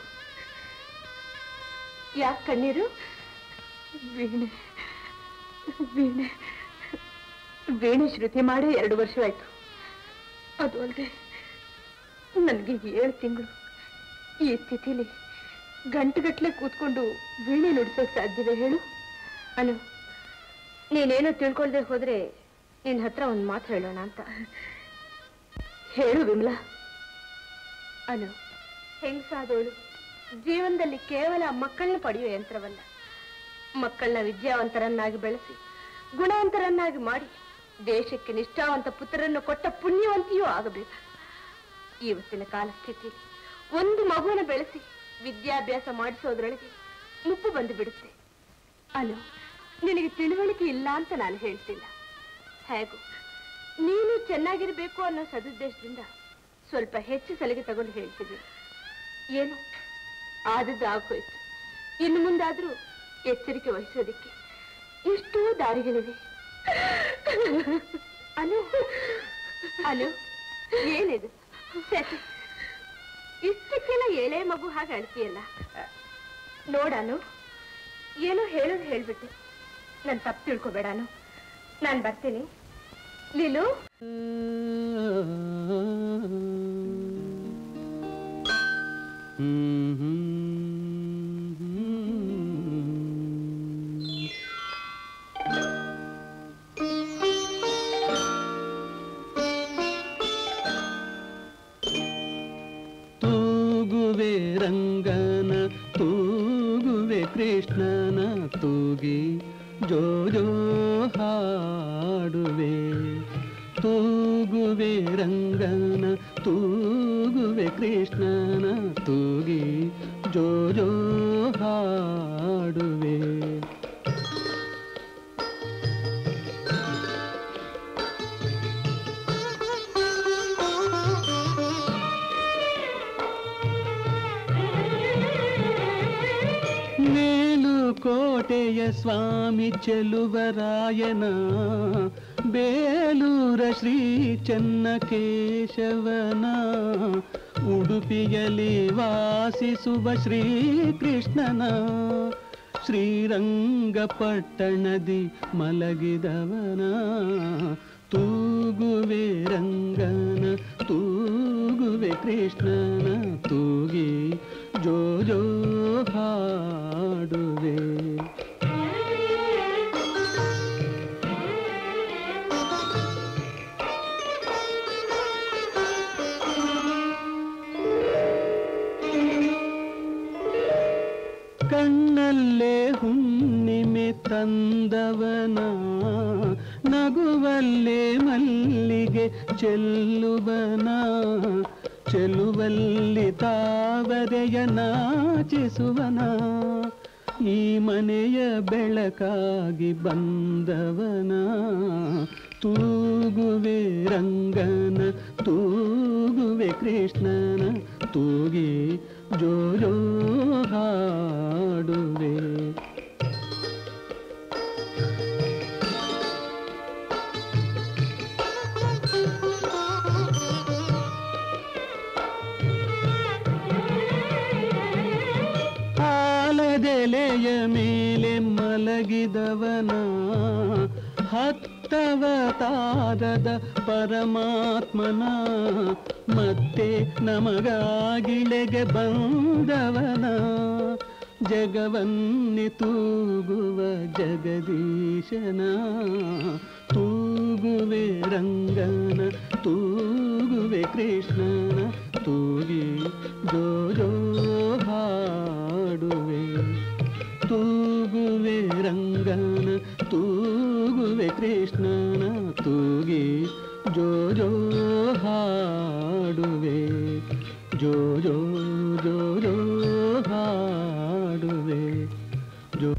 ಯಾಕೆ ಕಣ್ಣೀರು ವೀಣೆ ವೀಣೆ ವೀಣೆ ಶ್ರುತಿ ಮಾಡಿ ಎರಡು ವರ್ಷವಾಯ್ತು ಅದು ಅಲ್ಲದೆ ನನಗೆ ಏಳು ತಿಂಗಳು ಈ ಸ್ಥಿತಿಲಿ ಗಂಟುಗಟ್ಲೆ ಕೂತ್ಕೊಂಡು ವೀಣೆ ನುಡಿಸೋಕ್ ಸಾಧ್ಯವೇ ಹೇಳು ಅನು ನೀನೇನು ತಿಳ್ಕೊಳ್ದೆ ಹೋದ್ರೆ ನಿನ್ನ ಹತ್ರ ಒಂದು ಮಾತು ಹೇಳೋಣ ಅಂತ ಹೇಳು ವಿಮಲಾ ಅನು ಹೆಂಗಸಾದವಳು ಜೀವನದಲ್ಲಿ ಕೇವಲ ಮಕ್ಕಳನ್ನ ಪಡೆಯೋ ಯಂತ್ರವಲ್ಲ ಮಕ್ಕಳನ್ನ ವಿದ್ಯಾವಂತರನ್ನಾಗಿ ಬೆಳೆಸಿ ಗುಣವಂತರನ್ನಾಗಿ ಮಾಡಿ ದೇಶಕ್ಕೆ ನಿಷ್ಠಾವಂತ ಪುತ್ರರನ್ನು ಕೊಟ್ಟ ಪುಣ್ಯವಂತಿಯೂ ಆಗಬೇಕು ಇವತ್ತಿನ ಕಾಲ ಸ್ಥಿತಿಯಲ್ಲಿ ಒಂದು ಮಗುವನ್ನು ಬೆಳೆಸಿ ವಿದ್ಯಾಭ್ಯಾಸ ಮಾಡಿಸೋದ್ರೊಳಗೆ ಮುಪ್ಪು ಬಂದು ಬಿಡುತ್ತೆ ಅನು ನಿನಗೆ ತಿಳುವಳಿಕೆ ಇಲ್ಲ ಅಂತ ನಾನು ಹೇಳ್ತಿಲ್ಲ ಹೇಗೂ ನೀನು ಚೆನ್ನಾಗಿರ್ಬೇಕು ಅನ್ನೋ ಸದುದ್ದೇಶದಿಂದ ಸ್ವಲ್ಪ ಹೆಚ್ಚು ಸಲಿಗೆ ತಗೊಂಡು ಹೇಳ್ತಿದ್ದೀನಿ ಏನು ಆದದ್ದು ಆಗೋಯ್ತು ಇನ್ನು ಮುಂದಾದ್ರೂ ಎಚ್ಚರಿಕೆ ವಹಿಸೋದಿಕ್ಕೆ ಎಷ್ಟೋ ದಾರಿಗಳಿವೆ ಅನು ಅನು ಏನಿದು ಸರಿ ಇಷ್ಟಕ್ಕೆಲ್ಲ ಎಳೆ ಮಗು ಹಾಗೆ ಅಳ್ತೀಯಲ್ಲ ನೋಡಾನು ಏನೋ ಹೇಳೋದು ಹೇಳ್ಬಿಟ್ಟೆ ನಾನು ತಪ್ಪು ತಿಳ್ಕೊಬೇಡಾನು ನಾನು ಬರ್ತೀನಿ ಲೀಲು ತೂಗುವೆ ರಂಗನ ತೂಗುವೆ ಕೃಷ್ಣನ ತೂಗಿ ಜೋ ಜೋ ಹಾಡುವೆ ತೂಗುವೆ ರಂಗನ ತೂಗುವೆ ಕೃಷ್ಣನ ತೂಗಿ ಜೋ ಜೋ ಹಾಡುವೆ ಮೇಲುಕೋಟೆಯ ಸ್ವಾಮಿ ಚೆಲುವರಾಯನ ಬೇಲೂರ ಶ್ರೀ ಚೆನ್ನಕೇಶವನ ಉಡುಪಿಯಲ್ಲಿ ವಾಸಿಸುವ ಶ್ರೀಕೃಷ್ಣನ ಶ್ರೀರಂಗಪಟ್ಟಣದಿ ಮಲಗಿದವನ ತೂಗುವೆ ರಂಗನ ತೂಗುವೆ ಕೃಷ್ಣನ ತೂಗಿ ಜೋ ಜೋ ಹಾಡುವೆ ಕಣ್ಣಲ್ಲೇ ಹುಣ್ಣಿಮೆ ತಂದವನ ನಗುವಲ್ಲೇ ಮಲ್ಲಿಗೆ ಚೆಲ್ಲುವನ ಚೆಲುವಲ್ಲಿ ತಾವರೆಯ ನಾಚಿಸುವನ ಈ ಮನೆಯ ಬೆಳಕಾಗಿ ಬಂದವನ ತೂಗುವೆ ರಂಗನ ತೂಗುವೆ ಕೃಷ್ಣನ ತೂಗಿ ಜೋ ಜೋ ಹಾಡುವೆ ಆಲದೆಲೆಯ ಮೇಲೆ ಮಲಗಿದವನ ಹತ್ತವತಾರದ ಪರಮಾತ್ಮನ ಮತ್ತೆ ನಮಗಾಗಿಳೆಗೆ ಬಂದವನ ಜಗವನ್ನಿ ತೂಗುವ ಜಗದೀಶನ ತೂಗುವೆ ರಂಗನ ತೂಗುವೆ ಕೃಷ್ಣನ ತೂಗಿ ಜೋ ಜೋ ಹಾಡುವೆ ತೂಗುವೆ ರಂಗನ ತೂಗುವೆ ಕೃಷ್ಣನ ತೂಗಿ ಜೋ ಜೋ ಹಾಡುವೆ ಜೋ ಜೋ ಜೋ ಜೋ ಹಾಡುವೆ ಜೋ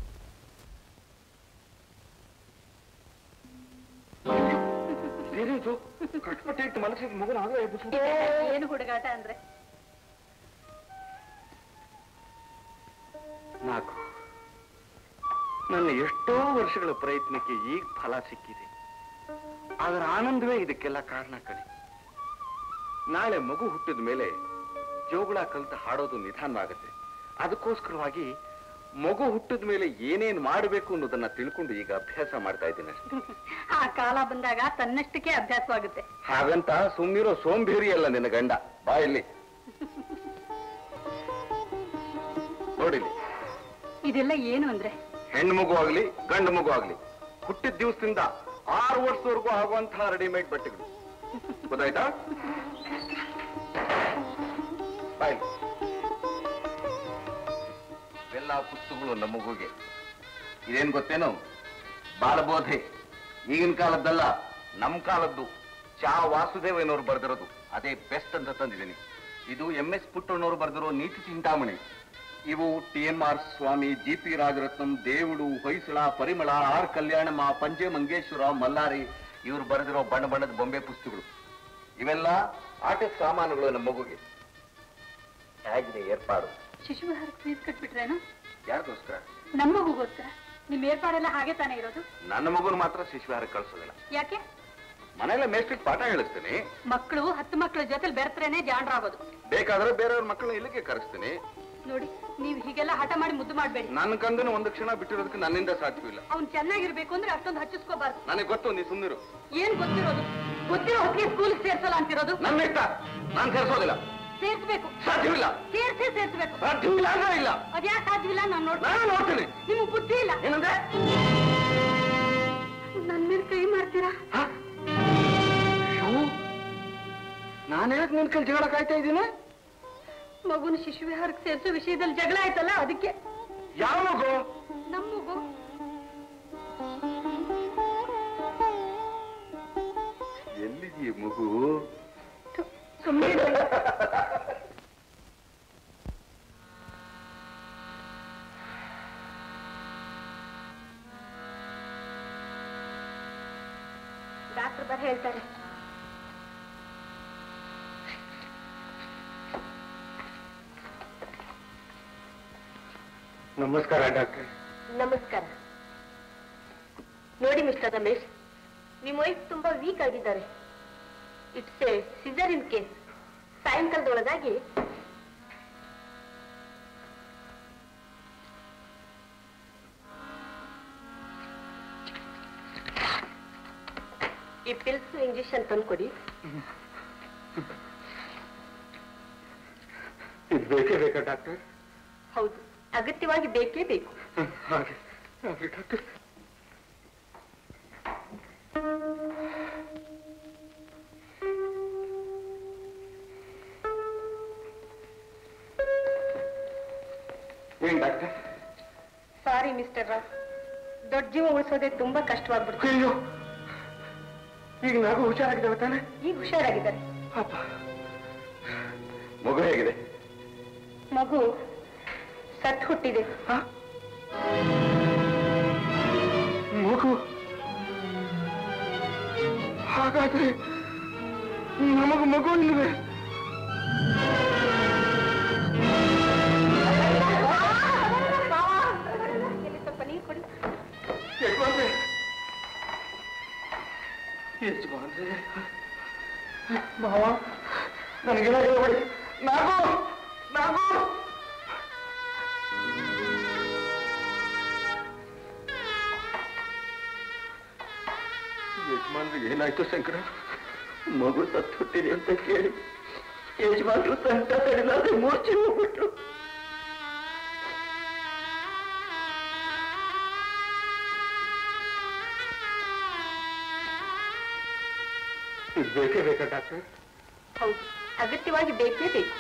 ಏನಿದು ಕಟ್ಪಟ್ಟೆ ಇಟ್ಟು ಮನಸ್ಸಿಗೆ ಮಗನ ಆಗಲೇ ಎಬ್ಬಿಸು ಏನು ಹುಡುಗಾಟ ಅಂದ್ರೆ ನಾಲ್ಕು ನನ್ನ ಎಷ್ಟೋ ವರ್ಷಗಳ ಪ್ರಯತ್ನಕ್ಕೆ ಈಗ ಫಲ ಸಿಕ್ಕಿದೆ ಅದರ ಆನಂದವೇ ಇದಕ್ಕೆಲ್ಲ ಕಾರಣ ಕಣೆ ನಾಳೆ ಮಗು ಹುಟ್ಟಿದ ಮೇಲೆ ಜೋಗುಳ ಕಲಿತು ಹಾಡೋದು ನಿಧಾನವಾಗುತ್ತೆ ಅದಕ್ಕೋಸ್ಕರವಾಗಿ ಮಗು ಹುಟ್ಟಿದ ಮೇಲೆ ಏನೇನ್ ಮಾಡಬೇಕು ಅನ್ನೋದನ್ನ ತಿಳ್ಕೊಂಡು ಈಗ ಅಭ್ಯಾಸ ಮಾಡ್ತಾ ಇದ್ದೀನಿ ಅಷ್ಟೇ ಆ ಕಾಲ ಬಂದಾಗ ತನ್ನಷ್ಟಕ್ಕೆ ಅಭ್ಯಾಸವಾಗುತ್ತೆ ಹಾಗಂತ ಸುಮ್ಮಿರೋ ಸೋಂಬೇರಿ ಅಲ್ಲ ನಿನ್ನ ಗಂಡ ಬಾ ಇಲ್ಲಿ ನೋಡಿಲಿ ಇದೆಲ್ಲ ಏನು ಅಂದ್ರೆ ಹೆಣ್ಣು ಮಗು ಆಗ್ಲಿ ಗಂಡು ಮಗು ಆಗ್ಲಿ ಹುಟ್ಟಿದ ದಿವಸದಿಂದ ಆರು ವರ್ಷದವರೆಗೂ ಆಗುವಂತಹ ರೆಡಿಮೇಡ್ ಬಟ್ಟೆಗಳು ಗೊತ್ತಾಯ್ತಾ ಬಾಯ್ ಎಲ್ಲ ಪುಸ್ತಕಗಳು ನಮ್ಮ ಮಗುಗೆ ಇದೇನ್ ಗೊತ್ತೇನೋ ಬಾಲಬೋಧೆ ಈಗಿನ ಕಾಲದ್ದಲ್ಲ ನಮ್ಮ ಕಾಲದ್ದು ಚಾ ವಾಸುದೇವನವರು ಬರೆದಿರೋದು ಅದೇ ಬೆಸ್ಟ್ ಅಂತ ತಂದಿದ್ದೀನಿ ಇದು ಎಂ ಎಸ್ ಪುಟ್ಟಣ್ಣವರು ಬರೆದಿರೋ ನೀತಿ ಚಿಂತಾಮಣಿ ಇವು T M R Swami G P Rajaratnam Devudu Hoysala Parimala R Kalyanamma Panje Mangeshwara Mallari ಇವರು ಬರೆದಿರೋ ಬಣ್ಣ ಬಣ್ಣದ ಬೊಂಬೆ ಪುಸ್ತಕಗಳು ಇವೆಲ್ಲ ಆಟದ ಸಾಮಾನುಗಳು ನಮ್ಮ ಮಗುಗೆ ಹೇಗಿದೆ ಏರ್ಪಾಡು ಶಿಶುವಿಹಾರಕ್ಕೆ ಫೀಸ್ ಕಟ್ಬಿಟ್ರೇನು ಯಾರಿಗೋಸ್ಕರ ನಮ್ಮ ಮಗುಗೋಸ್ಕರ ನಿಮ್ ಏರ್ಪಾಡೆಲ್ಲ ಹಾಗೆ ತಾನೇ ಇರೋದು ನನ್ನ ಮಗುನ ಮಾತ್ರ ಶಿಶುವಿಹಾರಕ್ಕೆ ಕಳ್ಸೋದಿಲ್ಲ ಯಾಕೆ ಮನೆಯಲ್ಲ ಮೇಸ್ಟ್ರಿಗೆ ಪಾಠ ಹೇಳಿಸ್ತೀನಿ ಮಕ್ಕಳು ಹತ್ತು ಮಕ್ಕಳ ಜೊತೆ ಬೆರ್ತರೇನೆ ಜಾಣರಾಗೋದು ಬೇಕಾದ್ರೆ ಬೇರೆಯವ್ರ ಮಕ್ಕಳನ್ನ ಇಲ್ಲಿಗೆ ಕರೆಸ್ತೀನಿ ನೋಡಿ ನೀವು ಹೀಗೆಲ್ಲ ಹಠ ಮಾಡಿ ಮುದ್ದು ಮಾಡ್ಬೇಡಿ ನನ್ನ ಕಂದನು ಒಂದು ಕ್ಷಣ ಬಿಟ್ಟಿರೋದಕ್ಕೆ ನನ್ನಿಂದ ಸಾಧ್ಯವಿಲ್ಲ ಅವ್ನ್ ಚೆನ್ನಾಗಿರ್ಬೇಕು ಅಂದ್ರೆ ಅಷ್ಟೊಂದು ಹಚ್ಚಿಸ್ಕೋಬಾರ್ದು ನನಗೆ ಗೊತ್ತು ನೀ ಸುಮ್ಮನಿರು ಏನ್ ಗೊತ್ತಿರೋದು ಗೊತ್ತಿರೋ ಹೊತ್ತಿಗೆ ಸ್ಕೂಲ್ ಸೇರ್ಸಲ್ಲ ಅಂತಿರೋದು ನನ್ನ ಇಷ್ಟ ನಾನು ಸೇರಿಸೋದಿಲ್ಲ ಸೇರ್ಸ್ಬೇಕು ಸಾಧ್ಯವಿಲ್ಲ ಸೇರ್ಸೇ ಸೇರ್ಸ್ಬೇಕು ಸಾಧ್ಯವಿಲ್ಲ ಅಂದ್ರೆ ಇಲ್ಲ ಅದ್ಯಾಕೆ ಸಾಧ್ಯವಿಲ್ಲ ನಾನು ನೋಡ್ತೀನಿ ನಾನು ನೋಡ್ತೀನಿ ನಿಮ್ಗೆ ಬುದ್ಧಿ ಇಲ್ಲ ಏನಂದ್ರೆ ನನ್ ಮೇಲೆ ಕೈ ಮಾಡ್ತೀರಾ ನಾನು ಹೇಳಕ್ ನಿನ್ ಕೈ ಜಗಳ ಕಾಯ್ತಾ ಇದ್ದೀನಿ ಮಗುನ ಶಿಶುವಿಹಾರಕ್ಕೆ ಸೇರ್ಸೋ ವಿಷಯದಲ್ಲಿ ಜಗಳ ಆಯ್ತಲ್ಲ ಅದಕ್ಕೆ ಯಾವ ಮಗು ನಮ್ಮ ಮಗು ಎಲ್ಲಿದೆಯೇ ಮಗು ಸುಮ್ಮನೆ ಡಾಕ್ಟರ್ ಬರ ಹೇಳ್ತಾರೆ ನಮಸ್ಕಾರ ಡಾಕ್ಟರ್ ನಮಸ್ಕಾರ ನೋಡಿ ಮಿಸ್ಟರ್ ರಮೇಶ್ ನಿಮ್ಮ ವೈಫ್ ತುಂಬಾ ವೀಕ್ ಆಗಿದ್ದಾರೆ ಇಟ್ಸ್ ಎ ಸಿಸರಿನ್ ಕೇಸ್ ಸಾಯಂಕಾಲದೊಳಗಾಗಿ ಈ ಪಿಲ್ಸ್ ಇಂಜೆಕ್ಷನ್ ತಂದ್ಕೊಡಿ ಇದು ಬೇಕೇ ಬೇಕಾ ಡಾಕ್ಟರ್ ಹೌದು ಅಗತ್ಯವಾಗಿ ಬೇಕೇ ಬೇಕು ಹಾಗೆ ಹಾಗೆ ಡಾಕ್ಟರ್ ಏನ್ ಡಾಕ್ಟರ್ ಸಾರಿ ಮಿಸ್ಟರ್ ರಾವ್ ದೊಡ್ಡ ಜೀವ ಉಳಿಸೋದೇ ತುಂಬಾ ಕಷ್ಟವಾಗ್ಬಿಡ್ತು ಅಯ್ಯೋ ಈಗ ನಾವು ಹುಷಾರಾಗಿದ್ದಾವೆ ತಾನೆ ಈಗ ಹುಷಾರಾಗಿದ್ದಾರೆ ಅಪ್ಪ ಮಗು ಹೇಗಿದೆ ಮಗು ಸತ್ ಹುಟ್ಟಿದೆ ಮಗು ಹಾಗಾದ್ರೆ ನಮಗ ಮಗು ಇಲ್ಲವೇ ಸ್ವಲ್ಪ ನೀರು ಕೊಡಿ ಯಜಮಾನ್ರೆ ಯಜಮಾನ್ರೆ ಮಾವ ನನಗೆಲ್ಲ ಹೇಳ್ಬೇಡಿ ನಾಗು ನಾಗು ಯಜಮಾನ್ರಿಗೆ ಏನಾಯ್ತು ಶಂಕರ ಮಗು ಸತ್ತು ಹುಟ್ಟಿದೆ ಅಂತ ಕೇಳಿ ಯಜಮಾನ್ರು ಸಂಕಟ ತಡಿಲಾದ್ರೆ ಮೂರ್ಛೆ ಹೋಗ್ಬಿಟ್ರು ಇದು ಬೇಕೇ ಬೇಕಾ ಡಾಕ್ಟರ್ ಹೌದು ಅಗತ್ಯವಾಗಿ ಬೇಕೇ ಬೇಕು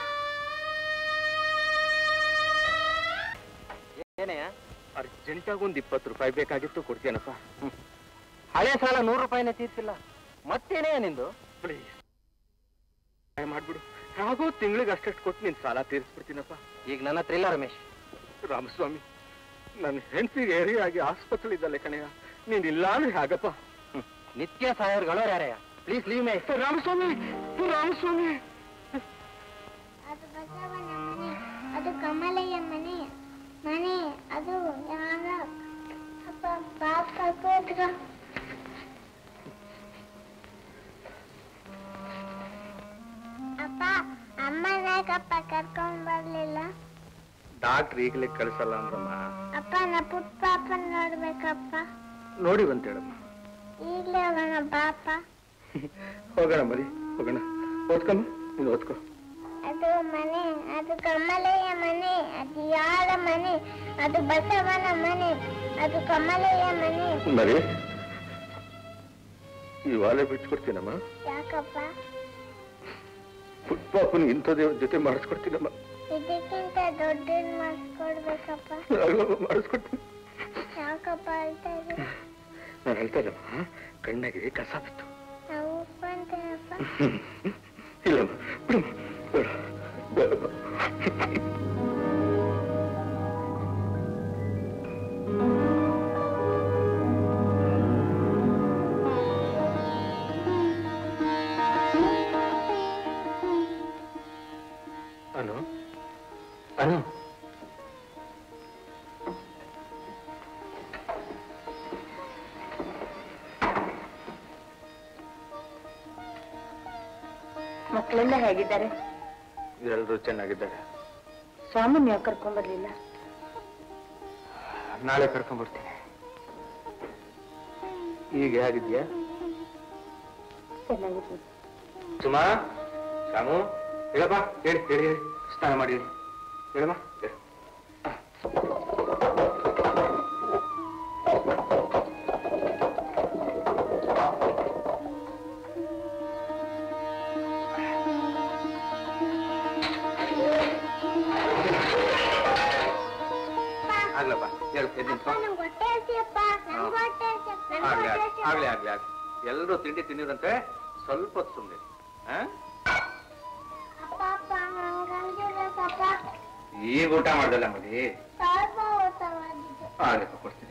ಏನೇ ಅರ್ಜೆಂಟಾಗಿ ಒಂದು ಇಪ್ಪತ್ತು ರೂಪಾಯಿ ಬೇಕಾಗಿತ್ತು ಕೊಡ್ತೀನಪ್ಪ ಹಳೆ ಸಾಲ ನೂರು ರೂಪಾಯಿನೇ ತೀರ್ಸಿಲ್ಲ ಮತ್ತೇನೇ ನಿಂದು ಪ್ಲೀಸ್ ಮಾಡ್ಬಿಡು ಹಾಗೋ ತಿಂಗಳಿಗೆ ಅಷ್ಟಷ್ಟು ಕೊಟ್ಟು ನಿನ್ ಸಾಲ ತೀರಿಸ್ಬಿಡ್ತೀನಪ್ಪ ಈಗ ನನ್ನ ಹತ್ರ ಇಲ್ಲ ರಮೇಶ್ ರಾಮಸ್ವಾಮಿ ನನ್ನ ಹೆಂಡತಿಗೆ ಏರಿಯಾಗಿ ಆಸ್ಪತ್ರೆ ಇದ್ದಲ್ಲ ಕಣಯ್ಯ ನೀನ್ ಇಲ್ಲ ಅಂದ್ರೆ ಹಾಗಪ್ಪ ನಿತ್ಯ ಸಾಯರ್ಗಳು ಯಾರಯ್ಯ please leave me Ramaswamy Ramaswamy ಅದು ಬಸವನ ಮನೆ ಅದು ಕಮಲಯ್ಯ ಮನೆ ಮನೆ ಅದು ಯಾರ ಅಪ್ಪ ಪಾಪ ಕೂತ್ಕ ಅಪ್ಪ ಅಮ್ಮನ ಯಾಕಪ್ಪ ಕರ್ಕೊಂಡ್ ಬರ್ಲಿಲ್ಲ ಡಾಕ್ಟ್ರ್ ಈಗಲೇ ಕಳಿಸಲ್ಲ ಅಂದ್ರಮ್ಮ ಅಪ್ಪ ನಾ ಪುಟ್ಟ ಪಾಪನ್ ನೋಡ್ಬೇಕಪ್ಪ ನೋಡಿ ಬಂತೇಳಮ್ಮ ಈಗ್ಲೇ ಹೋಗೋಣ ಪಾಪ ಹೋಗೋಣ ಮರಿ ಹೋಗೋಣ ಓದ್ಕಮ್ಮ ನೀನು ಓದ್ಕೋ ಅದು ಮನೆ ಅದು ಕಮಲಯ್ಯ ಮನೆ ಅದು ಯಾರ ಮನೆ ಅದು ಬಸವನ ಮನೆ ಅದು ಕಮಲಯ್ಯ ಮನೆ ಮರಿ ಈ ವಾಲೆ ಬಿಟ್ಕೊಡ್ತೀನಮ್ಮ ಯಾಕಪ್ಪ ಪುಟ್ಪಾಪನ್ ಇಂಥದೇ ಜೊತೆ ಮಾಡಿಸ್ಕೊಡ್ತೀನಮ್ಮ ಇದಕ್ಕಿಂತ ದೊಡ್ಡದ್ ಮಾಡಿಸ್ಕೊಡ್ಬೇಕಪ್ಪ ಮಾಡಿಸ್ಕೊಡ್ತೀನಿ ಯಾಕಪ್ಪ ಅಳ್ತಾ ಇದ್ದೀರ ನಾನು ಹೇಳ್ತಾ ಇಲ್ಲಮ್ಮ ಕಣ್ಣಾಗೆ ಕಸ ಬಿತ್ತು ನಾವು ಉಪ್ಪಂತೇನಪ್ಪ ಇಲ್ಲಮ್ಮ ಬಿಡಮ್ಮ ಬೇಡ ಬೇಡಮ್ಮ ಅನು ಅನು ಮಕ್ಕಳೆಲ್ಲ ಹೇಗಿದ್ದಾರೆ ಎಲ್ಲರೂ ಚೆನ್ನಾಗಿದ್ದಾರೆ ಸ್ವಾಮಿನ ಯಾಕೆ ಕರ್ಕೊಂಡ್ ಬರ್ಲಿಲ್ಲ ನಾಳೆ ಕರ್ಕೊಂಡ್ಬರ್ತೀನಿ ಈಗ ಹೇಗಿದ್ಯಾ ಚೆನ್ನಾಗಿದ್ದೀನಿ ಸುಮಾ ಶಾಮು ಹೇಳಪ್ಪ ಹೇಳಿ ಹೇಳಿ ಹೇಳಿ ಸ್ನಾನ ಮಾಡಿ ಹೇಳಿ ಹೇಳಮ್ಮ ಹೇಳು. ಆಗ್ಲಪ್ಪ ಹೇಳು ಎದ್ದು ನಿಂತ್ಕೊ. ನಂಗೆ ಹೊಟ್ಟೆ ಹಸಿಯಪ್ಪ ನಂಗೆ ಹೊಟ್ಟೆ ಹಸಿಯಪ್ಪ ನಂಗೆ ಆಗ್ಲಿ ಹೊಟ್ಟೆ ಆಗ್ಲಿ ಆಗ್ಲಿ ಆಗ್ಲಿ ಆಗ್ಲಿ ಎಲ್ಲರೂ ತಿಂಡಿ ತಿನ್ನಿರಂತೆ ಸ್ವಲ್ಪ ಹೊತ್ತು ಸುಮ್ಮನೆ ಅಪ್ಪ ಅಪ್ಪ ನಂಗೆ ಅಂಜಿಲ್ಲಪ್ಪ ಈಗ ಊಟ ಮಾಡ್ದಲ್ಲ ಮದಿ ಸ್ವಲ್ಪ ಊಟವಾಗಿದೆ ಆಗ್ಲಪ್ಪ ಕೊಡ್ತೀನಿ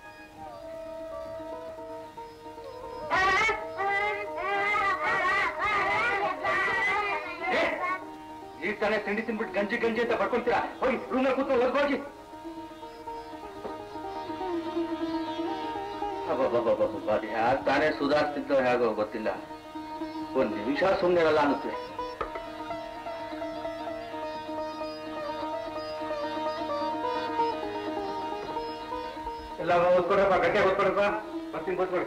ಈಗ ತಾನೇ ತಿಂಡಿ ತಿನ್ಬಿಟ್ಟು ಗಂಜಿ ಗಂಜಿ ಅಂತ ಬರ್ಕೊಂತೀರಾ ಹೋಗಿ ರೂಮಲ್ಲಿ ಕೂತ್ಕೊಂಡು ಓದ್ಬೋಗಿ ಅದು ಹ್ಯಾಗ ತಾನೇ ಸುಧಾರಿಸ್ತಿದ್ದೋ ಹೇಗೋ ಗೊತ್ತಿಲ್ಲ ಒಂದ್ ನಿಮಿಷ ಸುಮ್ಮನೆ ಇರಲ್ಲ ಅನ್ನುತ್ತೆ ಎಲ್ಲ ಓದ್ಕೊಡಪ್ಪ ಗಟ್ಟೆ ಓದ್ಕೊಡಪ್ಪ ಬರ್ತೀನಿ ಓದ್ಕೊಡಿ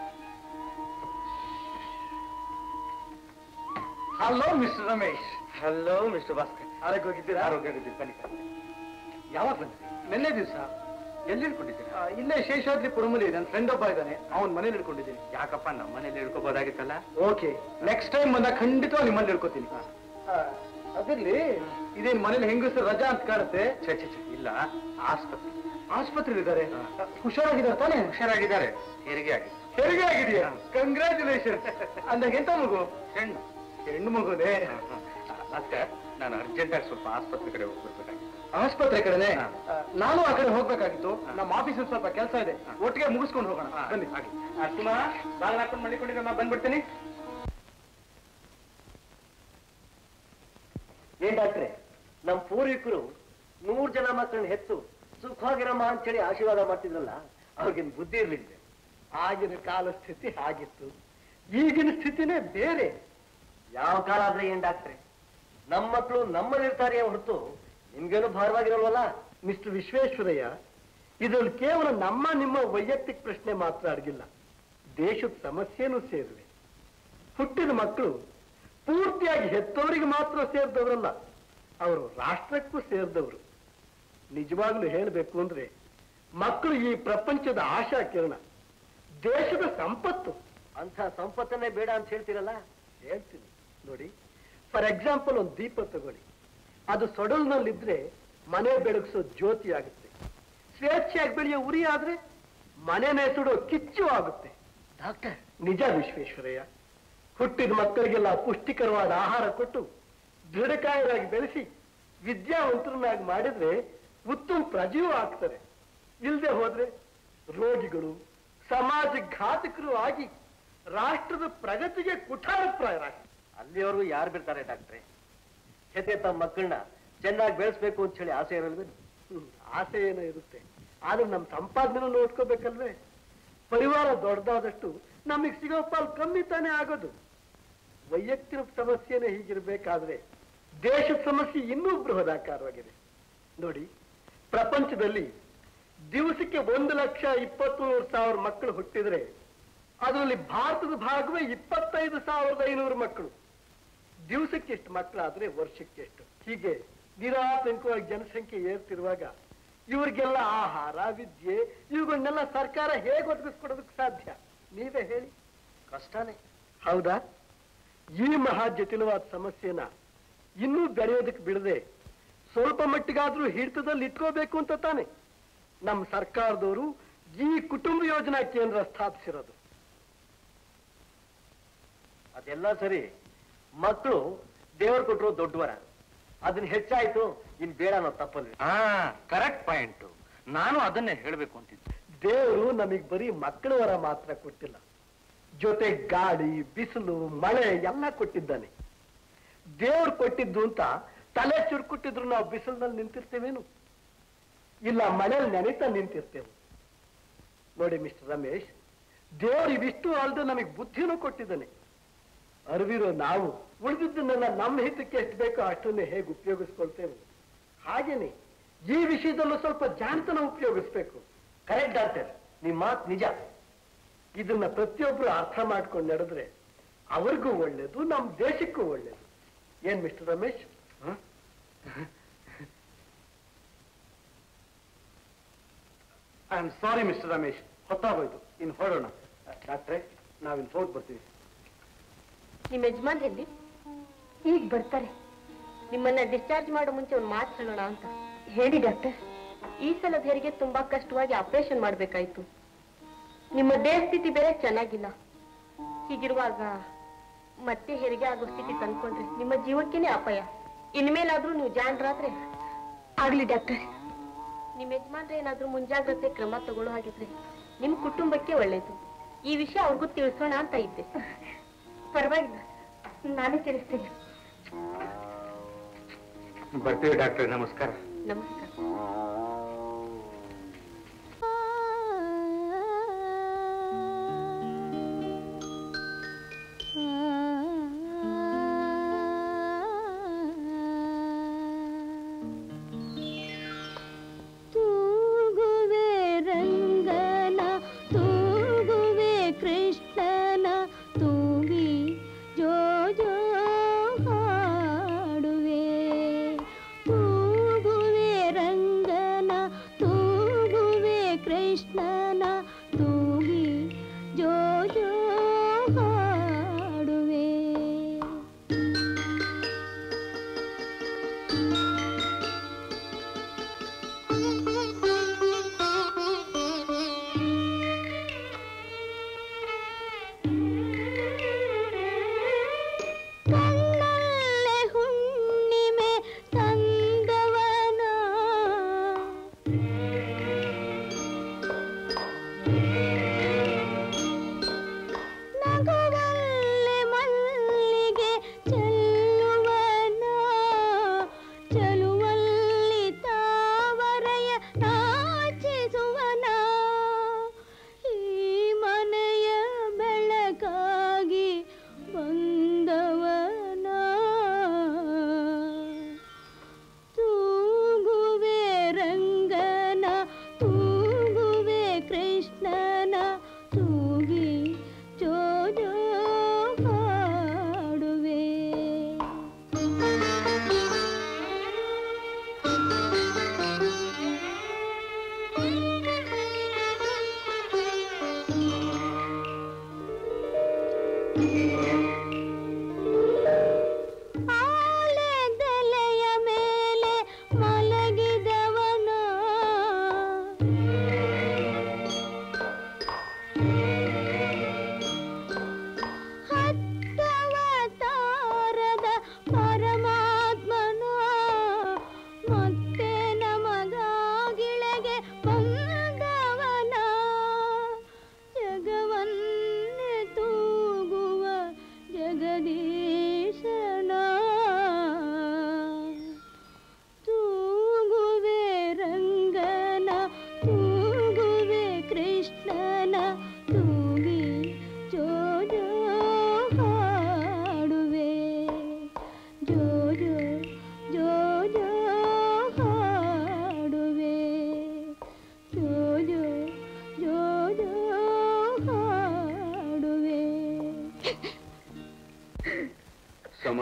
hello mister Ramesh hello mister Bhaskar ಆರೋಗ್ಯ ಹೋಗಿದ್ದೀರಾ ಆರೋಗ್ಯ ಆಗಿದ್ದೀನಿ ಬನ್ನಿ ಬನ್ನಿ. ಯಾವಾಗ ಬಂದ್ರಿ ನಿನ್ನೆ ದಿವಸ ಎಲ್ಲಿ ಇಟ್ಕೊಂಡಿದ್ದೀರಾ ಇಲ್ಲೇ ಶೇಷಾದ್ರಿ ಪುರಮಲ್ಲಿ ನನ್ನ ಫ್ರೆಂಡ್ ಒಬ್ಬ ಇದ್ದಾನೆ ಅವನ ಮನೇಲಿ ಇಟ್ಕೊಂಡಿದ್ದೀನಿ ಯಾಕಪ್ಪ ನಮ್ಮ ಮನೇಲಿ ಇಳ್ಕೋಬೋದಾಗಿತ್ತಲ್ಲ ಓಕೆ ನೆಕ್ಸ್ಟ್ ಟೈಮ್ ಬಂದಾಗ ಖಂಡಿತವಾಗಿ ನಿಮ್ಮಲ್ಲಿ ಇಟ್ಕೋತೀನಿ ಅದಿರ್ಲಿ ಇದೇನ್ ಮನೇಲಿ ಹೆಂಗಸರು ರಜಾ ಅಂತ ಕಾಣುತ್ತೆ ಛೆ ಛೆ ಛೆ, ಇಲ್ಲ ಆಸ್ಪತ್ರೆ ಆಸ್ಪತ್ರೆ ಇದ್ದಾರೆ ಹುಷಾರಾಗಿದ್ದಾರೆ ತಾನೇ ಹುಷಾರಾಗಿದ್ದಾರೆ ಹೆರಿಗೆ ಆಗಿದೆ ಹೆರಿಗೆ ಆಗಿದೆಯಾ ಕಂಗ್ರ್ಯಾಚುಲೇಷನ್ ಅಂದಾಗ ಎಂತ ಮಗು ಹೆಣ್ಣು ಹೆಣ್ಣು ಮಗುನೇ ಡಾಕ್ಟರ್ ನಾನು ಅರ್ಜೆಂಟಾಗಿ ಸ್ವಲ್ಪ ಆಸ್ಪತ್ರೆ ಕಡೆ ಹೋಗ್ಬರ್ಬೇಕಾಗಿತ್ತು ಆಸ್ಪತ್ರೆ ಕಡೆನೆ ಹಾ. ಆ, ನಾನು ಆ ಕಡೆ ಹೋಗ್ಬೇಕಾಗಿತ್ತು ನಮ್ಮ ಆಫೀಸಲ್ಲಿ ಸ್ವಲ್ಪ ಕೆಲಸ ಇದೆ ಒಟ್ಟಿಗೆ ಮುಗಿಸ್ಕೊಂಡು ಹೋಗೋಣ ಬನ್ನಿ ಹಾಗೆ ಸುಮಾ ಬಾಲ್ ಹಾಕೊಂಡು ಮಣಿಕೊಂಡಿರಮ್ಮ ಬಂದ್ಬಿಡ್ತೀನಿ ಏನ್ ಡಾಕ್ಟ್ರೆ ನಮ್ ಪೂರ್ವಿಕರು ನೂರ್ ಜನ ಮಕ್ಕಳನ್ನ ಹೆತ್ತು ಸುಖವಾಗಿರಮ್ಮ ಅಂತೇಳಿ ಆಶೀರ್ವಾದ ಮಾಡ್ತಿದ್ರಲ್ಲ ಅವ್ರಿಗೇನ್ ಬುದ್ಧಿ ಇರ್ಲಿಲ್ಲ ಆಗಿನ ಕಾಲ ಸ್ಥಿತಿ ಹಾಗಿತ್ತು ಈಗಿನ ಸ್ಥಿತಿನೇ ಬೇರೆ ಯಾವ ಕಾಲ ಆದ್ರೆ ಏನ್ ಡಾಕ್ಟ್ರೆ ನಮ್ಮ ಮಕ್ಕಳು ನಮ್ಮಲ್ಲಿರ್ತಾರೆ ಹೊರತು ನಿಮ್ಗೇನು ಭಾರವಾಗಿರಲ್ವಲ್ಲ ಮಿಸ್ಟರ್ ವಿಶ್ವೇಶ್ವರಯ್ಯ ಇದ್ರಲ್ಲಿ ಕೇವಲ ನಮ್ಮ ನಿಮ್ಮ ವೈಯಕ್ತಿಕ ಪ್ರಶ್ನೆ ಮಾತ್ರ ಅಡಗಿಲ್ಲ ದೇಶದ ಸಮಸ್ಯೆನೂ ಸೇರಿವೆ ಹುಟ್ಟಿದ ಮಕ್ಕಳು ಪೂರ್ತಿಯಾಗಿ ಹೆತ್ತವರಿಗೆ ಮಾತ್ರ ಸೇರಿದವರಲ್ಲ ಅವರು ರಾಷ್ಟ್ರಕ್ಕೂ ಸೇರಿದವರು ನಿಜವಾಗ್ಲೂ ಹೇಳಬೇಕು ಅಂದ್ರೆ ಮಕ್ಕಳು ಈ ಪ್ರಪಂಚದ ಆಶಾ ಕಿರಣ ದೇಶದ ಸಂಪತ್ತು ಅಂತ ಸಂಪತ್ತನ್ನೇ ಬೇಡ ಅಂತ ಹೇಳ್ತೀರಲ್ಲ ಹೇಳ್ತೀನಿ ನೋಡಿ ಫಾರ್ ಎಕ್ಸಾಂಪಲ್ ಒಂದು ದೀಪ ತಗೊಳ್ಳಿ ಅದು ಸೊಡಲ್ನಲ್ಲಿದ್ರೆ ಮನೆ ಬೆಳಗಿಸೋ ಜ್ಯೋತಿ ಆಗುತ್ತೆ ಸ್ವೇಚ್ಛೆಯಾಗಿ ಬೆಳೆಯೋ ಉರಿ ಆದ್ರೆ ಮನೆನೇ ಸುಡೋ ಕಿಚ್ಚು ಆಗುತ್ತೆ ಡಾಕ್ಟರ್ ನಿಜ ವಿಶ್ವೇಶ್ವರಯ್ಯ ಹುಟ್ಟಿದ ಮಕ್ಕಳಿಗೆಲ್ಲ ಪುಷ್ಟಿಕರವಾದ ಆಹಾರ ಕೊಟ್ಟು ದೃಢಕಾಯರಾಗಿ ಬೆಳೆಸಿ ವಿದ್ಯಾವಂತರನ್ನಾಗಿ ಮಾಡಿದ್ರೆ ಉತ್ತಮ ಪ್ರಜೆಯೂ ಆಗ್ತಾರೆ ಇಲ್ಲದೆ ಹೋದ್ರೆ ರೋಗಿಗಳು ಸಮಾಜ ಘಾತಕರು ಆಗಿ ರಾಷ್ಟ್ರದ ಪ್ರಗತಿಗೆ ಕುಠಾರಪ್ರಾಯರಾಗ್ತಾರೆ ಅಲ್ಲಿಯವರು ಯಾರು ಬಿಡ್ತಾರೆ ಡಾಕ್ಟ್ರೆ ಹೆತ್ತೆ ತಮ್ಮ ಮಕ್ಕಳನ್ನ ಚೆನ್ನಾಗಿ ಬೆಳೆಸ್ಬೇಕು ಅಂತ ಹೇಳಿ ಆಸೆ ಇರಲ್ವೇ ಆಸೆ ಏನೋ ಇರುತ್ತೆ ಆದ್ರೆ ನಮ್ಮ ಸಂಪಾದನೆ ನೋಡ್ಕೋಬೇಕಲ್ವೇ ಪರಿವಾರ ದೊಡ್ಡದಾದಷ್ಟು ನಮಗೆ ಸಿಗೋ ಪಾಲ್ ಕಮ್ಮಿ ತಾನೇ ಆಗೋದು ವೈಯಕ್ತಿಕ ಸಮಸ್ಯೆನೇ ಹೀಗಿರ್ಬೇಕಾದ್ರೆ ದೇಶದ ಸಮಸ್ಯೆ ಇನ್ನೂ ಬೃಹದಾಕಾರವಾಗಿದೆ ನೋಡಿ ಪ್ರಪಂಚದಲ್ಲಿ ದಿವಸಕ್ಕೆ ಒಂದು ಲಕ್ಷ ಇಪ್ಪತ್ಮೂರು ಸಾವಿರ ಮಕ್ಕಳು ಹುಟ್ಟಿದ್ರೆ ಅದರಲ್ಲಿ ಭಾರತದ ಭಾಗವೇ ಇಪ್ಪತ್ತೈದು ಸಾವಿರದ ಐನೂರು ಮಕ್ಕಳು ದಿವಸಕ್ಕೆ ಎಷ್ಟು ಮಕ್ಕಳಾದ್ರೆ ವರ್ಷಕ್ಕೆ ಎಷ್ಟು ಹೀಗೆ ನಿರಾತಂಕವಾಗಿ ಜನಸಂಖ್ಯೆ ಏರ್ತಿರುವಾಗ ಇವ್ರಿಗೆಲ್ಲ ಆಹಾರ ವಿದ್ಯೆ ಇವುಗಳನ್ನೆಲ್ಲ ಸರ್ಕಾರ ಹೇಗೆ ಒದಗಿಸ್ಕೊಡೋದಕ್ಕೆ ಸಾಧ್ಯ ನೀವೇ ಹೇಳಿ ಕಷ್ಟನೇ ಹೌದಾ ಈ ಮಹಾ ಜಟಿಲವಾದ ಸಮಸ್ಯೆನ ಇನ್ನೂ ಬೆಳೆಯೋದಕ್ಕೆ ಬಿಡದೆ ಸ್ವಲ್ಪ ಮಟ್ಟಿಗಾದ್ರೂ ಹಿಡಿತದಲ್ಲಿ ಇಟ್ಕೋಬೇಕು ಅಂತ ತಾನೆ ನಮ್ಮ ಸರ್ಕಾರದವರು ಈ ಕುಟುಂಬ ಯೋಜನಾ ಕೇಂದ್ರ ಸ್ಥಾಪಿಸಿರೋದು ಅದೆಲ್ಲ ಸರಿ ಮಕ್ಕಳು ದೇವರು ಕೊಟ್ಟರು ದೊಡ್ಡವರ ಅದನ್ನ ಹೆಚ್ಚಾಯ್ತು ಇನ್ ಬೇಡ ಅನ್ನೋ ತಪ್ಪಲ್ವಿ ಹಾ ಕರೆಕ್ಟ್ ಪಾಯಿಂಟ್ ನಾನು ಅದನ್ನೇ ಹೇಳ್ಬೇಕು ಅಂತಿದ್ದೆ ದೇವರು ನಮಗ್ ಬರೀ ಮಕ್ಕಳ ವರ ಮಾತ್ರ ಕೊಟ್ಟಿಲ್ಲ ಜೊತೆ ಗಾಳಿ ಬಿಸಿಲು ಮಳೆ ಎಲ್ಲ ಕೊಟ್ಟಿದ್ದಾನೆ ದೇವ್ರು ಕೊಟ್ಟಿದ್ದು ಅಂತ ತಲೆ ಚುರುಕುಟ್ಟಿದ್ರು ನಾವು ಬಿಸಿಲಿನಲ್ಲಿ ನಿಂತಿರ್ತೇವೇನು ಇಲ್ಲ ಮಳೆಯಲ್ಲಿ ನೆನೆತಾ ನಿಂತಿರ್ತೇವೆ ನೋಡಿ ಮಿಸ್ಟರ್ ರಮೇಶ್ ದೇವ್ರು ಇವಿಷ್ಟು ಅಲ್ಲದೆ ನಮಗೆ ಬುದ್ಧಿನೂ ಕೊಟ್ಟಿದ್ದಾನೆ ಅರಿವಿರೋ ನಾವು ಉಳಿದಿದ್ದನ್ನೆಲ್ಲ ನಮ್ಮ ಹಿತಕ್ಕೆ ಎಷ್ಟು ಬೇಕೋ ಅಷ್ಟನ್ನೇ ಹೇಗೆ ಉಪಯೋಗಿಸ್ಕೊಳ್ತೇವೆ ಹಾಗೇನೆ ಈ ವಿಷಯದಲ್ಲೂ ಸ್ವಲ್ಪ ಜಾಣತನ ಉಪಯೋಗಿಸ್ಬೇಕು ಕರೆಕ್ಟ್ ಡಾಕ್ಟರ್ ನಿಮ್ಮ ಮಾತು ನಿಜ ಇದನ್ನ ಪ್ರತಿಯೊಬ್ರು ಅರ್ಥ ಮಾಡ್ಕೊಂಡು ನಡೆದ್ರೆ ಅವ್ರಿಗೂ ಒಳ್ಳೇದು ನಮ್ಮ ದೇಶಕ್ಕೂ ಒಳ್ಳೇದು ಏನ್ mister Ramesh I am sorry mister Ramesh ಹೊತ್ತಾಗೋಯ್ತು ಇನ್ನು ಹೊರಡೋಣ ಡಾಕ್ಟ್ರೆ ನಾವಿನ್ ಹೋಗಿ ಬರ್ತೀವಿ ನಿಮ್ಮ ಯಜಮಾನ್ ಎಲ್ಲಿ ಈಗ ಬರ್ತಾರೆ ನಿಮ್ಮನ್ನ ಡಿಸ್ಚಾರ್ಜ್ ಮಾಡೋ ಮುಂಚೆ ಒಂದು ಮಾತು ಹೇಳೋಣ ಅಂತ ಹೇಳಿ ಡಾಕ್ಟರ್ ಈ ಸಲದ ಹೆರಿಗೆ ತುಂಬಾ ಕಷ್ಟವಾಗಿ ಆಪರೇಷನ್ ಮಾಡ್ಬೇಕಾಯ್ತು ನಿಮ್ಮ ದೇಹ ಸ್ಥಿತಿ ಬೇರೆ ಚೆನ್ನಾಗಿಲ್ಲ ಹೀಗಿರುವಾಗ ಮತ್ತೆ ಹೆರಿಗೆ ಆಗೋ ಸ್ಥಿತಿ ತಂದ್ಕೊಂಡ್ರೆ ನಿಮ್ಮ ಜೀವಕ್ಕೇನೆ ಅಪಾಯ ಇನ್ಮೇಲಾದ್ರೂ ನೀವು ಜಾಣರಾದ್ರೆ ಆಗ್ಲಿ ಡಾಕ್ಟರ್ ನಿಮ್ಮ ಯಜಮಾನ್ರೆ ಏನಾದ್ರೂ ಮುಂಜಾಗ್ರತೆ ಕ್ರಮ ತಗೊಳ್ಳೋ ಹಾಗಿದ್ರೆ ನಿಮ್ ಕುಟುಂಬಕ್ಕೆ ಒಳ್ಳೇದು ಈ ವಿಷಯ ಅವ್ರಿಗೂ ತಿಳಿಸೋಣ ಅಂತ ಇದ್ದೆ ಪರವಾಗಿಲ್ಲ ನಾನೇ ತಿಳಿಸ್ತೀನಿ ಬರ್ತೀವಿ ಡಾಕ್ಟ್ರೆ ನಮಸ್ಕಾರ ನಮಸ್ಕಾರ ತೂಗುವೆ ರಂಗನ ತೂಗುವೆ ಕೃಷ್ಣನ ತೂಗಿ ಜೋ ಜೋ ಹಾಡುವೆ ತೂಗುವೆ ರಂಗನ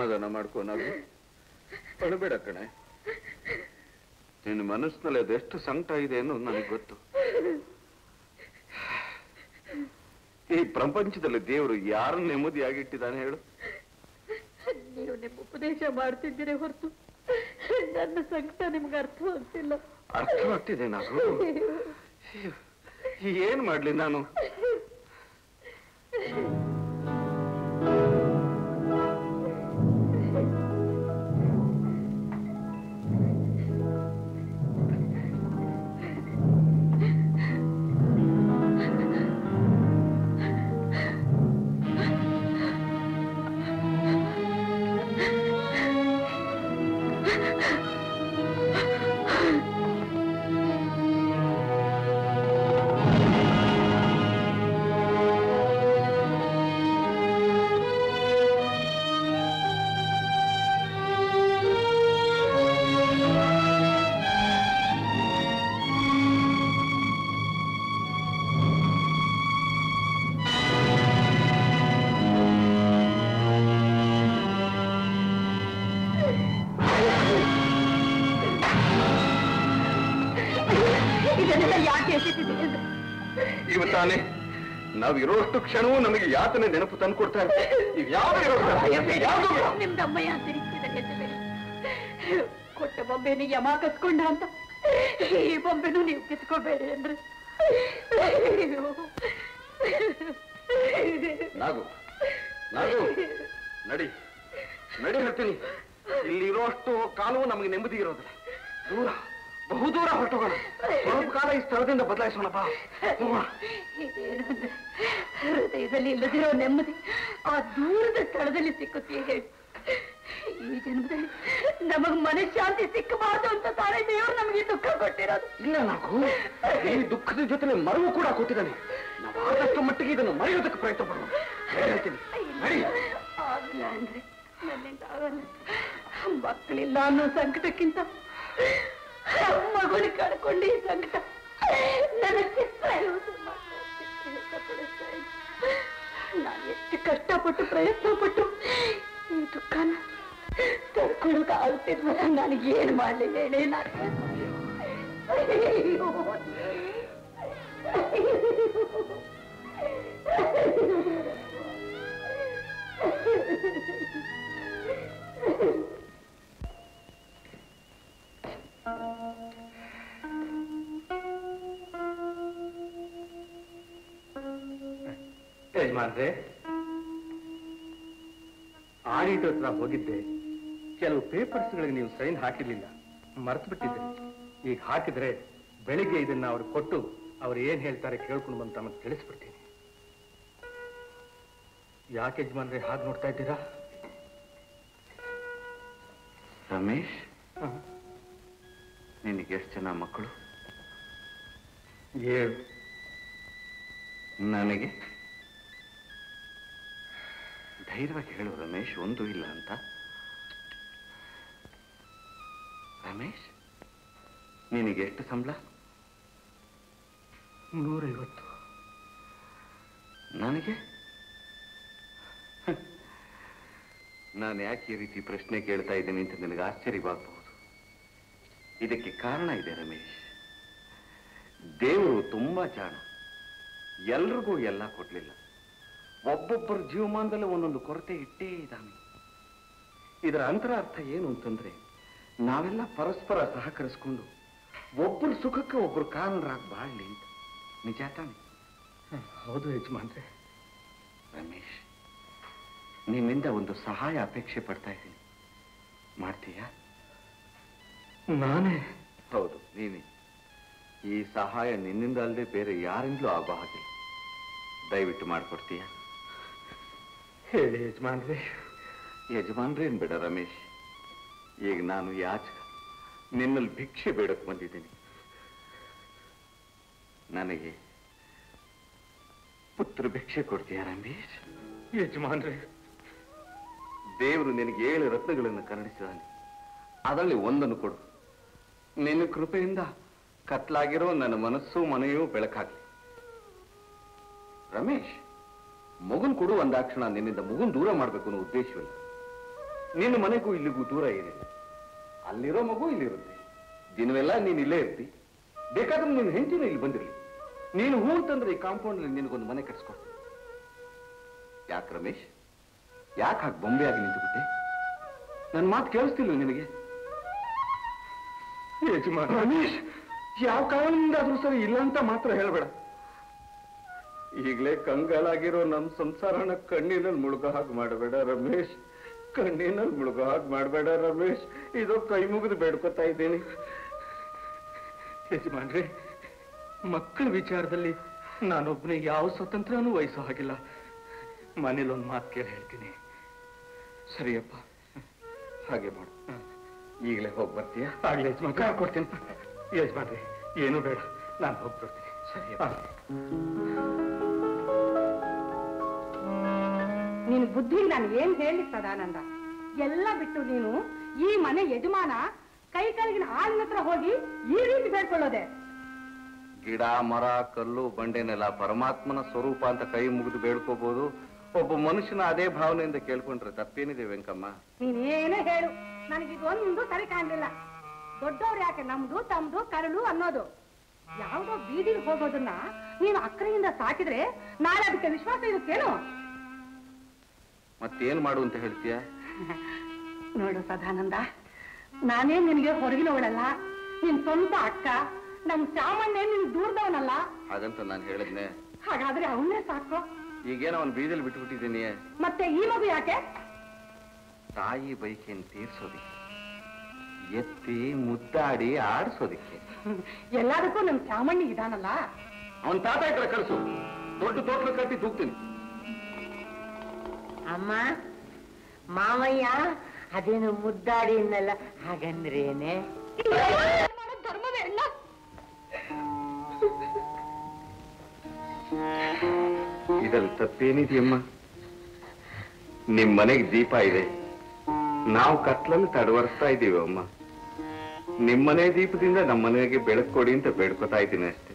ಸಮಾಧಾನ ಮಾಡ್ಕೋ ನಾವು ಅಳಬೇಡ ಕಣೆ ನಿನ್ನ ಮನಸ್ಸಿನಲ್ಲಿ ಅದೆಷ್ಟು ಸಂಕಟ ಇದೆ ಅನ್ನೋದು ನನಗೆ ಗೊತ್ತು ಈ ಪ್ರಪಂಚದಲ್ಲಿ ದೇವರು ಯಾರನ್ನ ನೆಮ್ಮದಿಯಾಗಿಟ್ಟಿದ್ದಾನೆ ಹೇಳು ನೀವು ನಿಮ್ಮ ಉಪದೇಶ ಮಾಡ್ತಿದ್ದೀರಿ ಹೊರತು ನನ್ನ ಸಂಕಟ ನಿಮ್ಗೆ ಅರ್ಥವಾಗ್ತಿಲ್ಲ ಅರ್ಥವಾಗ್ತಿದೆ ನಾವು ಏನ್ ಮಾಡ್ಲಿ ನಾನು ಇದನ್ನೆಲ್ಲ ಯಾಕೆ ಎಸೆತಿದ್ದೀರಿ ಅಂದ್ರೆ ಇವ ತಾನೆ ನಾವ್ ಇರೋಷ್ಟು ಕ್ಷಣವೂ ನಮಗೆ ಯಾತನೆ ನೆನಪು ತಂದು ಕೊಡ್ತಾ ಇವ್ ಯಾವ ನಿಮ್ದಮ್ಮಯ್ಯ ಅಂತೀರಿ ಇದನ್ನ ಎತ್ತಬೇಡಿ ಕೊಟ್ಟ ಬೊಂಬೆನ ಯಮ ಕಸ್ಕೊಂಡ ಅಂತ ಈ ಬೊಂಬೆನೂ ನೀವು ಕಿತ್ಕೋಬೇಡಿ ಅಂದ್ರೆ ಅಯ್ಯೋ. ನಾಗು ನಾಗು ನಡಿ ನಡಿ ಹೇಳ್ತೀನಿ ಇಲ್ಲಿ ಇರೋಷ್ಟು ಕಾಲವೂ ನಮಗೆ ನೆಮ್ಮದಿ ಇರೋದಿಲ್ಲ ದೂರ ಬಹು ದೂರ ಹೊರಟೋಗೋಣ ಸ್ವಲ್ಪ ಕಾಲ ಈ ಸ್ಥಳದಿಂದ ಬದಲಾಯಿಸೋಣ ಬಾ ಹೋಗೋಣ ಇದೇನು ಅಂದ್ರೆ ಹೃದಯದಲ್ಲಿ ಇಲ್ಲದಿರೋ ನೆಮ್ಮದಿ ಆ ದೂರದ ಸ್ಥಳದಲ್ಲಿ ಸಿಕ್ಕುತ್ತೆ ಹೇಳಿ ಈ ಜನ್ಮದಲ್ಲಿ ನಮಗ್ ಮನಃಶಾಂತಿ ಸಿಕ್ಕಬಾರ್ದು ಅಂತ ತಾನೇ ದೇವರು ನಮಗೆ ದುಃಖ ಕೊಟ್ಟಿರೋದು ಇಲ್ಲ ನಾಗು ಈ ದುಃಖದ ಜೊತೆ ಮರವು ಕೂಡ ಕೊಟ್ಟಿದ್ದಾನೆ ನಾವು ಆದಷ್ಟು ಮಟ್ಟಿಗೆ ಇದನ್ನು ಮರೆಯೋದಕ್ಕೆ ಪ್ರಯತ್ನ ಪಡೋಣ ಹೇಳ್ತೀನಿ ನಡಿ ಆಗಲ್ಲ ಅಂದ್ರೆ ನನ್ನಿಂದ ಆಗಲ್ಲ ಮಕ್ಕಳಿಲ್ಲ ಅನ್ನೋ ಸಂಕಟಕ್ಕಿಂತ ಮಗುನ ಕಳ್ಕೊಂಡು ಈ ಸಂಕಟ ನನ್ನ ಚಿತ್ತ ನಾನು ಎಷ್ಟು ಕಷ್ಟಪಟ್ಟು ಪ್ರಯತ್ನ ಪಟ್ಟು ಈ ದುಃಖನ ತಡ್ಕೊಳಕ್ ಆಗ್ತಿದ್ವಲ್ಲ ನನಗೆ ಏನ್ ಮಾಡ್ಲಿ ಹೇಳಿ ನಾನು ಅಯ್ಯೋ. ಯಜಮಾನ್ರೆ ಆಡಿಟರ್ ಹತ್ರ ಹೋಗಿದ್ದೆ ಕೆಲವು ಪೇಪರ್ಸ್ಗಳಿಗೆ ನೀವು ಸೈನ್ ಹಾಕಿರ್ಲಿಲ್ಲ ಮರ್ತು ಬಿಟ್ಟಿದ್ರಿ ಈಗ ಹಾಕಿದ್ರೆ ಬೆಳಿಗ್ಗೆ ಇದನ್ನ ಅವ್ರು ಕೊಟ್ಟು ಅವ್ರು ಏನ್ ಹೇಳ್ತಾರೆ ಕೇಳ್ಕೊಂಡು ಬಂದು ತಮಗೆ ತಿಳಿಸ್ಬಿಡ್ತೀನಿ ಯಾಕೆ ಯಜಮಾನ್ರೆ ಹಾಗೆ ನೋಡ್ತಾ ಇದ್ದೀರಾ ರಮೇಶ್ ನಿನಗೆ ಎಷ್ಟು ಜನ ಮಕ್ಕಳು ಏಳು ನನಗೆ ಧೈರ್ಯವಾಗಿ ಹೇಳು ರಮೇಶ್ ಒಂದು ಇಲ್ಲ ಅಂತ ರಮೇಶ್ ನಿನಗೆ ಎಷ್ಟು ಸಂಬಳ ನೂರೈವತ್ತು ನನಗೆ ನಾನು ಯಾಕೆ ಈ ರೀತಿ ಪ್ರಶ್ನೆ ಕೇಳ್ತಾ ಇದ್ದೀನಿ ಅಂತ ನಿನಗೆ ಆಶ್ಚರ್ಯವಾಗಬಹುದು ಇದಕ್ಕೆ ಕಾರಣ ಇದೆ ರಮೇಶ್ ದೇವರು ತುಂಬಾ ಜಾಣ ಎಲ್ರಿಗೂ ಎಲ್ಲ ಕೊಡ್ಲಿಲ್ಲ ಒಬ್ಬೊಬ್ಬರ ಜೀವಮಾನದಲ್ಲಿ ಒಂದೊಂದು ಕೊರತೆ ಇಟ್ಟೇ ಇದ್ದಾನೆ ಇದರ ಅಂತರ ಅರ್ಥ ಏನು ಅಂತಂದ್ರೆ ನಾವೆಲ್ಲ ಪರಸ್ಪರ ಸಹಕರಿಸ್ಕೊಂಡು ಒಬ್ಬರ ಸುಖಕ್ಕೆ ಒಬ್ಬರು ಕಾರಣರಾಗಿ ಬಾಳ್ಲಿ ಅಂತ ನಿಜ ತಾನೆ ಹೌದು ಯಜಮಾನ್ರೆ ರಮೇಶ್ ನಿನ್ನಿಂದ ಒಂದು ಸಹಾಯ ಅಪೇಕ್ಷೆ ಪಡ್ತಾ ಇದ್ದೀನಿ ಮಾಡ್ತೀಯಾ ನಾನೇ ಹೌದು ನೀನೆ ಈ ಸಹಾಯ ನಿನ್ನಿಂದ ಅಲ್ಲದೆ ಬೇರೆ ಯಾರಿಂದಲೂ ಆಗೋ ಹಾಗಿಲ್ಲ ದಯವಿಟ್ಟು ಮಾಡ್ಕೊಡ್ತೀಯಾ ಹೇಳಿ ಯಜಮಾನ್ರೆ ಯಜಮಾನ್ರೇನ್ ಬೇಡ ರಮೇಶ್ ಈಗ ನಾನು ಯಾಚಕ ನಿನ್ನಲ್ಲಿ ಭಿಕ್ಷೆ ಬೇಡಕ್ ಬಂದಿದ್ದೀನಿ ನನಗೆ ಪುತ್ರ ಭಿಕ್ಷೆ ಕೊಡ್ತೀಯಾ ರಮೇಶ್ ಯಜಮಾನ್ರೆ ದೇವರು ನಿನಗೆ ಏಳು ರತ್ನಗಳನ್ನು ಕರುಣಿಸಿದಾನೆ ಅದರಲ್ಲಿ ಒಂದನ್ನು ಕೊಡು ನಿನ್ನ ಕೃಪೆಯಿಂದ ಕತ್ಲಾಗಿರೋ ನನ್ನ ಮನಸ್ಸು ಮನೆಯೂ ಬೆಳಕಾಗ್ಲಿ ರಮೇಶ್ ಮಗುನ್ ಕೊಡು ಒಂದಾಕ್ಷಣ ನಿನ್ನಿಂದ ಮಗುನ್ ದೂರ ಮಾಡ್ಬೇಕು ಅನ್ನೋ ಉದ್ದೇಶವಿಲ್ಲ ನಿನ್ನ ಮನೆಗೂ ಇಲ್ಲಿಗೂ ದೂರ ಏನಿದೆ ಅಲ್ಲಿರೋ ಮಗು ಇಲ್ಲಿರುತ್ತೆ ದಿನವೆಲ್ಲ ನೀನು ಇಲ್ಲೇ ಇರ್ತಿ ಬೇಕಾದ್ರೆ ನಿನ್ನ ಹೆಂಡತಿನೂ ಇಲ್ಲಿ ಬಂದಿರಲಿ ನೀನು ಹೂ ಅಂತಂದ್ರೆ ಈ ಕಾಂಪೌಂಡ್ ನಿನಗೊಂದು ಮನೆ ಕಟ್ಸ್ಕೊಡ್ತೀನಿ ಯಾಕೆ ರಮೇಶ್ ಯಾಕೆ ಹಾಗೆ ಬೊಂಬೆ ಆಗಿ ನಿಂತುಬಿಟ್ಟೆ ನನ್ನ ಮಾತು ಕೇಳಿಸ್ತಿಲ್ಲ ನಿನಗೆ ಯಜಮಾನ ರಮೇಶ್ ಯಾವ ಕಾರಣದಿಂದಾದ್ರೂ ಸರಿ ಇಲ್ಲ ಅಂತ ಮಾತ್ರ ಹೇಳ್ಬೇಡ ಈಗಲೇ ಕಂಗಾಲಾಗಿರೋ ನಮ್ ಸಂಸಾರನ ಕಣ್ಣಿನಲ್ಲಿ ಮುಳುಗ ಹಾಗೆ ಮಾಡಬೇಡ ರಮೇಶ್ ಕಣ್ಣಿನಲ್ಲಿ ಮುಳುಗ ಹಾಗೆ ಮಾಡಬೇಡ ರಮೇಶ್ ಇದು ಕೈ ಮುಗಿದು ಬೇಡ್ಕೊತಾ ಇದ್ದೀನಿ ಯಜಮಾನ್ರೆ ಮಕ್ಕಳ ವಿಚಾರದಲ್ಲಿ ನಾನೊಬ್ಬನೇ ಯಾವ ಸ್ವತಂತ್ರನೂ ವಹಿಸೋ ಹಾಗಿಲ್ಲ ಮನೇಲಿ ಒಂದು ಮಾತು ಕೇಳಿ ಹೇಳ್ತೀನಿ ಸರಿಯಪ್ಪ ಹಾಗೆ ಮಾಡು ಈಗಲೇ ಹೋಗಿ ಬರ್ತೀಯಾ ಆಗ್ಲಿ ಯಜಮಾನ್ ಕೊಡ್ತೀನಿ ಯಜಮಾನ್ರೆ ಏನು ಬೇಡ ನಾನು ಹೋಗಿ ಬರ್ತೀನಿ ಸರಿ ನಿನ್ ಬುದ್ಧಿಗೆ ನಾನು ಏನ್ ಹೇಳಿ ಸದಾನಂದ ಎಲ್ಲ ಬಿಟ್ಟು ನೀನು ಈ ಮನೆ ಯಜಮಾನ ಕೈ ಕೆಳಗಿನ ಆಳಿನ ಹತ್ರ ಹೋಗಿ ಈ ರೀತಿ ಬೇಡ್ಕೊಳ್ಳೋದೆ ಗಿಡ ಮರ ಕಲ್ಲು ಬಂಡೆನೆಲ್ಲ ಪರಮಾತ್ಮನ ಸ್ವರೂಪ ಅಂತ ಕೈ ಮುಗಿದು ಬೇಡ್ಕೋಬಹುದು ಒಬ್ಬ ಮನುಷ್ಯನ ಅದೇ ಭಾವನೆಯಿಂದ ಕೇಳ್ಕೊಂಡ್ರೆ ತಪ್ಪೇನಿದೆ ವೆಂಕಮ್ಮ ನೀನೇನೇ ಹೇಳು ನನಗಿದೊಂದು ಸರಿ ಕಾಣಲಿಲ್ಲ ದೊಡ್ಡವ್ರು ಯಾಕೆ ನಮ್ದು ತಮ್ದು ಕರಳು ಅನ್ನೋದು ಯಾವುದೋ ಬೀದಿಗೆ ಹೋಗೋದನ್ನ ನೀನು ಅಕ್ಕರೆಯಿಂದ ಸಾಕಿದ್ರೆ ನಾಳೆ ಅದಕ್ಕೆ ವಿಶ್ವಾಸ ಇರುತ್ತೇನು ಮತ್ತೇನ್ ಮಾಡು ಅಂತ ಹೇಳ್ತೀಯ ನೋಡು ಸದಾನಂದ ನಾನೇ ನಿನಗೆ ಹೊರಗಿನವಳಲ್ಲ ನಿನ್ ಸ್ವಂತ ಅಕ್ಕ ನಮ್ ಸಾಮಾನ್ಯ ನಿನ್ ದೂರದವನಲ್ಲ ಹಾಗಂತ ನಾನು ಹೇಳಿದ್ನೆ ಹಾಗಾದ್ರೆ ಅವನ್ನೇ ಸಾಕು ಈಗೇನೋ ಅವನ್ ಬೀದಿಲಿ ಬಿಟ್ಬಿಟ್ಟಿದ್ದೀನಿ ಮತ್ತೆ ಈ ಮಗು ಯಾಕೆ ತಾಯಿ ಬೈಕೆನ್ ತೀರ್ಸೋದಿಕ್ಕೆ ಎತ್ತಿ ಮುದ್ದಾಡಿ ಆಡಿಸೋದಿಕ್ಕೆ ಎಲ್ಲದಕ್ಕೂ ನಮ್ ಸಾಮಾನ್ಯ ಇದಾನಲ್ಲ ಅವನ್ ತಾತ ಇದ್ರೆ ಕಳಿಸು ದೊಡ್ಡ ತೋಟ್ಲು ಕಟ್ಟಿ ತೂಗ್ತೀನಿ ಅಮ್ಮ ಮಾವಯ್ಯ ಅದೇನು ಮುದ್ದಾಡಿ ಇನ್ನಲ್ಲ ಹಾಗಂದ್ರೇನೆ ಧರ್ಮವೇ ಅಲ್ಲ ಇದ್ರಲ್ಲಿ ತಪ್ಪೇನಿದೆಯಮ್ಮ ನಿಮ್ ಮನೆಗೆ ದೀಪ ಇದೆ ನಾವು ಕತ್ಲಲ್ಲಿ ತಡವರ್ಸ್ತಾ ಇದ್ದೀವಿ ಅಮ್ಮ ನಿಮ್ಮನೆ ದೀಪದಿಂದ ನಮ್ಮ ಮನೆಗೆ ಬೆಳಕು ಕೊಡಿ ಅಂತ ಬೇಡ್ಕೊತಾ ಇದ್ದೀನಿ ಅಷ್ಟೇ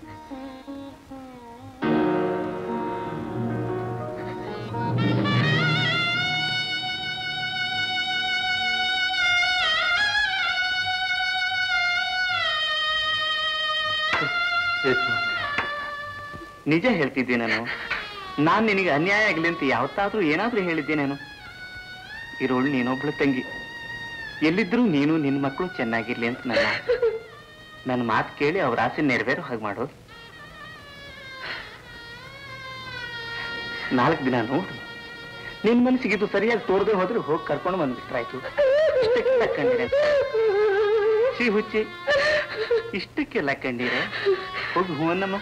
ನಿಜ ಹೇಳ್ತಿದ್ದೆ ನಾನು ನಾನ್ ನಿನಗೆ ಅನ್ಯಾಯ ಆಗ್ಲಿ ಅಂತ ಯಾವತ್ತಾದ್ರೂ ಏನಾದ್ರೂ ಹೇಳಿದ್ದೆ ನಾನು ಇರೋಳು ನೀನೊಬ್ಳು ತಂಗಿ ಎಲ್ಲಿದ್ರು ನೀನು ನಿನ್ನ ಮಕ್ಕಳು ಚೆನ್ನಾಗಿರ್ಲಿ ಅಂತ ನನ್ನ ಆಸೆ. ನನ್ನ ಮಾತು ಕೇಳಿ ಅವ್ರ ಆಸೆ ನೆರವೇರೋ ಹಾಗೆ ಮಾಡು ನಾಲ್ಕು ದಿನ ನೋಡು ನಿನ್ ಮನಸ್ಸಿಗೆ ಇದು ಸರಿಯಾಗಿ ತೋರದೆ ಹೋದ್ರೆ ಹೋಗಿ ಕರ್ಕೊಂಡು ಬಂದ್ಬಿಟ್ರಾಯ್ತು ಇಷ್ಟಕ್ಕೆ ತಕ್ಕಂಡಿರ ಸಿ ಹುಚ್ಚಿ ಇಷ್ಟಕ್ಕೆಲ್ಲ ಕಂಡೀರ ಹೋಗಿ ಹೂವನ್ನಮ್ಮ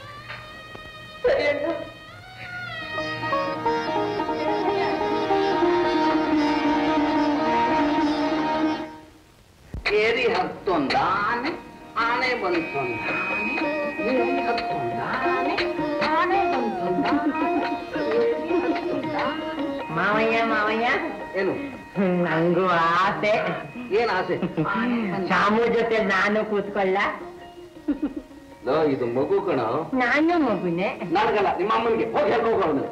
ಏರಿ ಹತ್ತೊಂದಾನೆ ಆನೆ ಬಂತೊಂದಾನೆ ಏರಿ ಹತ್ತೊಂದಾನೆ ಆನೆ ಬಂತೊಂದಾನೆ ಏರಿ ಹತ್ತೊಂದಾನೆ ಮಾವಯ್ಯ ಮಾವಯ್ಯ ಏನು ನಂಗೂ ಆಸೆ ಏನ್ ಆಸೆ ಶಾಮು ಜೊತೆ ನಾನು ಕೂತ್ಕೊಳ್ಳ ಲೋ, ಇದು ಮಗು ಕಣ ನಾನು ಮಗುನೆ ನನಗಲ್ಲ ನಿಮ್ಮ ಅಮ್ಮನಿಗೆ ಹೋಗಿ ಹೇಳ್ಬೇಕು ಅವನು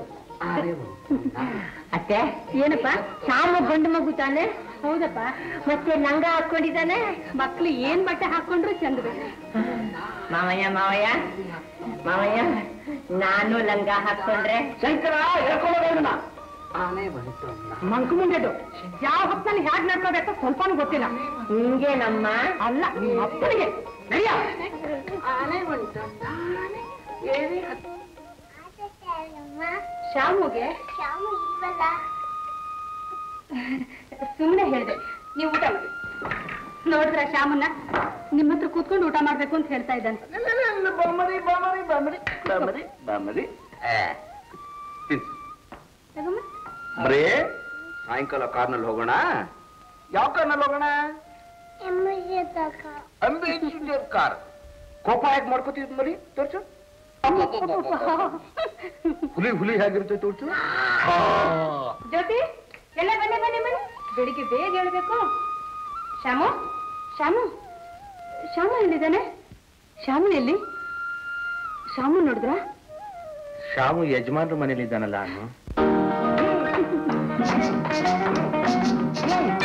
ಅತ್ತೆ ಏನಪ್ಪ ಶಾಮು ಗಂಡು ಮಗು ತಾನೆ ಹೌದಪ್ಪ ಮತ್ತೆ ಲಂಗ ಹಾಕೊಂಡಿದ್ದಾನೆ ಮಕ್ಳು ಏನ್ ಬಟ್ಟೆ ಹಾಕೊಂಡ್ರು ಚಂದವೇ ಮಾವಯ್ಯ ಮಾವಯ್ಯ ಮಾವಯ್ಯ ನಾನು ಲಂಗ ಹಾಕೊಂಡ್ರೆ ಶಂಕರ ಹೇಳ್ಕೊಳ್ಳೋದನ್ನ ಆನೆ ಬಂತು ಮಂಕು ಮುಂಡೆದು ಯಾವ ಹೊತ್ತಲ್ಲಿ ಹ್ಯಾಗ್ ನಡ್ಕೋಬೇಕು ಸ್ವಲ್ಪನೂ ಗೊತ್ತಿಲ್ಲ ಹಿಂಗೆ ನಮ್ಮ ಅಲ್ಲ ನಿಮ್ಮ ಅಪ್ಪನಿಗೆ ನಡಿಯ ಆನೆ ಬಂತೊಂದಾನೆ ಏರಿ ಹತ್ತು ಶಾಮುಗೆ ಶಾಮು ಇಲ್ವಲ್ಲ ಸುಮ್ಮನೆ ಹೇಳ್ದೆ ನೀವು ಊಟ ಮಾಡಿ ನೋಡಿದ್ರ ಶ್ಯಾಮನ್ನ ನಿಮ್ಮ ಹತ್ರ ಕೂತ್ಕೊಂಡು ಊಟ ಮಾಡ್ಬೇಕು ಅಂತ ಹೇಳ್ತಾ ಇದ್ದಾನೆ ಬಮ್ಮರಿ ಬಮ್ಮರಿ ಬಮ್ಮರಿ ಬಾಮರಿ ಬಾಮರಿ ತಗೊಮ್ಮ. ಬರೇ ಸಾಯಂಕಾಲ ಕಾರ್ನಲ್ಲಿ ಹೋಗೋಣ ಯಾವ ಕಾರ್ನಲ್ಲಿ ಹೋಗೋಣ ಎಮ್ಮೆ ತಕ ಅಂಬೇಡ್ಕರ್ ಕಾರ್ ಕೋಪ ಯಾಕೆ ಮಾಡ್ಕೋತಿದ್ ಮರಿ ತೋರ್ಸು ಹುಲಿ ಹುಲಿ ಹೇಗಿರುತ್ತೆ ತೋರ್ಸು ಜ್ಯೋತಿ ಎಲ್ಲ ಬನ್ನಿ ಬನ್ನಿ ಬನ್ನಿ ಬೆಳಿಗ್ಗೆ ಬೇಗ ಹೇಳ್ಬೇಕು ಶ್ಯಾಮು ಶ್ಯಾಮು ಶ್ಯಾಮು ಎಲ್ಲಿದ್ದಾನೆ ಶ್ಯಾಮು ಎಲ್ಲಿ ಶ್ಯಾಮು ನೋಡಿದ್ರಾ ಶಾಮು ಯಜಮಾನ್ರ ಮನೇಲಿ ಇದ್ದಾನಲ್ಲ ಅವನು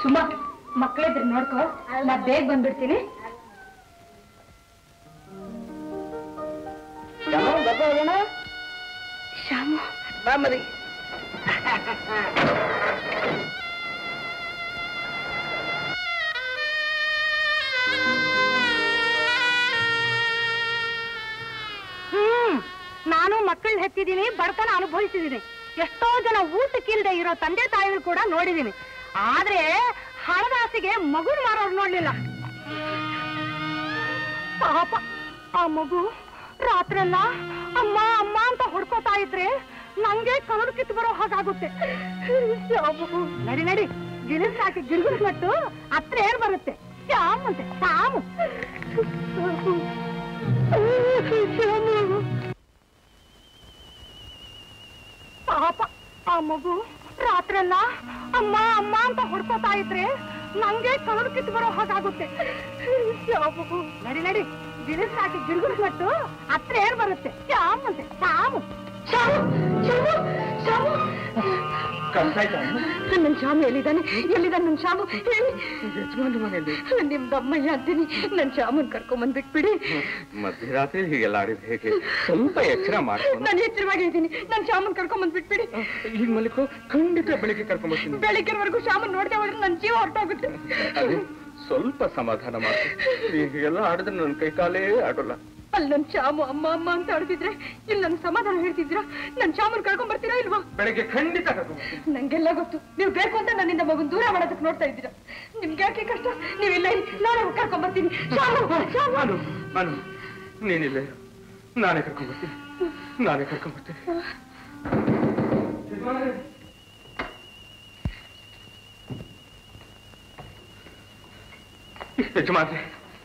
ಅಮ್ಮ ಮಕ್ಕಳಿದ್ರೆ ನೋಡ್ಕೋ ನಾ ಬೇಗ ಬಂದ್ಬಿಡ್ತೀನಿ ಶ್ಯಾಮು ಮಾಮರಿ ಹ್ಮ್ ನಾನು ಮಕ್ಕಳನ್ನ ಹೆತ್ತಿದ್ದೀನಿ ಬಡತನ ಅನುಭವಿಸಿದ್ದೀನಿ ಎಷ್ಟೋ ಜನ ಊಟಕ್ಕಿಲ್ದೆ ಇರೋ ತಂದೆ ತಾಯಿಗಳು ಕೂಡ ನೋಡಿದ್ದೀನಿ ಆದ್ರೆ ಹಣದಾಸೆಗೆ ಮಗುನ್ ಮಾರೋರು ನೋಡ್ಲಿಲ್ಲ ಪಾಪ ಆ ಮಗು ರಾತ್ರೆಲ್ಲ ಅಮ್ಮ ಅಮ್ಮ ಅಂತ ಹೊಡ್ಕೋತಾ ಇದ್ರೆ ನಂಗೆ ಕರಡು ಕಿತ್ತು ಬರೋ ಹಾಗಾಗುತ್ತೆ ಯಾವು? ನಡಿ ನಡಿ ಗಿರಿಸ್ ಹಾಕಿ ಗಿರ್ಗಿಸ್ ನಟ್ಟು ಹತ್ರ ಏನ್ ಬರುತ್ತೆ ಶ್ಯಾಮ್ ಅಂತೆ ಶ್ಯಾಮು ಶ್ಯಾಮು ಪಾಪ ಆ ಮಗು ರಾತ್ರೆಲ್ಲ ಅಮ್ಮ ಅಮ್ಮ ಅಂತ ಹೊಡ್ಕೋತಾ ಇದ್ರೆ ನಂಗೆ ಕರಡು ಕಿತ್ತು ಬರೋ ಹಾಗಾಗುತ್ತೆ ಯಾವು? ನಡಿ ನಡಿ ಗಿರಿಸ್ ಹಾಕಿ ಗಿರ್ಗಿಸ್ ನಟ್ಟು ಹತ್ರ ಏನ್ ಬರುತ್ತೆ ಶ್ಯಾಮ್ ಅಂತೆ ಶ್ಯಾಮು ಶ್ಯಾಮು ಶ್ಯಾಮು ಶ್ಯಾಮು ನನ್ ಶ್ಯಾಮು ಎಲ್ಲಿದ್ದಾನೆ ಎಲ್ಲಿದ್ದಾನೆ ನನ್ ಶ್ಯಾಮು ಹೇಳಿ ಯಜಮಾನ ಮನೆಯಲ್ಲಿ ನಿಮ್ದಮ್ಮಯ್ಯ ಅಂತೀನಿ ನನ್ ಶ್ಯಾಮನ್ ಕರ್ಕೊಂಡ್ ಬಿಟ್ಬಿಡಿ ಮಧ್ಯರಾತ್ರಿ ಹೀಗೆಲ್ಲ ಆಡಿದ್ರೆ ಹೇಗೆ ಸ್ವಲ್ಪ ಎಚ್ಚರ ಮಾಡ್ಕೊಂಡು ನಾನು ಎಚ್ಚರವಾಗಿದ್ದೀನಿ ನನ್ ಶ್ಯಾಮನ್ ಕರ್ಕೊಂಡ್ ಬಿಟ್ಬಿಡಿ ಈಗ ಮಲಿಕೋ ಖಂಡಿತ ಬೆಳಿಗ್ಗೆ ಕರ್ಕೊಂಡ್ಬರ್ತೀನಿ ಬೆಳಿಗ್ಗೆವರೆಗೂ ಶ್ಯಾಮನ್ ನೋಡ್ದೆ ಹೋದ್ರೆ ನನ್ ಜೀವ ಹೊರಟೋಗುತ್ತೆ ಅದೇ ಸ್ವಲ್ಪ ಸಮಾಧಾನ ಮಾಡ್ತೀನಿ ಹೀಗೆಲ್ಲ ಆಡಿದ್ರೆ ನನ್ನ ಕೈ ಕಾಲೇ ಆಡೋಲ್ಲ ಅಲ್ಲಿ ನನ್ ಶ್ಯಾಮು ಅಮ್ಮ ಅಮ್ಮ ಅಂತ ಆಡ್ತಿದ್ರೆ ಇಲ್ಲಿ ನನ್ ಸಮಾಧಾನ ಹೇಳ್ತಿದ್ರ ನನ್ ಶ್ಯಾಮನ್ ಕರ್ಕೊಂಡ್ ಬರ್ತೀರಾ ಇಲ್ವಾ ಬೆಳಿಗ್ಗೆ ಖಂಡಿತ ಕರ್ಕೊಂಡ್ಬರ್ತೀನಿ ನಂಗೆಲ್ಲ ಗೊತ್ತು ನೀವು ಬೇಕು ಅಂತ ನನ್ನಿಂದ ಮಗನ್ ದೂರ ಮಾಡೋದಕ್ಕೆ ನೋಡ್ತಾ ಇದ್ದೀರಾ ನಿಮ್ಗೆ ಯಾಕೆ ಕಷ್ಟ ನೀವಿಲ್ಲ ನಾನು ಕರ್ಕೊಂಡ್ ಬರ್ತೀನಿ ಶ್ಯಾಮು ಶ್ಯಾಮು ನಾನು ನಾನು ನೀನಿಲ್ಲ ನಾನೇ ಕರ್ಕೊಂಡ್ಬರ್ತೀನಿ ನಾನೇ ಕರ್ಕೊಂಡ್ಬರ್ತೀನಿ ಯಜಮಾನ್ರೆ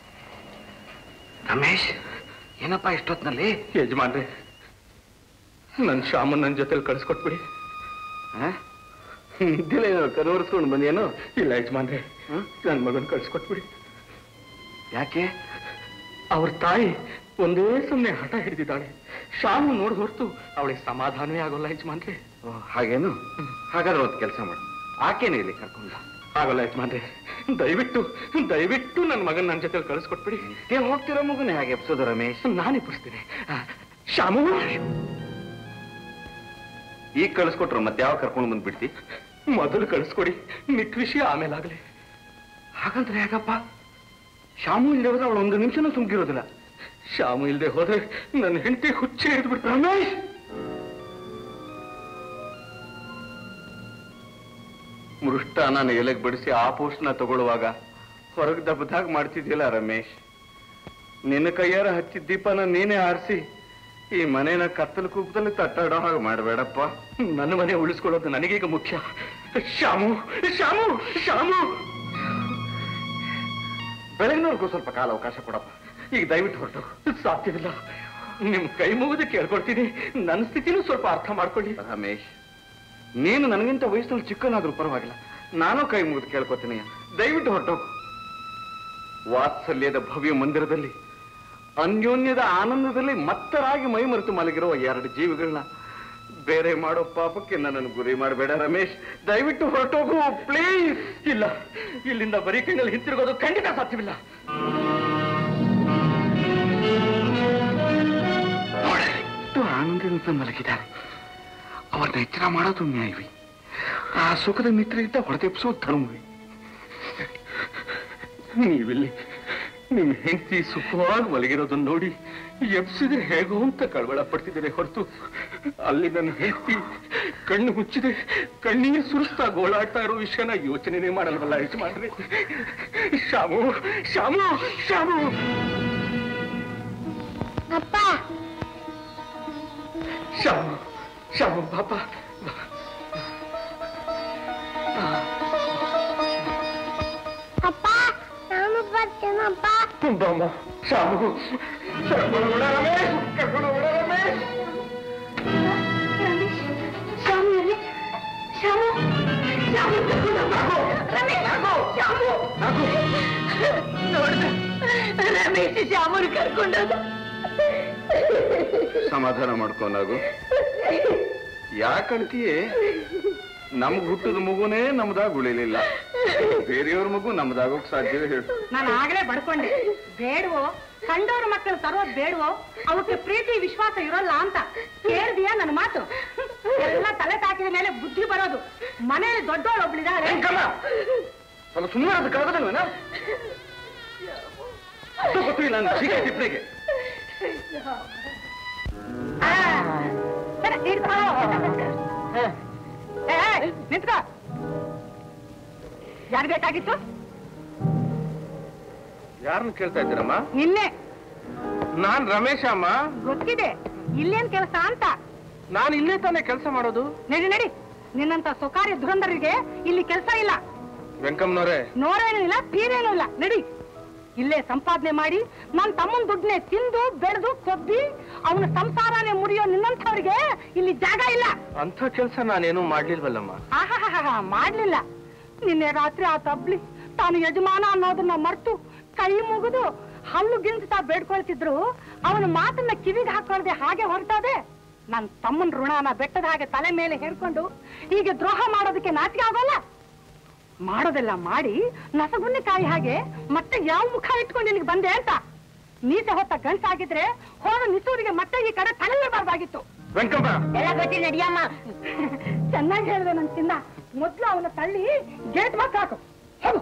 ರಮೇಶ್ ಏನಪ್ಪ ಇಷ್ಟೊತ್ನಲ್ಲಿ ಯಜಮಾನ್ರೆ ನನ್ ಶ್ಯಾಮನ್ ನನ್ನ ಜೊತೆಲಿ ಕಳ್ಸ್ಕೊಟ್ಬಿಡಿ ನಿದ್ದಿಲ್ಲ ಏನೋ ಕನವರ್ಸ್ಕೊಂಡು ಬಂದೇನೋ ಇಲ್ಲ ಯಜಮಾನ್ರೆ ನನ್ ಮಗನ್ ಕಳ್ಸ್ಕೊಟ್ಬಿಡಿ ಯಾಕೆ ಅವ್ರ ತಾಯಿ ಒಂದೇ ಸುಮ್ಮನೆ ಹಠ ಹಿಡಿದಿದ್ದಾಳೆ ಶ್ಯಾಮು ನೋಡ್ ಹೊರತು ಅವಳಿಗೆ ಸಮಾಧಾನವೇ ಆಗೋಲ್ಲ ಯಜಮಾನ್ರೆ ಓ, ಹಾಗೇನು ಹಾಗಾದ್ರೆ ಒಂದು ಕೆಲಸ ಮಾಡು ಆಕೆನೇ ಇಲ್ಲಿ ಕರ್ಕೊಂಡ ಆಗಲ್ಲ ಯಜಮಾನ್ರೆ ದಯವಿಟ್ಟು ದಯವಿಟ್ಟು ನನ್ನ ಮಗನ್ ನನ್ನ ಜೊತೆಲಿ ಕಳಿಸ್ಕೊಟ್ಬಿಡಿ ಏ ಹೋಗ್ತಿರೋ ಮಗುನೇ ಹಾಗೆ ಎಪ್ಸೋದು ರಮೇಶ್ ನಾನೇ ಬಿಡಿಸ್ತೀನಿ ಶ್ಯಾಮು ಈಗ ಕಳಿಸ್ಕೊಟ್ರು ಮತ್ತೆ ಯಾವ ಕರ್ಕೊಂಡು ಬಂದ್ಬಿಡ್ತಿ ಮೊದಲು ಕಳಿಸ್ಕೊಡಿ ಮಿಕ್ಕ ವಿಷಯ ಆಮೇಲೆ ಆಗ್ಲಿ ಹಾಗಂದ್ರೆ ಹೇಗಪ್ಪ ಶಾಮು ಇಲ್ಲದೆ ಹೋದ್ರೆ ಅವಳು ಒಂದು ನಿಮಿಷನೂ ಸುಮ್ಕಿರೋದಿಲ್ಲ ಶ್ಯಾಮು ಇಲ್ದೆ ಹೋದ್ರೆ ನನ್ನ ಹೆಂಡತಿ ಹುಚ್ಚೆ ಹಿಡಿದ್ಬಿಟ್ಟು ರಮೇಶ್ ಮೃಷ್ಟಾನ ಎಲೆಗೆ ಬಡಿಸಿ ಆ ಪೋಸ್ಟ್ನ ತಗೊಳ್ಳುವಾಗ ಹೊರಗೆ ದಬ್ಬದಾಗ ಮಾಡ್ತಿದ್ಯಲ್ಲ ರಮೇಶ್ ನಿನ್ನ ಕೈಯಾರ ಹಚ್ಚಿದ ದೀಪನ ನೀನೇ ಆರಿಸಿ ಈ ಮನೇನ ಕತ್ತಲು ಕೂಪದಲ್ಲಿ ತಟ್ಟಾಡೋ ಹಾಗೆ ಮಾಡಬೇಡಪ್ಪ ನನ್ನ ಮನೆ ಉಳಿಸ್ಕೊಳ್ಳೋದು ನನಗೀಗ ಮುಖ್ಯ ಶ್ಯಾಮು ಶ್ಯಾಮು ಶ್ಯಾಮು ಬೆಳಗಿನವರೆಗೂ ಸ್ವಲ್ಪ ಕಾಲ ಅವಕಾಶ ಕೊಡಪ್ಪ ಈಗ ದಯವಿಟ್ಟು ಹೊರಟು ಸಾಧ್ಯವಿಲ್ಲ ನಿಮ್ ಕೈ ಮುಗಿದು ಕೇಳ್ಕೊಳ್ತೀನಿ ನನ್ನ ಸ್ಥಿತಿನೂ ಸ್ವಲ್ಪ ಅರ್ಥ ಮಾಡ್ಕೊಳ್ಳಿ ರಮೇಶ್ ನೀನು ನನಗಿಂತ ವಯಸ್ಸಲ್ಲಿ ಚಿಕ್ಕನಾದ್ರೂ ಪರವಾಗಿಲ್ಲ ನಾನು ಕೈ ಮುಗಿದು ಕೇಳ್ಕೊತೀನಿ ದಯವಿಟ್ಟು ಹೊರಟೋಗು ವಾತ್ಸಲ್ಯದ ಭವ್ಯ ಮಂದಿರದಲ್ಲಿ ಅನ್ಯೋನ್ಯದ ಆನಂದದಲ್ಲಿ ಮತ್ತರಾಗಿ ಮೈ ಮರೆತು ಮಲಗಿರುವ ಎರಡು ಜೀವಿಗಳನ್ನ ಬೇರೆ ಮಾಡೋ ಪಾಪಕ್ಕೆ ನನ್ನನ್ನು ಗುರಿ ಮಾಡಬೇಡ ರಮೇಶ್ ದಯವಿಟ್ಟು ಹೊರಟೋಗು ಪ್ಲೀಸ್ ಇಲ್ಲ ಇಲ್ಲಿಂದ ಬರೀ ಕೈನಲ್ಲಿ ಹಿಂತಿರುಗೋದು ಖಂಡಿತ ಸಾಧ್ಯವಿಲ್ಲ ಎಷ್ಟು ಆನಂದದಿಂದ ಮಲಗಿದ್ದಾರೆ ಅವ್ರನ್ನ ಎಚ್ಚರ ಮಾಡೋದು ನ್ಯಾಯವೇ ಆ ಸುಖದ ಮಿತ್ರರಿಂದ ಹೊಡೆದೆಪ್ಸೋದು ಧರ್ಮವೇ ನೀವಿಲ್ಲಿ ನಿಮ್ ಹೆಂಡತಿ ಸುಖವಾಗಿ ಮಲಗಿರೋದನ್ನ ನೋಡಿ ಎಬ್ಸಿದ್ರೆ ಹೇಗೋ ಅಂತ ಕಳವಳ ಪಡ್ತಿದ್ದೇನೆ ಹೊರತು ಅಲ್ಲಿ ನನ್ನ ಹೆಂಡತಿ ಕಣ್ಣು ಮುಚ್ಚಿದೆ ಕಣ್ಣೀರು ಸುರಿಸ್ತಾ ಗೋಳಾಡ್ತಾ ಇರೋ ವಿಷಯನ ಯೋಚನೆನೇ ಮಾಡಲ್ವಲ್ಲ ಯಜಮಾನ್ರಿ ಶಾಮು ಶಾಮು ಶಾಮು ಅಪ್ಪ ಶಾಮು ಶಾಮು ಪಾಪ ಅಪ್ಪ ನಾನು ಬರ್ತೀನಪ್ಪ ಬಾಮ ಶಾಮು ಕರ್ಕೊಂಡು ಬಿಡ ರಮೇಶ್ ಕರ್ಕೊಂಡು ಬಿಡ ರಮೇಶ್ ರಮೇಶ್ ಶ್ಯಾಮು ಎಲ್ಲಿ ಶ್ಯಾಮು ಶ್ಯಾಮು ರಮೇಶ್ ಶ್ಯಾಮು ನೋಡ್ದ ರಮೇಶ್ ಶ್ಯಾಮುನ ಕರ್ಕೊಂಡೋದ ಸಮಾಧಾನ ಮಾಡ್ಕೊಂಡಾಗು ಯಾಕಂತೀಯೇ ನಮ್ಗ್ ಹುಟ್ಟಿದ ಮಗುನೇ ನಮ್ದಾಗ ಉಳಿಲಿಲ್ಲ ಬೇರೆಯವ್ರ ಮಗು ನಮ್ದಾಗೋಕ್ ಸಾಧ್ಯವೇ ಹೇಳು ನಾನು ಆಗ್ಲೇ ಬಡ್ಕೊಂಡೆ ಬೇಡವೋ ಕಂಡವ್ರ ಮಕ್ಕಳು ತರೋದ್ ಬೇಡವೋ ಅವಕ್ಕೆ ಪ್ರೀತಿ ವಿಶ್ವಾಸ ಇರೋಲ್ಲ ಅಂತ ಕೇಳ್ದಿಯಾ ನನ್ನ ಮಾತು ಎಲ್ಲ ತಲೆ ತಾಕಿದ ಮೇಲೆ ಬುದ್ಧಿ ಬರೋದು ಮನೆಯಲ್ಲಿ ದೊಡ್ಡವಳು ಒಬ್ಳಿದಾಳೆ ಸ್ವಲ್ಪ ಸುಮ್ಮನೆ ಅದು ಕಳೆದಲ್ವೇನ ಗೊತ್ತಿಲ್ಲ ನನ್ನ ಚೀಕೆ ತಿಪ್ಪಣಿಗೆ ಸರಿ, ಹಿಡ್ಕೊ. ಏ, ಏ, ನಿಂತ್ಕೋ ಯಾರು ಬೇಕಾಗಿತ್ತು ಯಾರನ್ನ ಕೇಳ್ತಾ ಇದ್ದೀರಮ್ಮ ನಿನ್ನೆ ನಾನ್ ರಮೇಶ ಅಮ್ಮ ಗೊತ್ತಿದೆ ಇಲ್ಲೇನ್ ಕೆಲಸ ಅಂತ ನಾನು ಇಲ್ಲೇ ತಾನೇ ಕೆಲಸ ಮಾಡೋದು ನಡಿ ನಡಿ ನಿನ್ನಂತ ಸ್ವಕಾರ್ಯ ಧುರಂಧರಿಗೆ ಇಲ್ಲಿ ಕೆಲಸ ಇಲ್ಲ ವೆಂಕಮ್ಮನವ್ರೆ ನೋರೇನೂ ಇಲ್ಲ ತೀರೇನೂ ಇಲ್ಲ ನಡಿ ಇಲ್ಲೇ ಸಂಪಾದನೆ ಮಾಡಿ ನನ್ನ ತಮ್ಮನ ದುಡ್ಡನ್ನೇ ತಿಂದು ಬೆಳೆದು ಕೊಬ್ಬಿ ಅವನ ಸಂಸಾರನೇ ಮುರಿಯೋ ನಿನ್ನಂಥವ್ರಿಗೆ ಇಲ್ಲಿ ಜಾಗ ಇಲ್ಲ ಅಂಥ ಕೆಲಸ ನಾನೇನು ಮಾಡ್ಲಿಲ್ವಲ್ಲಮ್ಮ ಆಹಾಹಾಹಾ ಮಾಡ್ಲಿಲ್ಲ ನಿನ್ನೆ ರಾತ್ರಿ ಆ ತಬ್ಲಿ ತಾನು ಯಜಮಾನ ಅನ್ನೋದನ್ನ ಮರ್ತು ಕೈ ಮುಗಿದು ಹಲ್ಲು ಗಿಂತ ಬೇಡ್ಕೊಳ್ತಿದ್ರು ಅವನ ಮಾತನ್ನ ಕಿವಿಗೆ ಹಾಕೊಳ್ದೆ ಹಾಗೆ ಹೊರಟೋದೆ ನನ್ ತಮ್ಮನ ಋಣನ ಬೆಟ್ಟದ ಹಾಗೆ ತಲೆ ಮೇಲೆ ಹೇರ್ಕೊಂಡು ಹೀಗೆ ದ್ರೋಹ ಮಾಡೋದಕ್ಕೆ ನಾಚಿಕೆ ಆಗೋಲ್ಲ ಮಾಡೋದೆಲ್ಲ ಮಾಡಿ ನಸಗುನ್ನಿ ಕಾಯಿ ಹಾಗೆ ಮತ್ತೆ ಯಾವ ಮುಖ ಇಟ್ಕೊಂಡು ಇಲ್ಲಿಗೆ ಬಂದೆ ಅಂತ ನೀತೆ ಹೊತ್ತ ಗಂಟಾಗಿದ್ರೆ ಹೋದ ನಿಸೂರಿಗೆ ಮತ್ತೆ ಈ ಕಡೆ ತಲೆಯಬಾರ್ದಾಗಿತ್ತು ವೆಂಕಮ್ಮ ಎಲ್ಲ ಗಟ್ಟಿ ನಡಿಯಮ್ಮ ಚೆನ್ನಾಗಿ ಹೇಳಿದೆ ನನ್ ಚಿನ್ನ ಮೊದ್ಲು ಅವನ ತಳ್ಳಿ ಗೇಟ್ ಮಕ್ಕ ಹಾಕು ಹೋಗು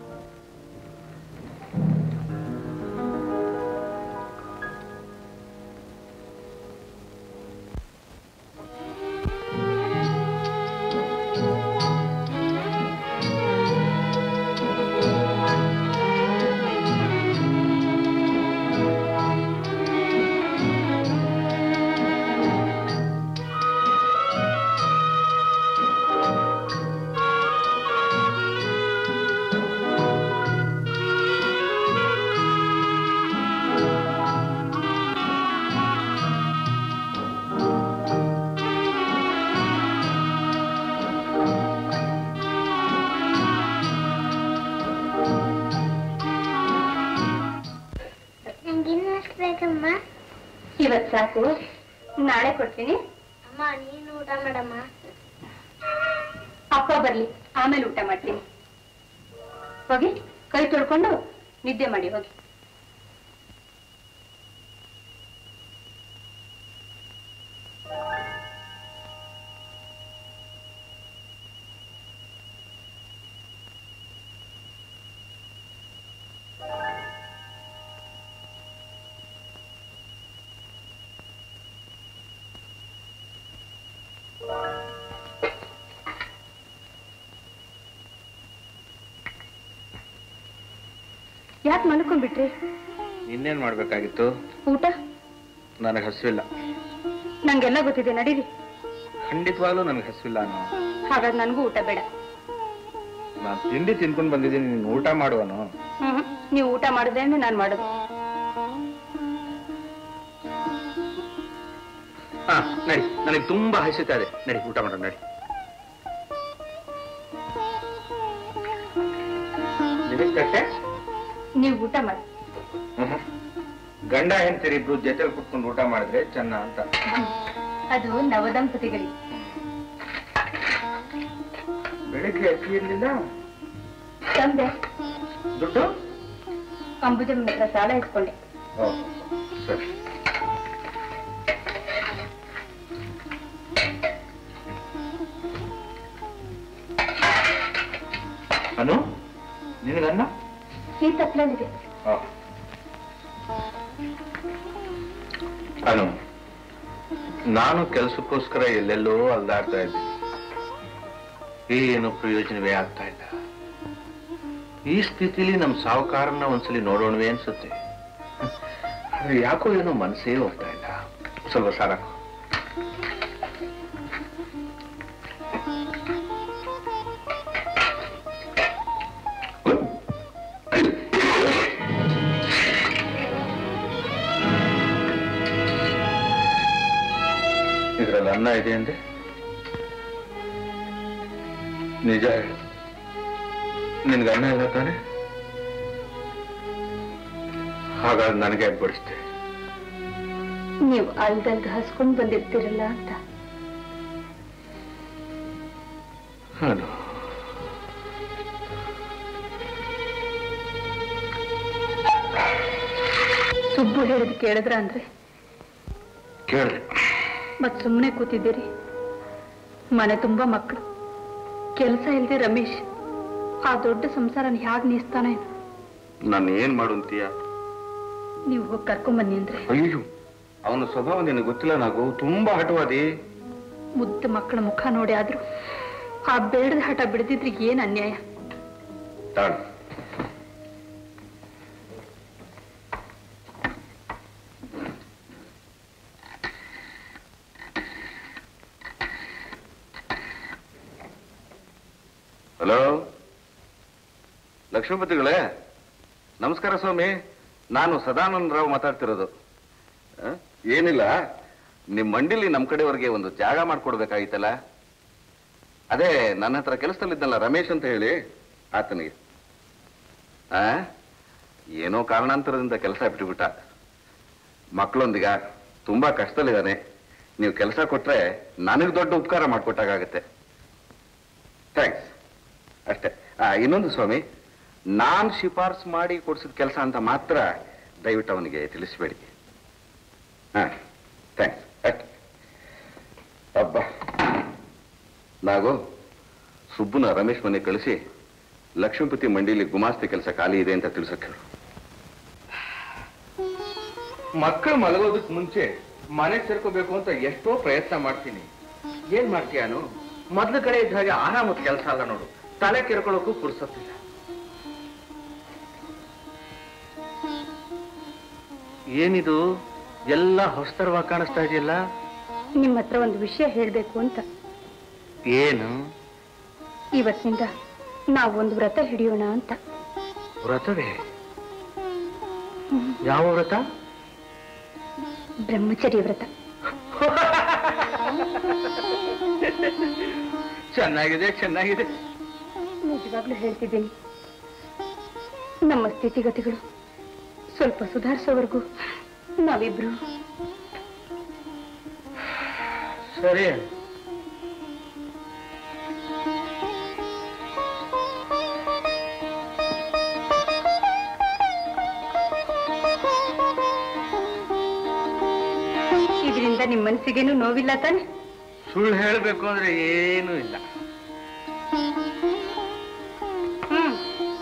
ನಂಗಿನ್ನೂ ಅಷ್ಟು ಬೇಕಮ್ಮ ಇವತ್ ಸಾಕು ನಾಳೆ ಕೊಡ್ತೀನಿ ಅಮ್ಮ ನೀನು ಊಟ ಮಾಡಮ್ಮ ಅಪ್ಪ ಬರ್ಲಿ ಆಮೇಲೆ ಊಟ ಮಾಡ್ತೀನಿ ಹೋಗಿ ಕೈ ತೊಳ್ಕೊಂಡು ನಿದ್ದೆ ಮಾಡಿ ಹೋಗಿ ಯಾಕೆ ಮಲ್ಕೊಂಡ್ಬಿಟ್ರಿ ಇನ್ನೇನ್ ಮಾಡ್ಬೇಕಾಗಿತ್ತು ಊಟ ನನಗೆ ಹಸಿವಿಲ್ಲ ನಂಗೆಲ್ಲ ಗೊತ್ತಿದೆ ನಡೀರಿ ಖಂಡಿತವಾಗ್ಲೂ ನನಗೆ ಹಸಿವಿಲ್ಲ ಅನ್ನೋ ಹಾಗಾದ್ರೆ ನನಗೂ ಊಟ ಬೇಡ ನಾನು ತಿಂಡಿ ತಿನ್ಕೊಂಡು ಬಂದಿದ್ದೀನಿ ನೀನು ಊಟ ಮಾಡುವನು ಹ್ಮ್ ನೀವು ಊಟ ಮಾಡಿದ್ರೆ ನಾನು ಮಾಡೋದು ಹಾ ನಡಿ ನನಗೆ ತುಂಬಾ ಹಸಿತಾ ಇದೆ ನಡಿ ಊಟ ಮಾಡೋಣ ನಡಿ ನಿನಗ್ ಕಟ್ಟೆ ನೀವು ಊಟ ಮಾಡಿ ಹ್ಮ್. ಗಂಡ ಹೆಂಡತಿರಿ ಇಬ್ರು ಜೊತೆಲಿ ಕುತ್ಕೊಂಡು ಊಟ ಮಾಡಿದ್ರೆ ಚೆನ್ನ ಅಂತ ಅದು ನವದಂಪತಿಗಳಿಗೆ ಬೆಳಿಗ್ಗೆ ಹಸಿ ಇರ್ಲಿಲ್ಲ ತಂದೆ ದುಡ್ಡು ಅಂಬುಜಮ್ಮನ ಹತ್ರ ಸಾಲ ಇಸ್ಕೊಂಡೆ ಓ, ಸರಿ ಅನು ನಿನಗನ್ನ ಈ ತಪ್ಲಲ್ಲಿದೆ ಓ. ಅನು ನಾನು ಕೆಲಸಕ್ಕೋಸ್ಕರ ಎಲ್ಲೆಲ್ಲೋ ಅಲ್ದಾಡ್ತಾ ಇದ್ದೀನಿ ಏನು ಪ್ರಯೋಜನವೇ ಆಗ್ತಾ ಇಲ್ಲ ಈ ಸ್ಥಿತಿಲಿ ನಮ್ಮ ಸಾವುಕಾರನ್ನ ಒಂದ್ಸಲಿ ನೋಡೋಣವೇ ಅನ್ಸುತ್ತೆ ಆದ್ರೆ ಯಾಕೋ ಏನೋ ಮನಸ್ಸೇ ಹೋಗ್ತಾ ಇಲ್ಲ ಸ್ವಲ್ಪ ಸಾಲ ಕೊಡು. ಇದ್ರಲ್ಲಿ ಅನ್ನ ಇದೆ ಅಂದ್ರೆ ನಿಜ ಹೇಳು ನಿನ್ಗೆ ಅನ್ನ ಇಲ್ಲ ತಾನೆ ಹಾಗಾದ್ರೆ ನನಗೆ ಬಡಿಸ್ತೆ ನೀವು ಅಲ್ದಲ್ದ ಹಸ್ಕೊಂಡ್ ಬಂದಿರ್ತೀರಲ್ಲ ಅಂತ ಅನು ಸುಬ್ಬು ಹೇಳಿದ್ ಕೇಳಿದ್ರ ಅಂದ್ರೆ ಕೇಳಿದೆ ಮತ್ ಸುಮ್ಮನೆ ಕೂತಿದ್ದೀರಿ ಮನೆ ತುಂಬಾ ಮಕ್ಕಳು ಕೆಲಸ ಇಲ್ದೆ ರಮೇಶ್ ಆ ದೊಡ್ಡ ಸಂಸಾರನ ಹ್ಯಾಗ್ ನೀಸ್ತಾನೆ ನಾನು ಏನ್ ಮಾಡು ಅಂತೀಯ ನೀವು ಹೋಗಿ ಕರ್ಕೊಂಬನ್ನಿ ಅಂದ್ರೆ ಅಯ್ಯೋ ಅವನ ಸ್ವಭಾವ ನಿನಗೆ ಗೊತ್ತಿಲ್ಲ ನಾಗು ತುಂಬಾ ಹಠವಾದಿ ಮುದ್ದು ಮಕ್ಕಳ ಮುಖ ನೋಡಿ ಆದ್ರು ಆ ಬೇಡದ ಹಠ ಬಿಡದಿದ್ರೆ ಏನ್ ಅನ್ಯಾಯ ತಾಳು ಹಲೋ ಲಕ್ಷ್ಮೀಪತಿಗಳೇ ನಮಸ್ಕಾರ ಸ್ವಾಮಿ ನಾನು ಸದಾನಂದ ರಾವ್ ಮಾತಾಡ್ತಿರೋದು ಆ? ಏನಿಲ್ಲ ನಿಮ್ ಮಂಡಿಲಿ ನಮ್ ಕಡೆವರೆಗೆ ಒಂದು ಜಾಗ ಮಾಡ್ಕೊಡ್ಬೇಕಾಗಿತ್ತಲ್ಲ ಅದೇ ನನ್ನ ಹತ್ರ ಕೆಲಸದಲ್ಲಿದ್ದಲ್ಲ ರಮೇಶ್ ಅಂತ ಹೇಳಿ ಆತನಿಗೆ ಆ ಏನೋ ಕಾರಣಾಂತರದಿಂದ ಕೆಲಸ ಬಿಟ್ಟುಬಿಟ್ಟ ಮಕ್ಕಳೊಂದಿಗ ತುಂಬಾ ಕಷ್ಟದಲ್ಲಿದ್ದಾನೆ ನೀವು ಕೆಲಸ ಕೊಟ್ರೆ ನನಗೆ ದೊಡ್ಡ ಉಪಕಾರ ಮಾಡ್ಕೊಟ್ಟಾಗತ್ತೆ ಥ್ಯಾಂಕ್ಸ್ ಅಷ್ಟೇ ಆ, ಇನ್ನೊಂದು ಸ್ವಾಮಿ ನಾನ್ ಶಿಫಾರಸು ಮಾಡಿ ಕೊಡ್ಸಿದ ಕೆಲಸ ಅಂತ ಮಾತ್ರ ದಯವಿಟ್ಟು ಅವನಿಗೆ ತಿಳಿಸ್ಬೇಡಿ ಹಾ ಥ್ಯಾಂಕ್ಸ್ ಅಷ್ಟೇ ಅಬ್ಬ ನಾಗು ಸುಬ್ಬುನ ರಮೇಶ್ ಮನೆ ಕಳಿಸಿ ಲಕ್ಷ್ಮೀಪತಿ ಮಂಡಿಲಿ ಗುಮಾಸ್ತಿ ಕೆಲಸ ಖಾಲಿ ಇದೆ ಅಂತ ತಿಳಿಸಕ್ಕೆ ಹೇಳು ಮಕ್ಕಳು ಮಲಗೋದಕ್ ಮುಂಚೆ ಮನೆ ಸೇರ್ಕೋಬೇಕು ಅಂತ ಎಷ್ಟೋ ಪ್ರಯತ್ನ ಮಾಡ್ತೀನಿ ಏನ್ ಮಾಡ್ತೀಯಾನು ಮೊದ್ಲ ಕಡೆ ಇದ್ದ ಹಾಗೆ ಆರಾಮದ ಕೆಲಸ ಅಲ್ಲ ನೋಡು ತಲೆ ಕೆರ್ಕೊಳ್ಳೋಕ್ಕೂ ಪುರ್ಸತ್ತಿಲ್ಲ ಏನಿದು ಎಲ್ಲ ಹೊಸ್ತರವಾಗಿ ಕಾಣಿಸ್ತಾ ಇದೆಯಲ್ಲ ನಿಮ್ಮ ಹತ್ರ ಒಂದು ವಿಷಯ ಹೇಳ್ಬೇಕು ಅಂತ ಏನು ಇವತ್ತಿನಿಂದ ನಾವು ಒಂದು ವ್ರತ ಹಿಡಿಯೋಣ ಅಂತ ವ್ರತವೇ ಯಾವ ವ್ರತ ಬ್ರಹ್ಮಚರ್ಯ ವ್ರತ ಚೆನ್ನಾಗಿದೆ ಚೆನ್ನಾಗಿದೆ ನಿಜವಾಗ್ಲೂ ಹೇಳ್ತಿದ್ದೀನಿ ನಮ್ಮ ಸ್ಥಿತಿಗತಿಗಳು ಸ್ವಲ್ಪ ಸುಧಾರಿಸೋವರೆಗೂ ನಾವಿಬ್ರು ಸರಿ ಇದರಿಂದ ನಿಮ್ಮ ಮನಸ್ಸಿಗೇನು ನೋವಿಲ್ಲ ತಾನೆ ಸುಳ್ಳು ಹೇಳಬೇಕು ಅಂದ್ರೆ ಏನೂ ಇಲ್ಲ ಹ್ಮ್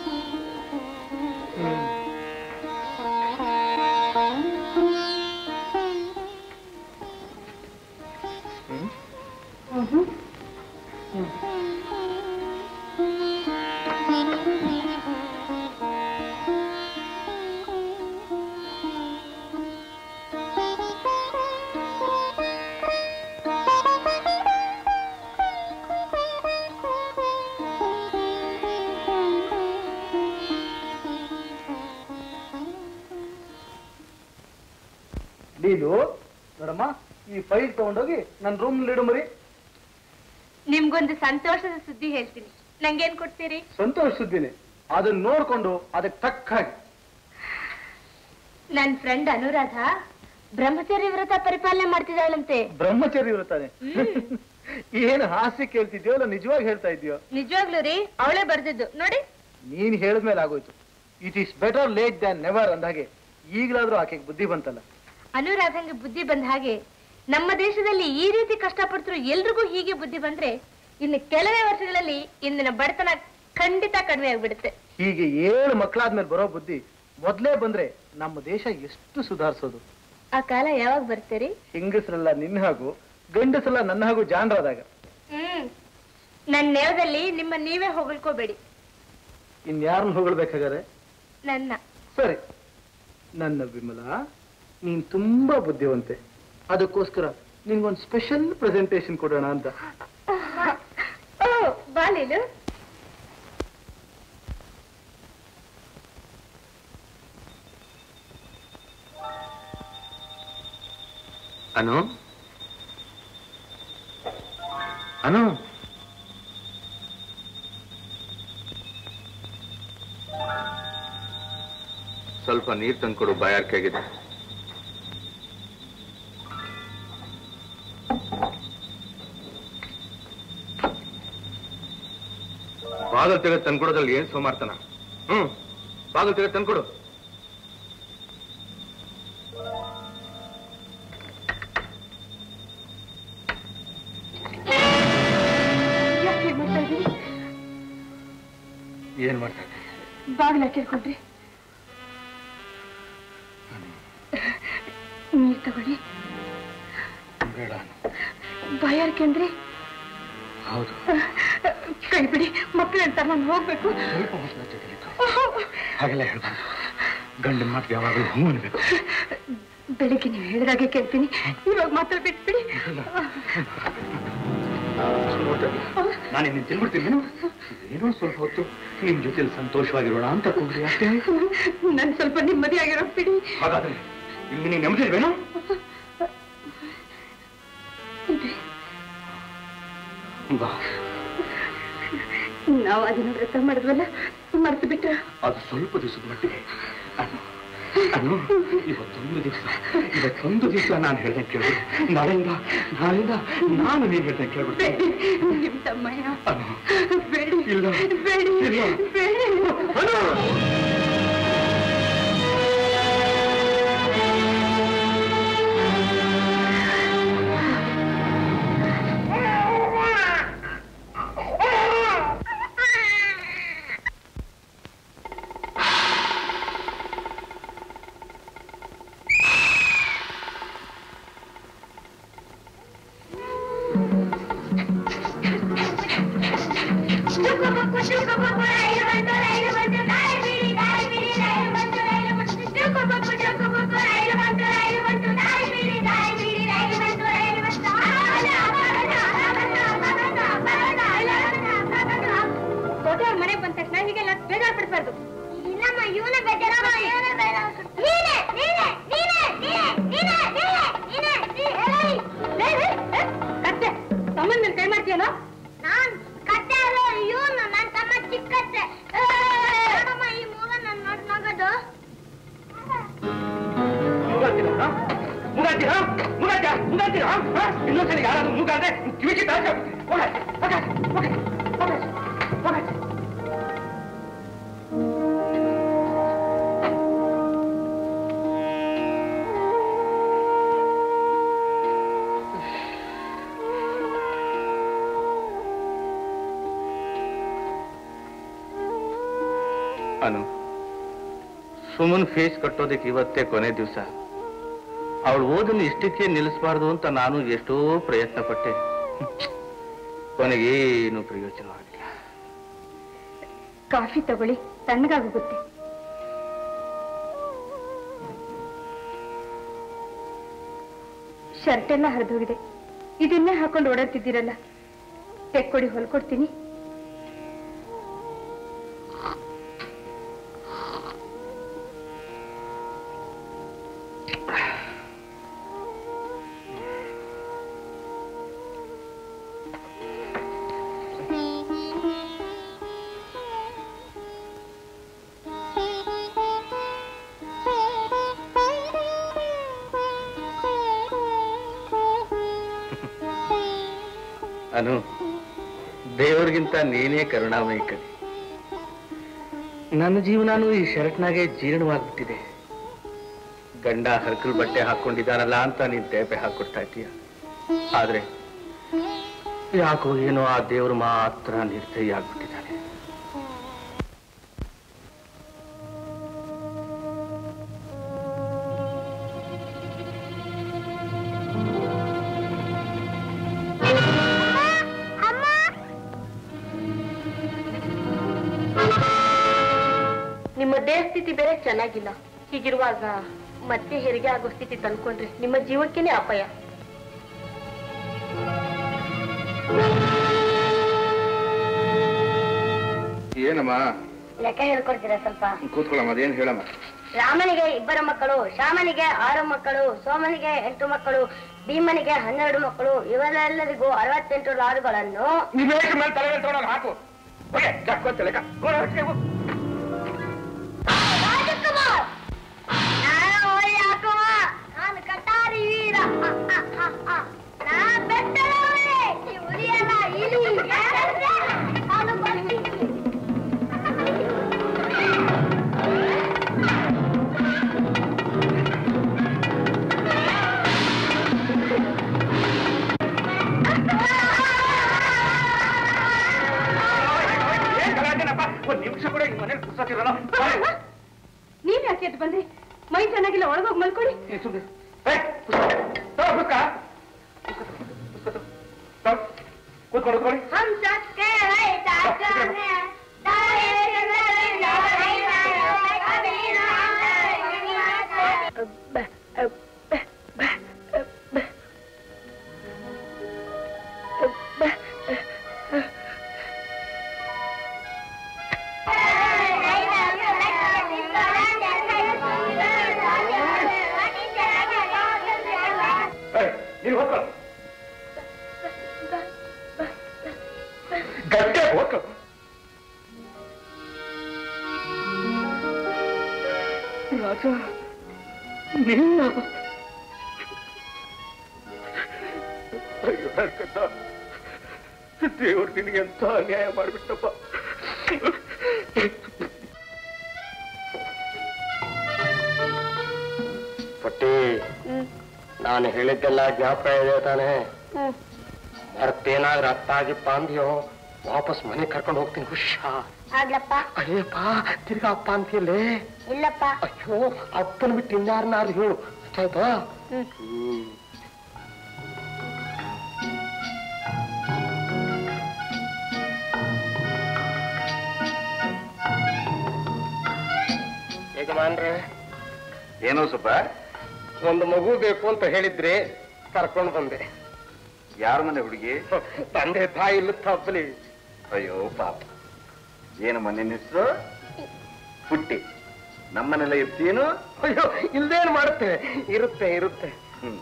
ಲೀಲು ನೋಡಮ್ಮ ಈ ಫೈಲ್ ತಗೊಂಡೋಗಿ ನನ್ನ ರೂಮ್ ಇಡು ಮರಿ ನಿಮ್ಗೊಂದು ಸಂತೋಷದ ಸುದ್ದಿ ಹೇಳ್ತೀನಿ ನಂಗೇನ್ ಕೊಡ್ತೀರಿ ಸಂತೋಷ ಸುದ್ದಿನಿ ಅದನ್ನ ನೋಡ್ಕೊಂಡು ಅದಕ್ಕೆ ತಕ್ಕ ಹಾಗೆ ನನ್ ಫ್ರೆಂಡ್ ಅನುರಾಧ ಬ್ರಹ್ಮಚರ್ಯ ವ್ರತ ಪರಿಪಾಲನೆ ಮಾಡ್ತಿದ್ದಾಳಂತೆ ಬ್ರಹ್ಮಚರ್ಯ ಇರುತ್ತಾನೆ ಏನು ಹಾಸ್ಯ ಕೇಳ್ತಿದ್ಯೋ ಅಲ್ಲ ನಿಜವಾಗಿ ಹೇಳ್ತಾ ಇದೆಯೋ ನಿಜವಾಗ್ಲೂ ರೀ ಅವಳೇ ಬರ್ದಿದ್ದು ನೋಡಿ ನೀನ್ ಹೇಳಿದ್ಮೇಲೆ ಆಗೋಯ್ತು it is better late than never ಅಂದಾಗೆ ಈಗಲಾದ್ರೂ ಆಕೆಗೆ ಬುದ್ಧಿ ಬಂತಲ್ಲ ಅನುರಾಧಂಗೆ ಬುದ್ಧಿ ಬಂದ ಹಾಗೆ ನಮ್ಮ ದೇಶದಲ್ಲಿ ಈ ರೀತಿ ಕಷ್ಟಪಡ್ತಿರೋ ಎಲ್ರಿಗೂ ಹೀಗೆ ಬುದ್ಧಿ ಬಂದ್ರೆ ಇನ್ನು ಕೆಲವೇ ವರ್ಷಗಳಲ್ಲಿ ಇಂದಿನ ಬಡತನ ಖಂಡಿತ ಕಡಿಮೆ ಆಗ್ಬಿಡುತ್ತೆ ಹೀಗೆ ಏಳು ಮಕ್ಕಳಾದ್ಮೇಲೆ ಬರೋ ಬುದ್ಧಿ ಮೊದ್ಲೇ ಬಂದ್ರೆ ನಮ್ಮ ದೇಶ ಎಷ್ಟು ಸುಧಾರಿಸೋದು ಆ ಕಾಲ ಯಾವಾಗ ಬರ್ತೀರಿ ಹೆಂಗಸರೆಲ್ಲ ನಿನ್ನ ಹಾಗೂ ಗಂಡಸರೆಲ್ಲ ನನ್ನ ಹಾಗೂ ಜಾಣರಾದಾಗ ಹ್ಮ್ ನನ್ ನೇರದಲ್ಲಿ ನಿಮ್ಮ ನೀವೇ ಹೊಗಳ್ಕೋಬೇಡಿ ಇನ್ಯಾರನ್ನ ಹೊಗಳ್ಬೇಕಾಗಾರೆ ನನ್ನ ಸರಿ ನನ್ನ ವಿಮಲ ನೀನ್ ತುಂಬಾ ಬುದ್ಧಿವಂತೆ ಅದಕ್ಕೋಸ್ಕರ ನಿನ್ಗೊಂದು ಸ್ಪೆಷಲ್ ಪ್ರೆಸೆಂಟೇಶನ್ ಕೊಡೋಣ ಅಂತ ಓ ಬಾಲಿಲು ಅನು ಅನು ಸ್ವಲ್ಪ ನೀರು ತಂದ್ಕೊಡು ಬಾಯಾರಿಕೆ ಆಗಿದೆ ಬಾಗಲ್ ತೆಗೆದು ತಂದ್ಕೊಡೋದ್ರಲ್ಲಿ ಏನ್ ಸೋಮಾರ್ತನ ಹ್ಮ್ ಬಾಗಲ್ ತೆಗೆದು ತಂದ್ಕೊಡು ಯಾಕೆ ಹೀಗ್ ಮಾಡ್ತಾ ಇದ್ದೀರಿ ಏನ್ ಮಾಡ್ತಾ ಇದ್ದೆ? ಬಾಗಿಲ ಕೇಳ್ಕೊಂಡ್ರಿ ನೀರ್ ತಗೊಳ್ಳಿ ಬೇಡ ಬಾಯಾರಿಕೆ ಅಂದ್ರೆ ಹೌದು ಕೈ ಬಿಡಿ ಮಕ್ಕಳು ಹೇಳ್ತಾರೆ ನಾನು ಹೋಗ್ಬೇಕು ಸ್ವಲ್ಪ ಹೊತ್ತು ಜೊತೆಲಿದ್ದು. ಹಾಗೆಲ್ಲ ಹೇಳ್ಬಾರ್ದು ಗಂಡನ ಮಾತಿಗೆ ಯಾವಾಗಲೂ ಹೂ ಅನ್ಬೇಕು ಬೆಳಿಗ್ಗೆ ನೀವು ಹೇಳಿದಾಗೆ ಕೇಳ್ತೀನಿ ಇವಾಗ ಮಾತ್ರ ಬಿಟ್ಬಿಡಿ ನಾನು ನಿನ್ನ ತಿನ್ಬಿಡ್ತೀನಿ ಏನೋ ಸ್ವಲ್ಪ ಹೊತ್ತು ನಿಮ್ ಜೊತೆಲಿ ಸಂತೋಷವಾಗಿರೋಣ ಅಂತ ಕೂಗ್ರಿ ಅಷ್ಟೇ ನನ್ ಸ್ವಲ್ಪ ನೆಮ್ಮದಿ ಆಗಿರೋ ಬಿಡಿ ಹಾಗಾದ್ರೆ ಇಲ್ಲಿ ನೀನು ನೆಮ್ಮದಿ ಇಲ್ವೇನೋ ಇದೆ ಬಾ ನಾವು ಅದನ್ನ ವ್ರತ ಮಾಡಿದ್ವಲ್ಲ ಮರ್ತು ಬಿಟ್ರ ಅದು ಸ್ವಲ್ಪ ದಿವಸದ ಮಟ್ಟಿಗೆ ಅನ್ನು ಅನ್ನು ಇವತ್ತೊಂದು ದಿವಸ ಇವತ್ತೊಂದು ದಿವಸ ನಾನು ಹೇಳ್ದಂಗೆ ಕೇಳು ನಾಳೆಯಿಂದ ನಾಳೆಯಿಂದ ನಾನು ನೀನ್ ಹೇಳ್ದಂಗೆ ಕೇಳ್ಬಿಡ್ತೀನಿ ನಿಮ್ ತಮ್ಮಯ್ಯ ಅನು ಬೇಡಿ ಇಲ್ಲ. ಬೇಡಿ ಇಲ್ಲ. ಬೇಡಿ ದೊಡ್ಡವ್ರ ಮನೆಗೆ ಬಂದ ತಕ್ಷಣ ಹೀಗೆಲ್ಲ ಬೇಜಾರ್ ಪಡ್ಬಾರ್ದು ಇಲ್ಲಮ್ಮ ಇವನೇ ಬೇಜಾರಮ್ಮ ಇವನೇ ಬೇಜಾರ ನೀನೆ ನೀನೆ ನೀನೆ ನೀನೆ ನೀನೆ ನೀನೆ ನೀನೆ ನೀನೆ ಕತ್ತೆ ತಮ್ಮನ್ ಮೇಲೆ ಕೈ ಮಾಡ್ತೀಯಲ್ಲ ನಾನ್ ಕತ್ತೆ ಅಲ್ಲ ಇವನು ನನ್ನ ತಮ್ಮ ಚಿಕ್ಕತ್ತೆ ನೋಡಮ್ಮ ಈ ಮೂಗ ನನ್ನ ನೋಡಿ ನಗದು ಮುಗಾಡ್ತೀರಾ ಮುಗಾಡ್ತೀರಾ ಮುಗಾಡ್ತೀರಾ ಮುಗಾಡ್ತೀರಾ ಇನ್ನೊಂದ್ಸರಿ ಯಾರಾದ್ರೂ ಮುಗಾದ್ರೆ ಕಿವಿಗೆ ತಾಚ ಅನು ಸುಮನ್ ಫೇಸ್ ಕಟ್ಟೋದಕ್ಕೆ ಇವತ್ತೇ ಕೊನೆ ದಿವಸ ಅವಳು ಓದನ್ನು ಇಷ್ಟಕ್ಕೆ ನಿಲ್ಲಿಸಬಾರ್ದು ಅಂತ ನಾನು ಎಷ್ಟೋ ಪ್ರಯತ್ನ ಪಟ್ಟೆ ಕೊನೆಗೇನು ಪ್ರಯೋಜನವಾಗಿಲ್ಲ ಕಾಫಿ ತಗೊಳ್ಳಿ ತಣ್ಣಗಾಗೋಗುತ್ತೆ ಶರ್ಟ್ ಎಲ್ಲ ಹರಿದೋಗಿದೆ ಇದನ್ನೇ ಹಾಕೊಂಡು ಓಡಾಡ್ತಿದ್ದೀರಲ್ಲ ತೆಕ್ಕೊಡಿ ಹೊಲ್ಕೊಡ್ತೀನಿ ಅನು ದೇವರಿಗಿಂತ ನೀನೇ ಕರುಣಾಮಯಿ ಕಣೆ ನನ್ನ ಜೀವನಾನು ಈ ಶರ್ಟ್ನಾಗೆ ಜೀರ್ಣವಾಗ್ಬಿಟ್ಟಿದೆ ಗಂಡ ಹರ್ಕಲ್ ಬಟ್ಟೆ ಹಾಕೊಂಡಿದ್ದಾನಲ್ಲ ಅಂತ ನೀನ್ ತೇಪೆ ಹಾಕೊಡ್ತಾ ಇದ್ದೀಯ ಆದ್ರೆ ಯಾಕೋ ಏನೋ ಆ ದೇವರು ಮಾತ್ರ ನಿರ್ದಯ ಆಗ್ಬಿಟ್ಟಿದ್ದಾನೆ ನಿಮ್ಮ ದೇಹ ಸ್ಥಿತಿ ಬೇರೆ ಚೆನ್ನಾಗಿಲ್ಲ ಹೀಗಿರುವಾಗ ಮತ್ತೆ ಹೆರಿಗೆ ಆಗೋ ಸ್ಥಿತಿ ತಂದ್ಕೊಂಡ್ರೆ ನಿಮ್ಮ ಜೀವಕ್ಕೇನೆ ಅಪಾಯ ಏನಮ್ಮ ಲೆಕ್ಕ ಹೇಳ್ಕೊಡ್ತೀರಾ ಸ್ವಲ್ಪ ಕೂತ್ಕೊಳ್ಳಮ್ಮ ಅದೇನು ಹೇಳಮ್ಮ ರಾಮನಿಗೆ ಇಬ್ಬರು ಮಕ್ಕಳು ಶ್ಯಾಮನಿಗೆ ಆರು ಮಕ್ಕಳು ಸೋಮನಿಗೆ ಎಂಟು ಮಕ್ಕಳು ಭೀಮನಿಗೆ ಹನ್ನೆರಡು ಮಕ್ಕಳು ಇವರೆಲ್ಲರಿಗೂ ಅರವತ್ತೆಂಟು ಲಾರುಗಳನ್ನು ನೀವ್ ಏಕೆ ಮೇಲೆ ತಲೆ ತಗೊಂಡು ಹಾಕು ಹೋಗೆ ಚಕ್ಕೋತ ಲೆಕ್ಕ ಹೋಗು, ಹೊರಗೆ ಹೋಗು. ರಾಜಕುಮಾರ್ ನಾನು ಒಳ್ಳೆ ಹಾಕುವ ನಾನು ಕಟಾರಿ ವೀರ ನಾನು ಬೆಟ್ಟದವನೇ ಈ ಉರಿಯಲ್ಲ ಇಲಿ ನಾನು ಬರ್ತೀನಿ ಮೈ ಚೆನ್ನಾಗಿಲ್ಲ ಒಳಗೋಗಿ ಮಲ್ಕೊಳ್ಳಿ ಕೂತ್ಕೊಂಡು ಕೂತ್ಕೊಳ್ಳಿ हम सबके दादा हैं दाए ನೀನು ಹೋಗ್ಕೊಳ್ಳ ಗಟ್ಟೆ ಹೋಗ್ಕೊ ರಾಜ ನಿನ್ನ ಅಯ್ಯೋ ನರ್ಕಣ್ಣ. ದೇವ್ರು ನಿನಗೆ ಎಂತ ಅನ್ಯಾಯ ಮಾಡಿಬಿಟ್ಟಪ್ಪ ಪಟ್ಟಿ ನಾನು ಹೇಳಿದ್ದೆಲ್ಲ ಜ್ಞಾಪಕ ಇದೆ ತಾನೆ ಮರ್ತೇನಾದ್ರೂ ಅರ್ಥ ಆಗಿಪ್ಪ ಅಂದ್ಯೋ ವಾಪಸ್ ಮನೆ ಕರ್ಕೊಂಡು ಹೋಗ್ತೀನಿ ಹುಷಾ ಆಗ್ಲಪ್ಪ ಅಯ್ಯಪ್ಪ ತಿರ್ಗಾ ಅಪ್ಪ ಅಂತೀಯಲ್ಲೇ ಇಲ್ಲಪ್ಪ ಅಯ್ಯೋ ಅಪ್ಪನ ಬಿಟ್ಟು ಇನ್ಯಾರನ್ನಾರು ಹೇಳು ಅಷ್ಟಾಯ್ತಾ ಹ್ಮ್. ಹ್ಮ್ ಯಜಮಾನ್ರೆ ಏನೋ ಸುಬ್ಬ ಒಂದು ಮಗು ಬೇಕು ಅಂತ ಹೇಳಿದ್ರೆ ಕರ್ಕೊಂಡು ಬಂದೆ ಯಾರ ಮನೆ ಹುಡುಗಿ ತಂದೆ ತಾಯಿ ಇಲ್ಲ ತಪ್ಪಲಿ ಅಯ್ಯೋ ಪಾಪ ಏನಮ್ಮ ನಿನ್ನ ಹೆಸರು ಪುಟ್ಟಿ ನಮ್ಮನೆಲ್ಲ ಇರ್ತೀನು ಅಯ್ಯೋ ಇಲ್ದೇನು ಮಾಡುತ್ತೆ ಇರುತ್ತೆ ಇರುತ್ತೆ ಹ್ಮ್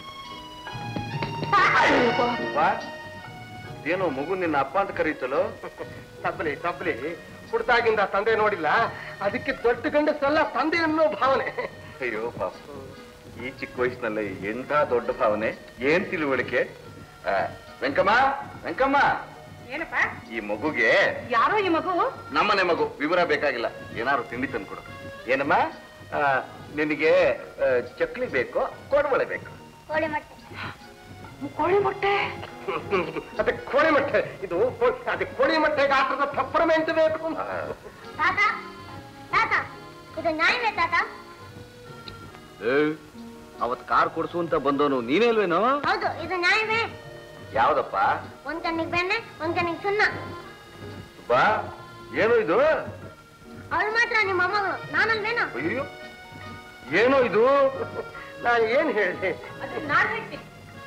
ಬಾ ಏನೋ ಮಗು ನಿನ್ನ ಅಪ್ಪ ಅಂತ ಕರೀತಲೋ ತಪ್ಪಲಿ ತಪ್ಪಲಿ ಹುಡ್ತಾಗಿಂದ ತಂದೆ ನೋಡಿಲ್ಲ ಅದಕ್ಕೆ ದೊಡ್ಡ ಗಂಡಸೆಲ್ಲ ತಂದೆ ಅನ್ನೋ ಭಾವನೆ ಅಯ್ಯೋ ಪಾಪ ಈ ಚಿಕ್ಕ ವಯಸ್ಸಿನಲ್ಲಿ ಎಂಥ ದೊಡ್ಡ ಭಾವನೆ ಏನ್ ತಿಳುವಳಿಕೆ ಆ, ವೆಂಕಮ್ಮ ವೆಂಕಮ್ಮ ಏನಪ್ಪ ಈ ಮಗುಗೆ ಯಾರೋ ಈ ಮಗು ನಮ್ಮನೆ ಮಗು ವಿವರ ಬೇಕಾಗಿಲ್ಲ ಏನಾದ್ರು ತಿಂಡಿ ತಂದ್ಕೊಡು ಏನಮ್ಮ ಆ, ನಿನಗೆ ಆ, ಚಕ್ಲಿ ಬೇಕು ಕೋಡ್ಬಳೆ ಬೇಕು ಕೋಳಿ ಮೊಟ್ಟೆ ಕೋಳಿ ಮೊಟ್ಟೆ ಅದಕ್ಕೆ ಕೋಳಿ ಮೊಟ್ಟೆ ಇದು ಕೋ- ಅದಕ್ಕೆ ಕೋಳಿ ಮೊಟ್ಟೆ ಗಾತ್ರದ ಪಪ್ಪರಮೆಂಟ್ ಬೇಕು ತಾತ ತಾತ ಇದು ನ್ಯಾಯವೇ ತಾತ ಅವತ್ ಕಾರ್ ಕೊಡ್ಸು ಅಂತ ಬಂದವನು ನೀನೇಲ್ವೇನೋ ಹೌದು ಇದು ನ್ಯಾಯವೇ ಯಾವ್ದಪ್ಪ ಒಂದ್ ಕಣ್ಣಿಗೆ ಬೆಣ್ಣೆ ಒಂದ್ ಕಣ್ಣಿಗೆ ಸುಣ್ಣ ಬಾ ಏನು ಇದು ಅವಳು ಮಾತ್ರ ನಿಮ್ಮ ಮೊಮ್ಮಗಳು ನಾನಲ್ವೇನೋ ಅಯ್ಯೋ ಏನೋ ಇದು ನಾನು ಏನ್ ಹೇಳಿದೆ ಅದು ನಾನ್ ಹೇಳ್ತೀನಿ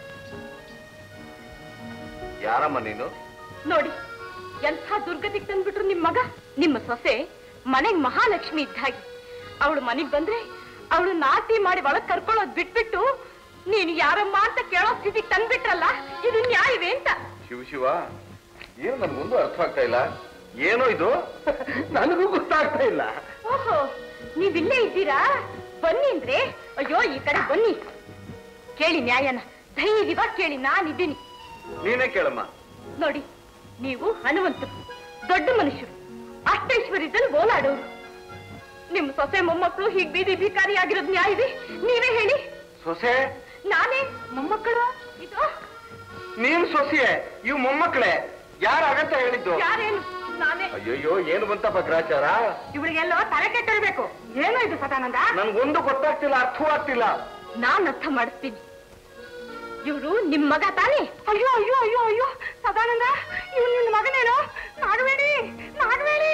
ಯಾರಮ್ಮ ನೀನು ನೋಡಿ ಎಂಥ ದುರ್ಗತಿಗೆ ತಂದ್ಬಿಟ್ರು ನಿಮ್ ಮಗ ನಿಮ್ಮ ಸೊಸೆ ಮನೆಗ್ ಮಹಾಲಕ್ಷ್ಮಿ ಇದ್ದ ಹಾಗೆ ಅವಳು ಮನೆಗ್ ಬಂದ್ರೆ ಅವಳು ನಾಟಿ ಮಾಡಿ ಒಳಗ್ ಕರ್ಕೊಳ್ಳೋದ್ ಬಿಟ್ಬಿಟ್ಟು ನೀನು ಯಾರಮ್ಮ ಅಂತ ಕೇಳೋ ಸ್ಥಿತಿಗೆ ತಂದ್ಬಿಟ್ರಲ್ಲ ಇದು ನ್ಯಾಯವೇ ಅಂತ ಶಿವ ಶಿವ ಏನು ನನ್ಗೊಂದು ಅರ್ಥ ಆಗ್ತಾ ಇಲ್ಲ ಏನೋ ಇದು ನನಗೂ ಗೊತ್ತಾಗ್ತಾ ಇಲ್ಲ ಓಹೋ ನೀವಿಲ್ಲೇ ಇದ್ದೀರಾ ಬನ್ನಿ ಅಂದ್ರೆ ಅಯ್ಯೋ ಈ ಕಡೆ ಬನ್ನಿ ಕೇಳಿ ನ್ಯಾಯನ ಧೈರ್ಯವಾಗಿ ಕೇಳಿ ನಾನಿದ್ದೀನಿ ನೀನೇ ಕೇಳಮ್ಮ ನೋಡಿ ನೀವು ಹನುವಂತರು ದೊಡ್ಡ ಮನುಷ್ಯರು ಅಷ್ಟೈಶ್ವರ್ಯದಲ್ಲಿ ಓಲಾಡೋರು ನಿಮ್ಮ ಸೊಸೆ ಮೊಮ್ಮಕ್ಕಳು ಹೀಗ್ ಬೀದಿ ಭಿಕಾರಿ ಆಗಿರೋದು ನ್ಯಾಯವೇ ನೀವೇ ಹೇಳಿ ಸೊಸೆ ನಾನೇ ಮೊಮ್ಮಕ್ಕಳು ಇದು ನೀನ್ ಸೊಸೆಯೇ ಇವು ಮೊಮ್ಮಕ್ಕಳೇ ಯಾರ ಅಗತ್ಯ ಹೇಳಿದ್ದು ಯಾರೇನು ನಾನೇ ಅಯ್ಯಯ್ಯೋ ಏನು ಬಂತಪ್ಪ ಗ್ರಾಚಾರ ಇವಳಿಗೆಲ್ಲೋ ತಲೆ ಕೆಟ್ಟಿರ್ಬೇಕು ಏನೋ ಇದು ಸದಾನಂದ ನನ್ಗೊಂದು ಗೊತ್ತಾಗ್ತಿಲ್ಲ ಅರ್ಥವಾಗ್ತಿಲ್ಲ ನಾನ್ ಅರ್ಥ ಮಾಡಿಸ್ತೀನಿ ಇವರು ನಿಮ್ ಮಗ ತಾನೇ ಅಯ್ಯೋ ಅಯ್ಯೋ ಅಯ್ಯೋ ಅಯ್ಯೋ ಸದಾನಂದ ಇವ್ನು ನಿನ್ನ ಮಗನೇನೋ ನಾಗಬೇಡಿ ನಾಗಬೇಡಿ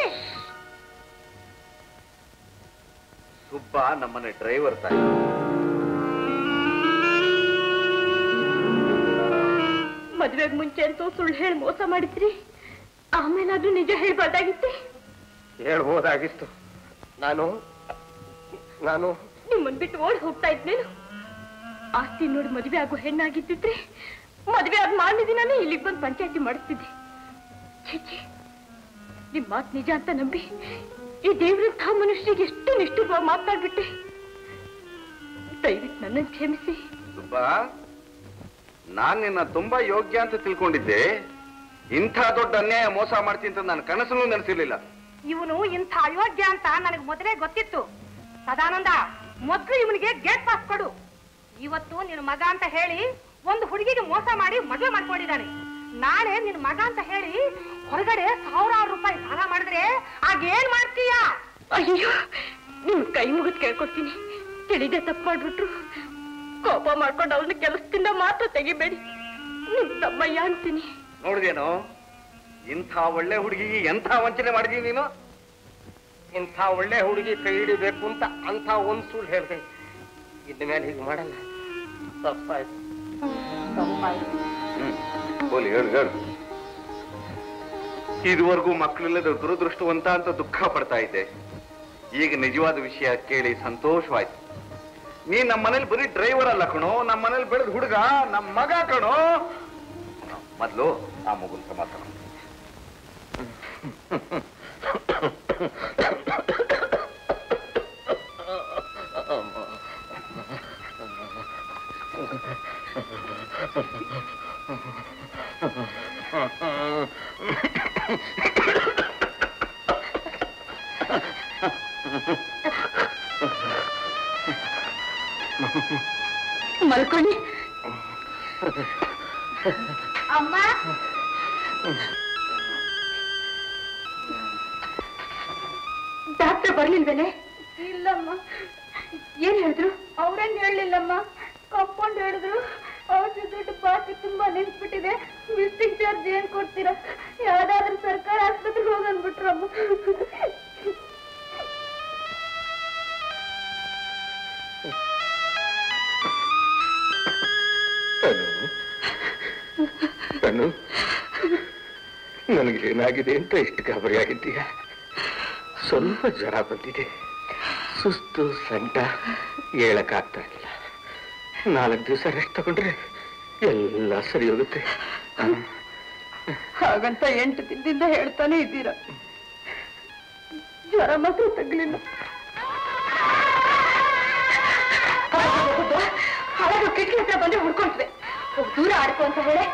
ಸುಬ್ಬ ನಮ್ಮನೆ ಡ್ರೈವರ್ ತಾಯಿ ಮದ್ವೆಗ್ ಮುಂಚೆ ಅಂತೂ ಸುಳ್ಳು ಹೇಳಿ ಮೋಸ ಮಾಡಿದ್ರಿ ಆಮೇಲಾದ್ರೂ ನಿಜ ಹೇಳ್ಬಾರ್ದಾಗಿತ್ತೆ ಹೇಳ್ಬೋದಾಗಿತ್ತು ನಾನು ನಾನು ನಿಮ್ಮನ್ ಬಿಟ್ಟು ಓಡ್ ಹೋಗ್ತಾ ಇದ್ನೇನು ಆಸ್ತಿ ನೋಡಿ ಮದುವೆ ಆಗೋ ಹೆಣ್ಣಾಗಿದ್ದಿದ್ರೆ ಮದುವೆ ಆದ ಮಾರನೇ ದಿನಾನೇ ಇಲ್ಲಿಗೆ ಬಂದು ಪಂಚಾಯತಿ ಮಾಡಿಸ್ತಿದ್ದೆ ಛೀ, ಛೀ. ನಿಮ್ ಮಾತ್ ನಿಜ ಅಂತ ನಂಬಿ ಈ ದೇವ್ರಂಥ ಮನುಷ್ಯರಿಗೆ ಎಷ್ಟು ನಿಷ್ಠುರವಾಗಿ ಮಾತಾಡ್ಬಿಟ್ಟೆ ದಯವಿಟ್ಟು ನನ್ನನ್ನು ಕ್ಷಮಿಸಿ ಸುಬ್ಬ ನಾನ್ ನಿನ್ನ ತುಂಬಾ ಯೋಗ್ಯ ಅಂತ ತಿಳ್ಕೊಂಡಿದ್ದೆ ಇಂಥ ದೊಡ್ಡ ಅನ್ಯಾಯ ಮೋಸ ಮಾಡ್ತೀನಿ ಅಂತ ನಾನು ಕನಸಲ್ಲೂ ನೆನೆಸಿರ್ಲಿಲ್ಲ ಇವನು ಇಂಥ ಅಯೋಗ್ಯ ಅಂತ ನನಗೆ ಮೊದಲೇ ಗೊತ್ತಿತ್ತು ಸದಾನಂದ ಮೊದ್ಲು ಇವನಿಗೆ ಗೇಟ್ ಪಾಸ್ ಕೊಡು ಇವತ್ತು ನಿನ್ನ ಮಗ ಅಂತ ಹೇಳಿ ಒಂದು ಹುಡುಗಿಗೆ ಮೋಸ ಮಾಡಿ ಮದುವೆ ಮಾಡ್ಕೊಂಡಿದ್ದಾನೆ ನಾಳೆ ನಿನ್ನ ಮಗ ಅಂತ ಹೇಳಿ ಹೊರಗಡೆ ಸಾವಿರಾರು ರೂಪಾಯಿ ಸಾಲ ಮಾಡಿದ್ರೆ ಆಗೇನ್ ಮಾಡ್ತೀಯಾ ಅಯ್ಯೋ ನಿಮ್ ಕೈ ಮುಗಿದ್ ಕೇಳ್ಕೊಡ್ತೀನಿ ತಿಳಿದೆ ತಪ್ಪು ಮಾಡ್ಬಿಟ್ರು ಕೋಪ ಮಾಡ್ಕೊಂಡು ಅವಳನ್ನ ಕೆಲಸದಿಂದ ಮಾತ್ರ ತೆಗಿಬೇಡಿ ನಿಮ್ ತಮ್ಮಯ್ಯ ಅಂತೀನಿ ನೋಡಿದೇನು ಇಂಥ ಒಳ್ಳೆ ಹುಡುಗಿಗೆ ಎಂಥ ವಂಚನೆ ಮಾಡಿದೀನಿ ನೀನು ಇಂಥ ಒಳ್ಳೆ ಹುಡುಗಿ ಕೈ ಹಿಡಿಬೇಕು ಅಂತ ಅಂತ ಒಂದ್ ಸುಳ್ಳು ಹೇಳಿದೆ ಇನ್ನು ಮೇಲೆ ಹೀಗೆ ಮಾಡಲ್ಲ ತಪ್ಪಾಯ್ತು ತಪ್ಪಾಯ್ತು ಹ್ಮ್ ಹೋಲಿ ಹೇಳು ಹೇಳು ಇದುವರೆಗೂ ಮಕ್ಕಳಿಲ್ಲದ ದುರದೃಷ್ಟವಂತ ಅಂತ ದುಃಖ ಪಡ್ತಾ ಇದ್ದೆ ಈಗ ನಿಜವಾದ ವಿಷಯ ಕೇಳಿ ಸಂತೋಷವಾಯ್ತು ನೀ ನಮ್ಮ ಮನೇಲಿ ಬರೀ ಡ್ರೈವರ್ ಅಲ್ಲ ಕಣೋ ನಮ್ಮ ಮನೇಲಿ ಬೆಳೆದ ಹುಡುಗ ನಮ್ಮ ಮಗ ಕಣೋ ಮೊದ್ಲು ಆ ಮಗುನ್ ಸಮಾಧಾನ ಮಾಡು. ಮಲ್ಕೊಳ್ಳಿ ಅಮ್ಮ ಡಾಕ್ಟರ್ ಬರ್ಲಿಲ್ವೇನೆ ಇಲ್ಲಮ್ಮ ಏನ್ ಹೇಳಿದ್ರು ಅವ್ರೇನ್ ಹೇಳಲಿಲ್ಲಮ್ಮ ಕಂಪೌಂಡ್ ಹೇಳಿದ್ರು ಔಷಧಿ ದುಡ್ಡು ಬಾಕಿ ತುಂಬಾ ನಿಂತ್ಬಿಟ್ಟಿದೆ ವಿಸಿಟಿಂಗ್ ಚಾರ್ಜ್ ಏನ್ ಕೊಡ್ತೀರಾ ಯಾವ್ದಾದ್ರೂ ಸರ್ಕಾರ ಆಸ್ಪತ್ರೆಗೆ ಹೋಗಂದ್ಬಿಟ್ರಮ್ಮ ಕಣ್ಣು ನನಗೆ ಏನಾಗಿದೆ ಅಂತ ಇಷ್ಟು ಗಾಬರಿ ಆಗಿದ್ದೀಯ ಸ್ವಲ್ಪ ಜ್ವರ ಬಂದಿದೆ ಸುಸ್ತು ಸಂಟ ಹೇಳಕ್ಕಾಗ್ತಾ ಇಲ್ಲ ನಾಲ್ಕು ದಿವಸ ರೆಸ್ಟ್ ತಗೊಂಡ್ರೆ ಎಲ್ಲ ಸರಿ ಹೋಗುತ್ತೆ ಹಾಗಂತ ಎಂಟು ದಿನದಿಂದ ಹೇಳ್ತಾನೆ ಇದ್ದೀರಾ ಜ್ವರ ಮಾತ್ರ ತಗ್ಲಿಲ್ಲ ಹಾಗೆ ಕಿಟಕಿ ಹತ್ರ ಬಂದ್ರೆ ಹುಡ್ಕೊಂಡ್ವೆ ಹೋಗ್ ದೂರ ಆಡ್ಕೊ ಅಂತ ಹೇಳಿ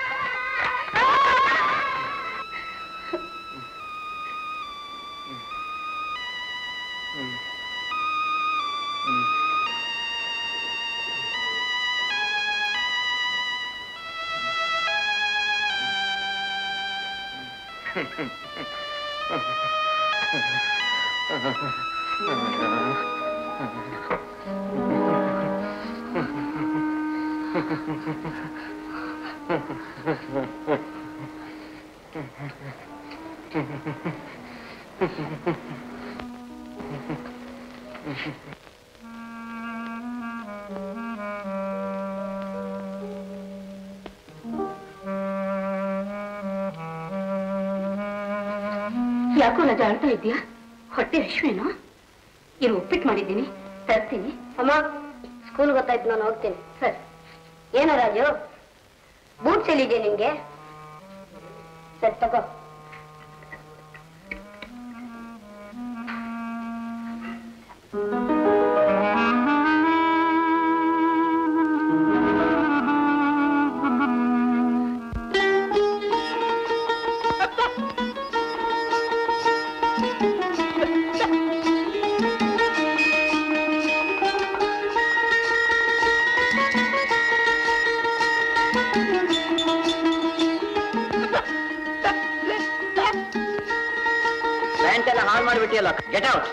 ಯಾಕೋ ನಜ ಆಡ್ತಾ ಇದೀಯಾ ಹೊಟ್ಟೆ ಹಶ್ವೇನೋ ಇರು ಉಪ್ಪಿಟ್ಟು ಮಾಡಿದ್ದೀನಿ ತರ್ತೀನಿ ಅಮ್ಮ ಸ್ಕೂಲ್ ಗೊತ್ತಾಯ್ತು ನಾನು ಹೋಗ್ತೀನಿ ಸರಿ ಏನೋ ರಾಜು ಬೂಟ್ಸ್ ಎಲ್ಲಿದೆ ನಿಂಗೆ ಸರಿ ತಗೋ ಪ್ಯಾಂಟ್ ಎಲ್ಲ ಹಾಳು ಮಾಡಿಬಿಟ್ಟಿಯಲ್ಲ ಗೆಟ್ ಔಟ್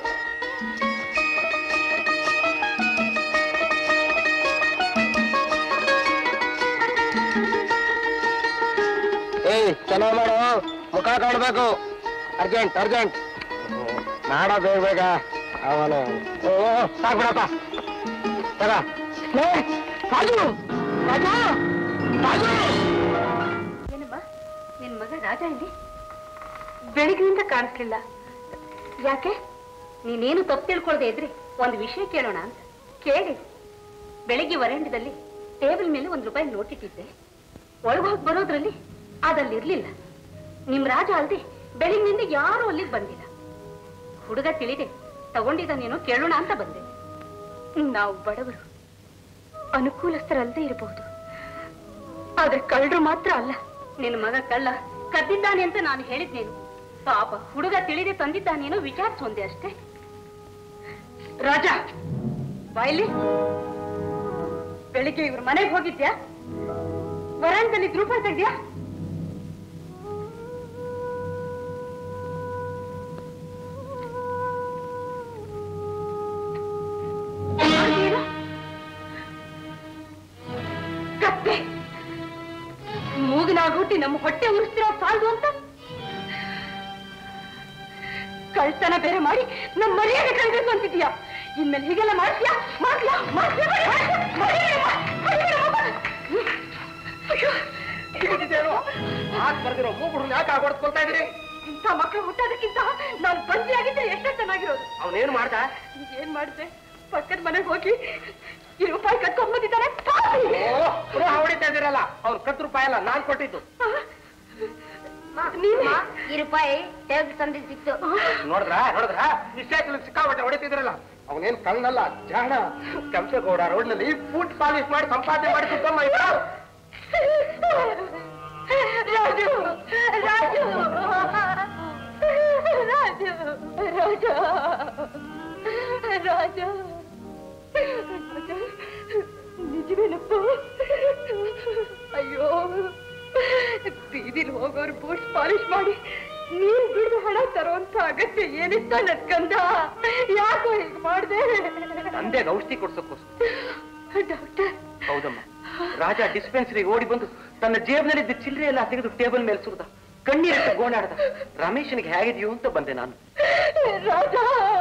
ಏಯ್ ಚೆನ್ನಾಗಿ ಮಾಡು ಮುಖ ಕಾಣ್ಬೇಕು ಅರ್ಜೆಂಟ್ ಅರ್ಜೆಂಟ್ ನಾಡ ಬೇಗ ಬೇಗ ಅವನು ಓ ಸಾಕ್ಬಿಡಪ್ಪ ತಗ ಲೇ, ರಾಜು ರಾಜು ರಾಜು ಏನಮ್ಮ ನಿನ್ ಮಗ ರಾಜ ಇಲ್ಲಿ ಬೆಳಿಗ್ಗೆಯಿಂದ ಕಾಣಿಸ್ಲಿಲ್ಲ ಯಾಕೆ ನೀನೇನು ತಪ್ಪು ತಿಳ್ಕೊಳ್ದೆ ಇದ್ರಿ ಒಂದು ವಿಷಯ ಕೇಳೋಣ ಅಂತ ಕೇಳಿ ಬೆಳಿಗ್ಗೆ ವರಂಡದಲ್ಲಿ ಟೇಬಲ್ ಮೇಲೆ ಒಂದು ರೂಪಾಯಿ ನೋಟ್ ಇಟ್ಟಿದ್ದೆ ಒಳಗೋಗಿ ಬರೋದ್ರಲ್ಲಿ ಅದಲ್ಲಿ ಇರ್ಲಿಲ್ಲ ನಿಮ್ ರಾಜ ಅಲ್ದೆ ಬೆಳಿಗ್ಗಿನಿಂದ ಯಾರು ಅಲ್ಲಿಗೆ ಬಂದಿಲ್ಲ ಹುಡುಗ ತಿಳಿದೆ ತಗೊಂಡಿದ್ದಾನೇನೋ ಕೇಳೋಣ ಅಂತ ಬಂದೆ ನಾವು ಬಡವರು ಅನುಕೂಲಸ್ಥರಲ್ಲದೆ ಇರಬಹುದು ಆದ್ರೆ ಕಳ್ಳರು ಮಾತ್ರ ಅಲ್ಲ ನಿನ್ನ ಮಗ ಕಳ್ಳ ಕದ್ದಿದ್ದಾನೆ ಅಂತ ನಾನು ಹೇಳಿದ್ನೇನು ಪಾಪ ಹುಡುಗ ತಿಳಿದೆ ತಂದಿದ್ದಾನೇನೋ ವಿಚಾರಿಸೊಂದೆ ಅಷ್ಟೇ ರಾಜ ಬಾಯ್ಲಿ ಬೆಳಿಗ್ಗೆ ಇವ್ರ ಮನೆಗೆ ಹೋಗಿದ್ಯಾ ವರಾಂತಲ್ಲಿ ರೂಪಾಯಿ ತೆಗ್ದ್ಯಾ ಹುಟ್ಟಿ ನಮ್ಮ ಹೊಟ್ಟೆ ಉರಿಸ್ತಿರೋ ಸಾಲದು ಅಂತ ಕಳ್ತನ ಬೇರೆ ಮಾಡಿ ನಮ್ಮ ಮರ್ಯಾದೆ ಕಳ್ಬೇಕು ಅಂತಿದ್ಯಾ ಇನ್ಮೇಲೆ ಹೀಗೆಲ್ಲ ಮಾಡ್ತೀಯಾ ಮಾಡ್ತೀಯಾ ಮಾಡ್ತೀಯಾ ಮರ್ಯಾದೆ ಮಾ- ಮರ್ಯಾದೆ ಮಾ- ಅಯ್ಯೋ, ಇದೇನು ಆಗ್ ಬರ್ದಿರೋ ಮೂಗುಡು ಯಾಕೆ ಆಗೊಡ್ಸ್ಕೊಳ್ತಾ ಇದ್ರಿ ಇಂಥ ಮಕ್ಕಳು ಹುಟ್ಟೋದಕ್ಕಿಂತ ನಾನು ಬಂದಿಯಾಗಿದ್ದೆ ಎಷ್ಟೋ ಚೆನ್ನಾಗಿರೋದು ಅವನೇನ್ ಮಾಡ್ದ ಏನ್ ಮಾಡಿದೆ ಪಕ್ಕದ ಮನೆಗೆ ಹೋಗಿ ಈ ರೂಪಾಯಿ ಕಟ್ಕೊಂಡ್ಬಂದಿದ್ದಾನೆ ಓ, ಪುನಃ ಹೊಡಿತಾ ಇದ್ದೀರಲ್ಲ ಅವ್ರು ಕತ್ತು ರೂಪಾಯಿ ಅಲ್ಲ ನಾನ್ ಕೊಟ್ಟಿದ್ದು ಈ ರೂಪಾಯಿ ಟೇಬ್ ತಂದಿ ಸಿಕ್ತು ನೋಡಿದ್ರ ನೋಡಿದ್ರ ಇಷ್ಟೇ ಸಿಕ್ಕಾಪಟ್ಟೆ ಹೊಡಿತಿದ್ರಲ್ಲ ಅವನೇನ್ ಕಣ್ಣಲ್ಲ ಜಾಣ ಕೆಂಪೇಗೌಡ ರೋಡ್ನಲ್ಲಿ ಫುಡ್ ಪಾಲಿಶ್ ಮಾಡಿ ಸಂಪಾದನೆ ಮಾಡಿ ಸುತ್ತಮ್ಮ ಇದ್ದ ರಾಜು ರಾಜು ರಾಜು ರಾಜ ರಾಜ ನಿಜವೇನಪ್ಪ ಅಯ್ಯೋ ಬೀದಿಲ್ ಹೋಗೋರು ಬೂಟ್ಸ್ ಪಾಲಿಶ್ ಮಾಡಿ ನೀನ್ ಬಿಡಿದು ಹಣ ತರೋಂತ ಅಗತ್ಯ ಏನಿತ್ತ ನನ್ಕಂದ ಯಾಕೋ ಹೀಗೆ ಮಾಡ್ದೆ ತಂದೆ ಔಷಧಿ ಕೊಡ್ಸಕ್ಕೋಸ್ಕರ ಡಾಕ್ಟರ್ ಹೌದಮ್ಮ ರಾಜ ಡಿಸ್ಪೆನ್ಸರಿಗೆ ಓಡಿ ಬಂದು ತನ್ನ ಜೇಬಿನಲ್ಲಿದ್ದ ಚಿಲ್ಲರೆ ಎಲ್ಲ ತೆಗೆದು ಟೇಬಲ್ ಮೇಲೆ ಸುರಿದ ಕಣ್ಣೀರಿಟ್ಟು ಗೋಣಾಡ್ದ ರಮೇಶನಿಗೆ ಹೇಗಿದೆಯೋ ಅಂತ ಬಂದೆ ನಾನು ರಾಜ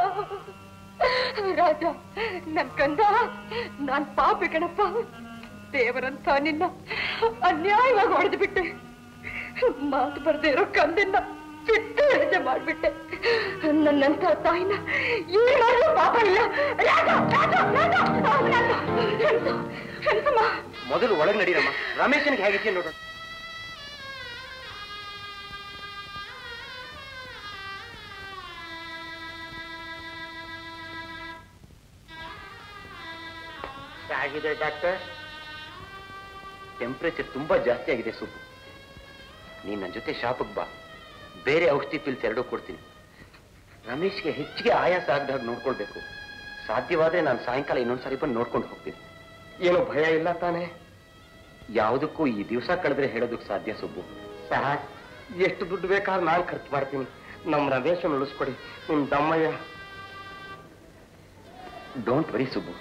ರಾಜ ನನ್ ಕಂದ ನಾನ್ ಪಾಪಿ ಕಣಪ್ಪ ದೇವರಂತ ನಿನ್ನ ಅನ್ಯಾಯವಾಗಿ ಹೊಡೆದು ಬಿಟ್ಟೆ ಮಾತು ಬರ್ದೇ ಇರೋ ಕಂದನ್ನ ಚಿಟ್ಟು ಹಿಡಿದೆ ಮಾಡ್ಬಿಟ್ಟೆ ನನ್ನಂತ ತಾಯಿನ ಏನ್ ಮಾಡಿದ್ರು ಪಾಪ ಇಲ್ಲ ರಾಜ ರಾಜ ರಾಜ ರಾಜ ಹೆಣ್ಸು, ಹೆಣ್ಸಮ್ಮ. ಮೊದಲು ಒಳಗೆ ನಡೀರಮ್ಮ ರಮೇಶನಿಗೆ ಹೇಗಿದೆಯೋ ನೋಡೋಣ ಹೇಗಿದೆ ಡಾಕ್ಟರ್ ಟೆಂಪರೇಚರ್ ತುಂಬಾ ಜಾಸ್ತಿ ಆಗಿದೆ ಸುಬ್ಬು ನೀನ್ ನನ್ನ ಜೊತೆ ಶಾಪಕ್ಕೆ ಬಾ ಬೇರೆ ಔಷಧಿ ಪಿಲ್ಸ್ ಎರಡೂ ಕೊಡ್ತೀನಿ ರಮೇಶ್ಗೆ ಹೆಚ್ಚಿಗೆ ಆಯಾಸ ಆಗದಾಗ ನೋಡ್ಕೊಳ್ಬೇಕು ಸಾಧ್ಯವಾದ್ರೆ ನಾನು ಸಾಯಂಕಾಲ ಇನ್ನೊಂದ್ಸಾರಿ ಬಂದು ನೋಡ್ಕೊಂಡು ಹೋಗ್ತೀನಿ ಏನೋ ಭಯ ಇಲ್ಲ ತಾನೇ ಯಾವುದಕ್ಕೂ ಈ ದಿವಸ ಕಳೆದ್ರೆ ಹೇಳೋದಕ್ಕೆ ಸಾಧ್ಯ ಸುಬ್ಬು ಸರ್ ಎಷ್ಟು ದುಡ್ಡು ಬೇಕಾದ್ರೆ ನಾನು ಖರ್ಚು ಮಾಡ್ತೀನಿ ನಮ್ಮ ರಮೇಶನ್ ಉಳಿಸ್ಕೊಡಿ ನಿಮ್ ದಮ್ಮಯ್ಯ ಡೋಂಟ್ ವರಿ ಸುಬ್ಬು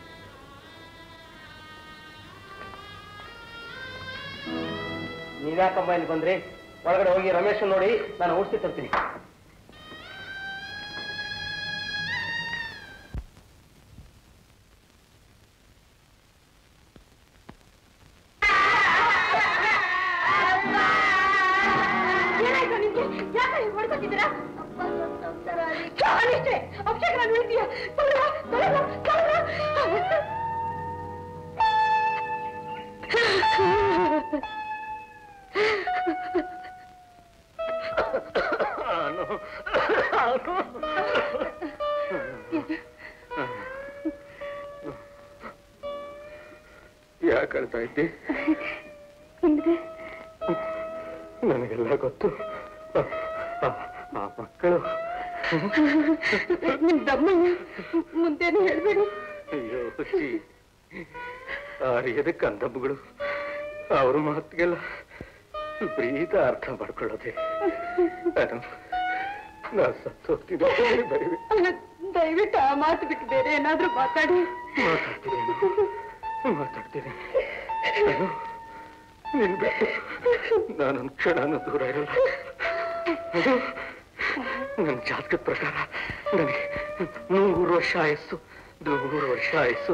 ನೀವ್ಯಾಕಮ್ಮ ಇಲ್ಲಿ ಬಂದ್ರಿ ಒಳಗಡೆ ಹೋಗಿ ರಮೇಶ್ ನೋಡಿ ನಾನು ಔಷಧಿ ತರ್ತೀನಿ ಏನಾಯ್ತು ನಿಮ್ಗೆ ಯಾಕೆ ಹೀಗೆ ಹೊಡ್ಕೊತಿದ್ದೀರಾ ಅನಿಷ್ಟೇ ಅಭಿಷೇಕ ನಾನು ಉಳಿತೀಯ ಯಾಕೆ ಅಳ್ತಾ ಇದ್ದಿ ನನಗೆಲ್ಲ ಗೊತ್ತು ಆ- ಆ ಮಕ್ಕಳು ನಿಮ್ ದಮ್ಮ ಮುಂದೇನು ಹೇಳ್ಬೇಡಿ ಅಯ್ಯೋ ಹುಚ್ಚಿ ಆರ್ಯದ ಕಂದಮ್ಮಗಳು ಅವ್ರ ಮಾತಿಗೆಲ್ಲ ವಿಪರೀತ ಅರ್ಥ ಮಾಡ್ಕೊಳ್ಳೋದೆ ನಾನು ನಾ ಸತ್ತು ಹೋಗ್ತೀನಿ ಬರೀ ದಯವಿಟ್ಟು ಆ ಮಾತು ಬಿಟ್ಟು ಬೇರೆ ಏನಾದ್ರೂ ಮಾತಾಡಿ ಮಾತಾಡ್ತೀನಿ ಮಾತಾಡ್ತೀನಿ ನಾನು ನಿನ್ ಬಿಟ್ಟು ನಾನೊಂದು ಕ್ಷಣನೂ ದೂರ ಇರಲ್ಲ ಅದು ನನ್ನ ಜಾತಕದ ಪ್ರಕಾರ ನನಗೆ ನೂರು ವರ್ಷ ಆಯಸ್ಸು ನೂರು ವರ್ಷ ಆಯಸ್ಸು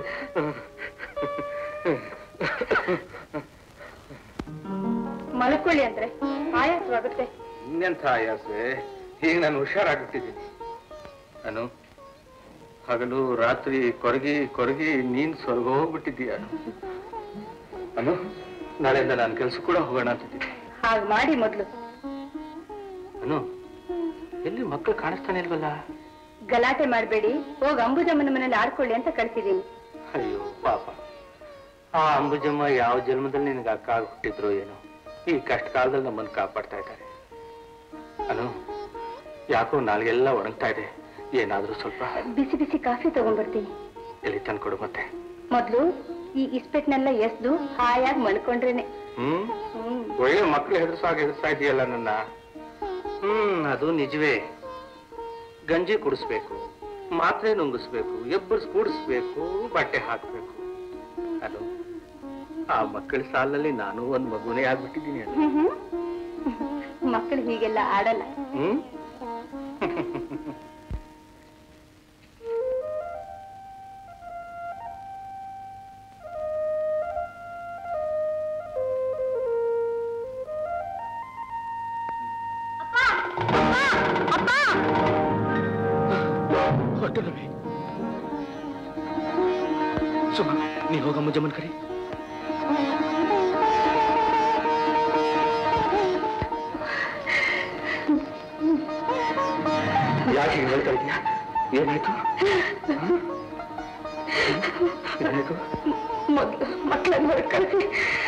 ಮಲ್ಕೊಳ್ಳಿ ಅಂದ್ರೆ ಆಯಾಸವಾಗುತ್ತೆ ಇನ್ನೆಂಥ ಆಯಾಸೆ ಈಗ ನಾನು ಹುಷಾರಾಗ್ಬಿಟ್ಟಿದ್ದೀನಿ ನಾನು ಹಗಲು ರಾತ್ರಿ ಕೊರಗಿ ಕೊರಗಿ ನೀನ್ ಸ್ವರ್ಗ ಹೋಗ್ಬಿಟ್ಟಿದ್ದೀಯ ಅನು ನಾಳೆಯಿಂದ ನಾನು ಕೆಲಸ ಕೂಡ ಹೋಗೋಣ ಅಂತಿದ್ದೀನಿ ಹಾಗೆ ಮಾಡಿ ಮೊದ್ಲು ಅನು ಎಲ್ಲಿ ಮಕ್ಕಳು ಕಾಣಿಸ್ತಾನೆ ಇಲ್ವಲ್ಲ ಗಲಾಟೆ ಮಾಡಬೇಡಿ ಹೋಗಿ ಅಂಬುಜಮ್ಮನ ಮನೇಲಿ ಆಡ್ಕೊಳ್ಳಿ ಅಂತ ಕಳ್ಸಿದೀನಿ ಅಯ್ಯೋ ಪಾಪ ಆ ಅಂಬುಜಮ್ಮ ಯಾವ ಜನ್ಮದಲ್ಲಿ ನಿನಗೆ ಅಕ್ಕ ಆಗಿ ಹುಟ್ಟಿದ್ರು ಏನೋ ಈ ಕಷ್ಟ ಕಾಲದಲ್ಲಿ ನಮ್ಮನ್ನು ಕಾಪಾಡ್ತಾ ಇದ್ದಾರೆ ಅನು ಯಾಕೋ ನಾಲ್ಗೆಲ್ಲ ಒಣಗ್ತಾ ಇದೆ ಏನಾದ್ರೂ ಸ್ವಲ್ಪ ಬಿಸಿ ಬಿಸಿ ಕಾಫಿ ತಗೊಂಡ್ಬರ್ತೀನಿ ಎಲ್ಲಿ ತಂದ್ಕೊಡು ಮತ್ತೆ ಮೊದ್ಲು ಈ ಇಸ್ಪೆಟ್ನೆಲ್ಲ ಎಸ್ದು ಹಾಯಾಗಿ ಮಲ್ಕೊಂಡ್ರೇನೆ ಹ್ಮ್ ಹ್ಮ್ ಒಳ್ಳೆ ಮಕ್ಳು ಹೆದರ್ಸಾಗ ಹೆದರ್ಸ್ತಾ ಇದೆಯಲ್ಲ ನನ್ನ ಹ್ಮ್ ಅದು ನಿಜವೇ ಗಂಜಿ ಕುಡಿಸ್ಬೇಕು ಮಾತ್ರೆ ನುಂಗಿಸ್ಬೇಕು ಎಬ್ಬರ್ಸ್ ಕೂಡಿಸ್ಬೇಕು ಬಟ್ಟೆ ಹಾಕ್ಬೇಕು ಅದು ಆ ಮಕ್ಕಳ ಸಾಲಲ್ಲಿ ನಾನು ಒಂದ್ ಮಗುನೇ ಆಗ್ಬಿಟ್ಟಿದ್ದೀನಿ ಅಲ್ಲ ಮಕ್ಕಳು ಹೀಗೆಲ್ಲ ಆಡಲ್ಲ ಹ್ಮ್ ಹೊರಟು ರವಿ ಸುಮ ನೀ ಹೋಗಮ್ಮ ಜಮನ್ ಕರಿ ಯಾಕೆ ಹೀಗ್ ಹೇಳ್ತಾ ಇದೀಯಾ ಏನಾಯ್ತು ಹ? ಏನಾಯ್ತು ಮಕ್ಕಳನ್ನು ಹೊರಗೆ ಕಳಿಸಿ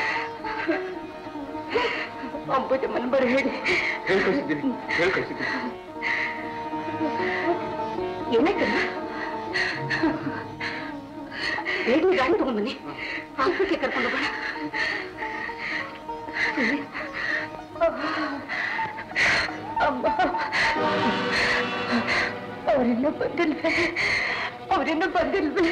ಅಂಬುಜಮ್ಮನ ಬರ ಹೇಳಿ ಹೇಳಿ ಕಳಿಸಿದ್ದೀನಿ ಹೇಳಿ ಕಳಿಸಿದ್ದೀನಿ ಏನಾಯ್ತಮ್ಮ ಬೇಗ ಗಾಡಿ ತಗೊಂಡ್ಬನ್ನಿ ಆಸ್ಪತ್ರೆ ಕರ್ಕೊಂಡು ಹೋಗೋಣ ಅಮ್ಮ ಅವರಿನ್ನೂ ಬಂದಿಲ್ವೇ ಅವರಿನ್ನೂ ಬಂದಿಲ್ವೇ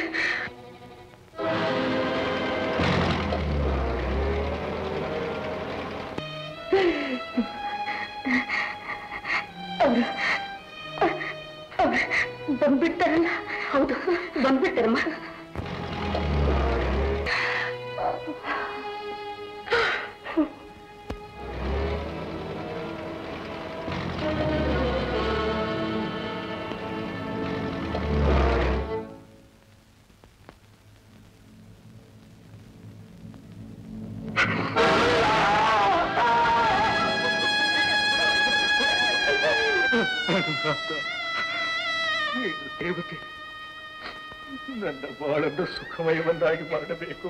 ಅವರು ಬಂದ್ಬಿಡ್ತಾರಲ್ಲ ಹೌದು ಬಂದ್ಬಿಡ್ತಾರಮ್ಮ ನೀನು ದೇವತೆ ನನ್ನ ಬಾಳನ್ನು ಸುಖಮಯವನ್ನಾಗಿ ಮಾಡಬೇಕು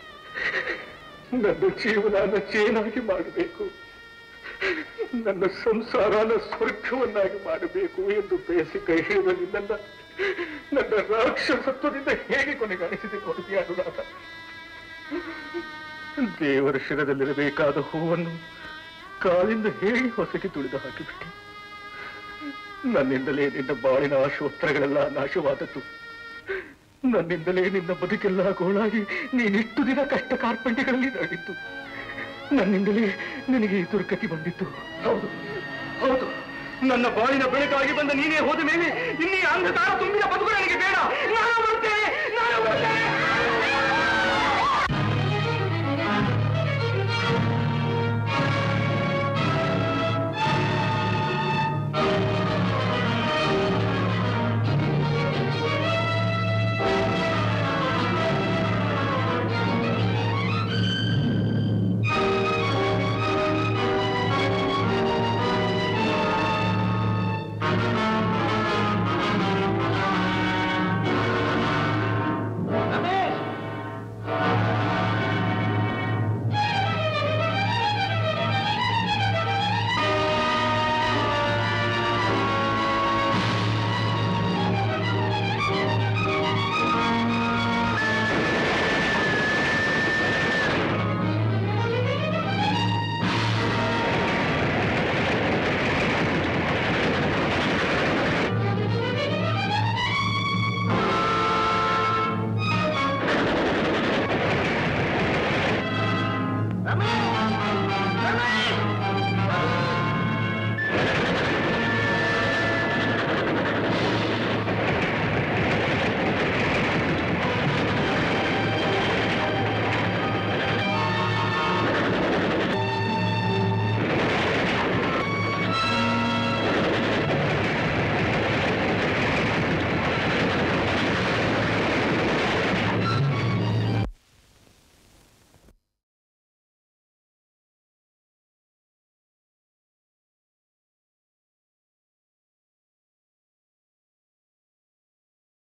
ನನ್ನ ಜೀವನನ ಚೇನಾಗಿ ಮಾಡಬೇಕು ನನ್ನ ಸಂಸಾರನ ಸ್ವರ್ಗವನ್ನಾಗಿ ಮಾಡಬೇಕು ಎಂದು ಬಯಸಿ ಕೈ ಹಿಡಿದ ನಿನ್ನನ್ನ ನನ್ನ ರಾಕ್ಷಸತ್ವದಿಂದ ಹೇಗೆ ಕೊನೆಗಾಣಿಸಿದೆ ಕೊಡುಗೆ ಅನುರಾಧ ದೇವರ ಶಿರದಲ್ಲಿರಬೇಕಾದ ಹೂವನ್ನು ಕಾಲಿಂದ ಹೇಗೆ ಹೊಸಗೆ ತುಳಿದು ಹಾಕಿಬಿಟ್ಟೆ ನನ್ನಿಂದಲೇ ನಿನ್ನ ಬಾಳಿನ ಆಶೋತ್ತರಗಳೆಲ್ಲ ನಾಶವಾದದ್ದು ನನ್ನಿಂದಲೇ ನಿನ್ನ ಬದುಕೆಲ್ಲ ಗೋಳಾಗಿ ನೀನಿಷ್ಟು ದಿನ ಕಷ್ಟ ಕಾರ್ಪಣ್ಯಗಳಲ್ಲಿ ನಡೆದಿತ್ತು ನನ್ನಿಂದಲೇ ನಿನಗೆ ಈ ದುರ್ಗತಿ ಬಂದಿತ್ತು ಹೌದು ಹೌದು ನನ್ನ ಬಾಳಿನ ಬೆಳಕಾಗಿ ಬಂದ ನೀನೇ ಹೋದ ಮೇಲೆ ಇನ್ನೀ ಅಂಧಕಾರ ತುಂಬಿದ ಬದುಕು ನನಗೆ ಬೇಡ ನಾನು ಬರ್ತೇನೆ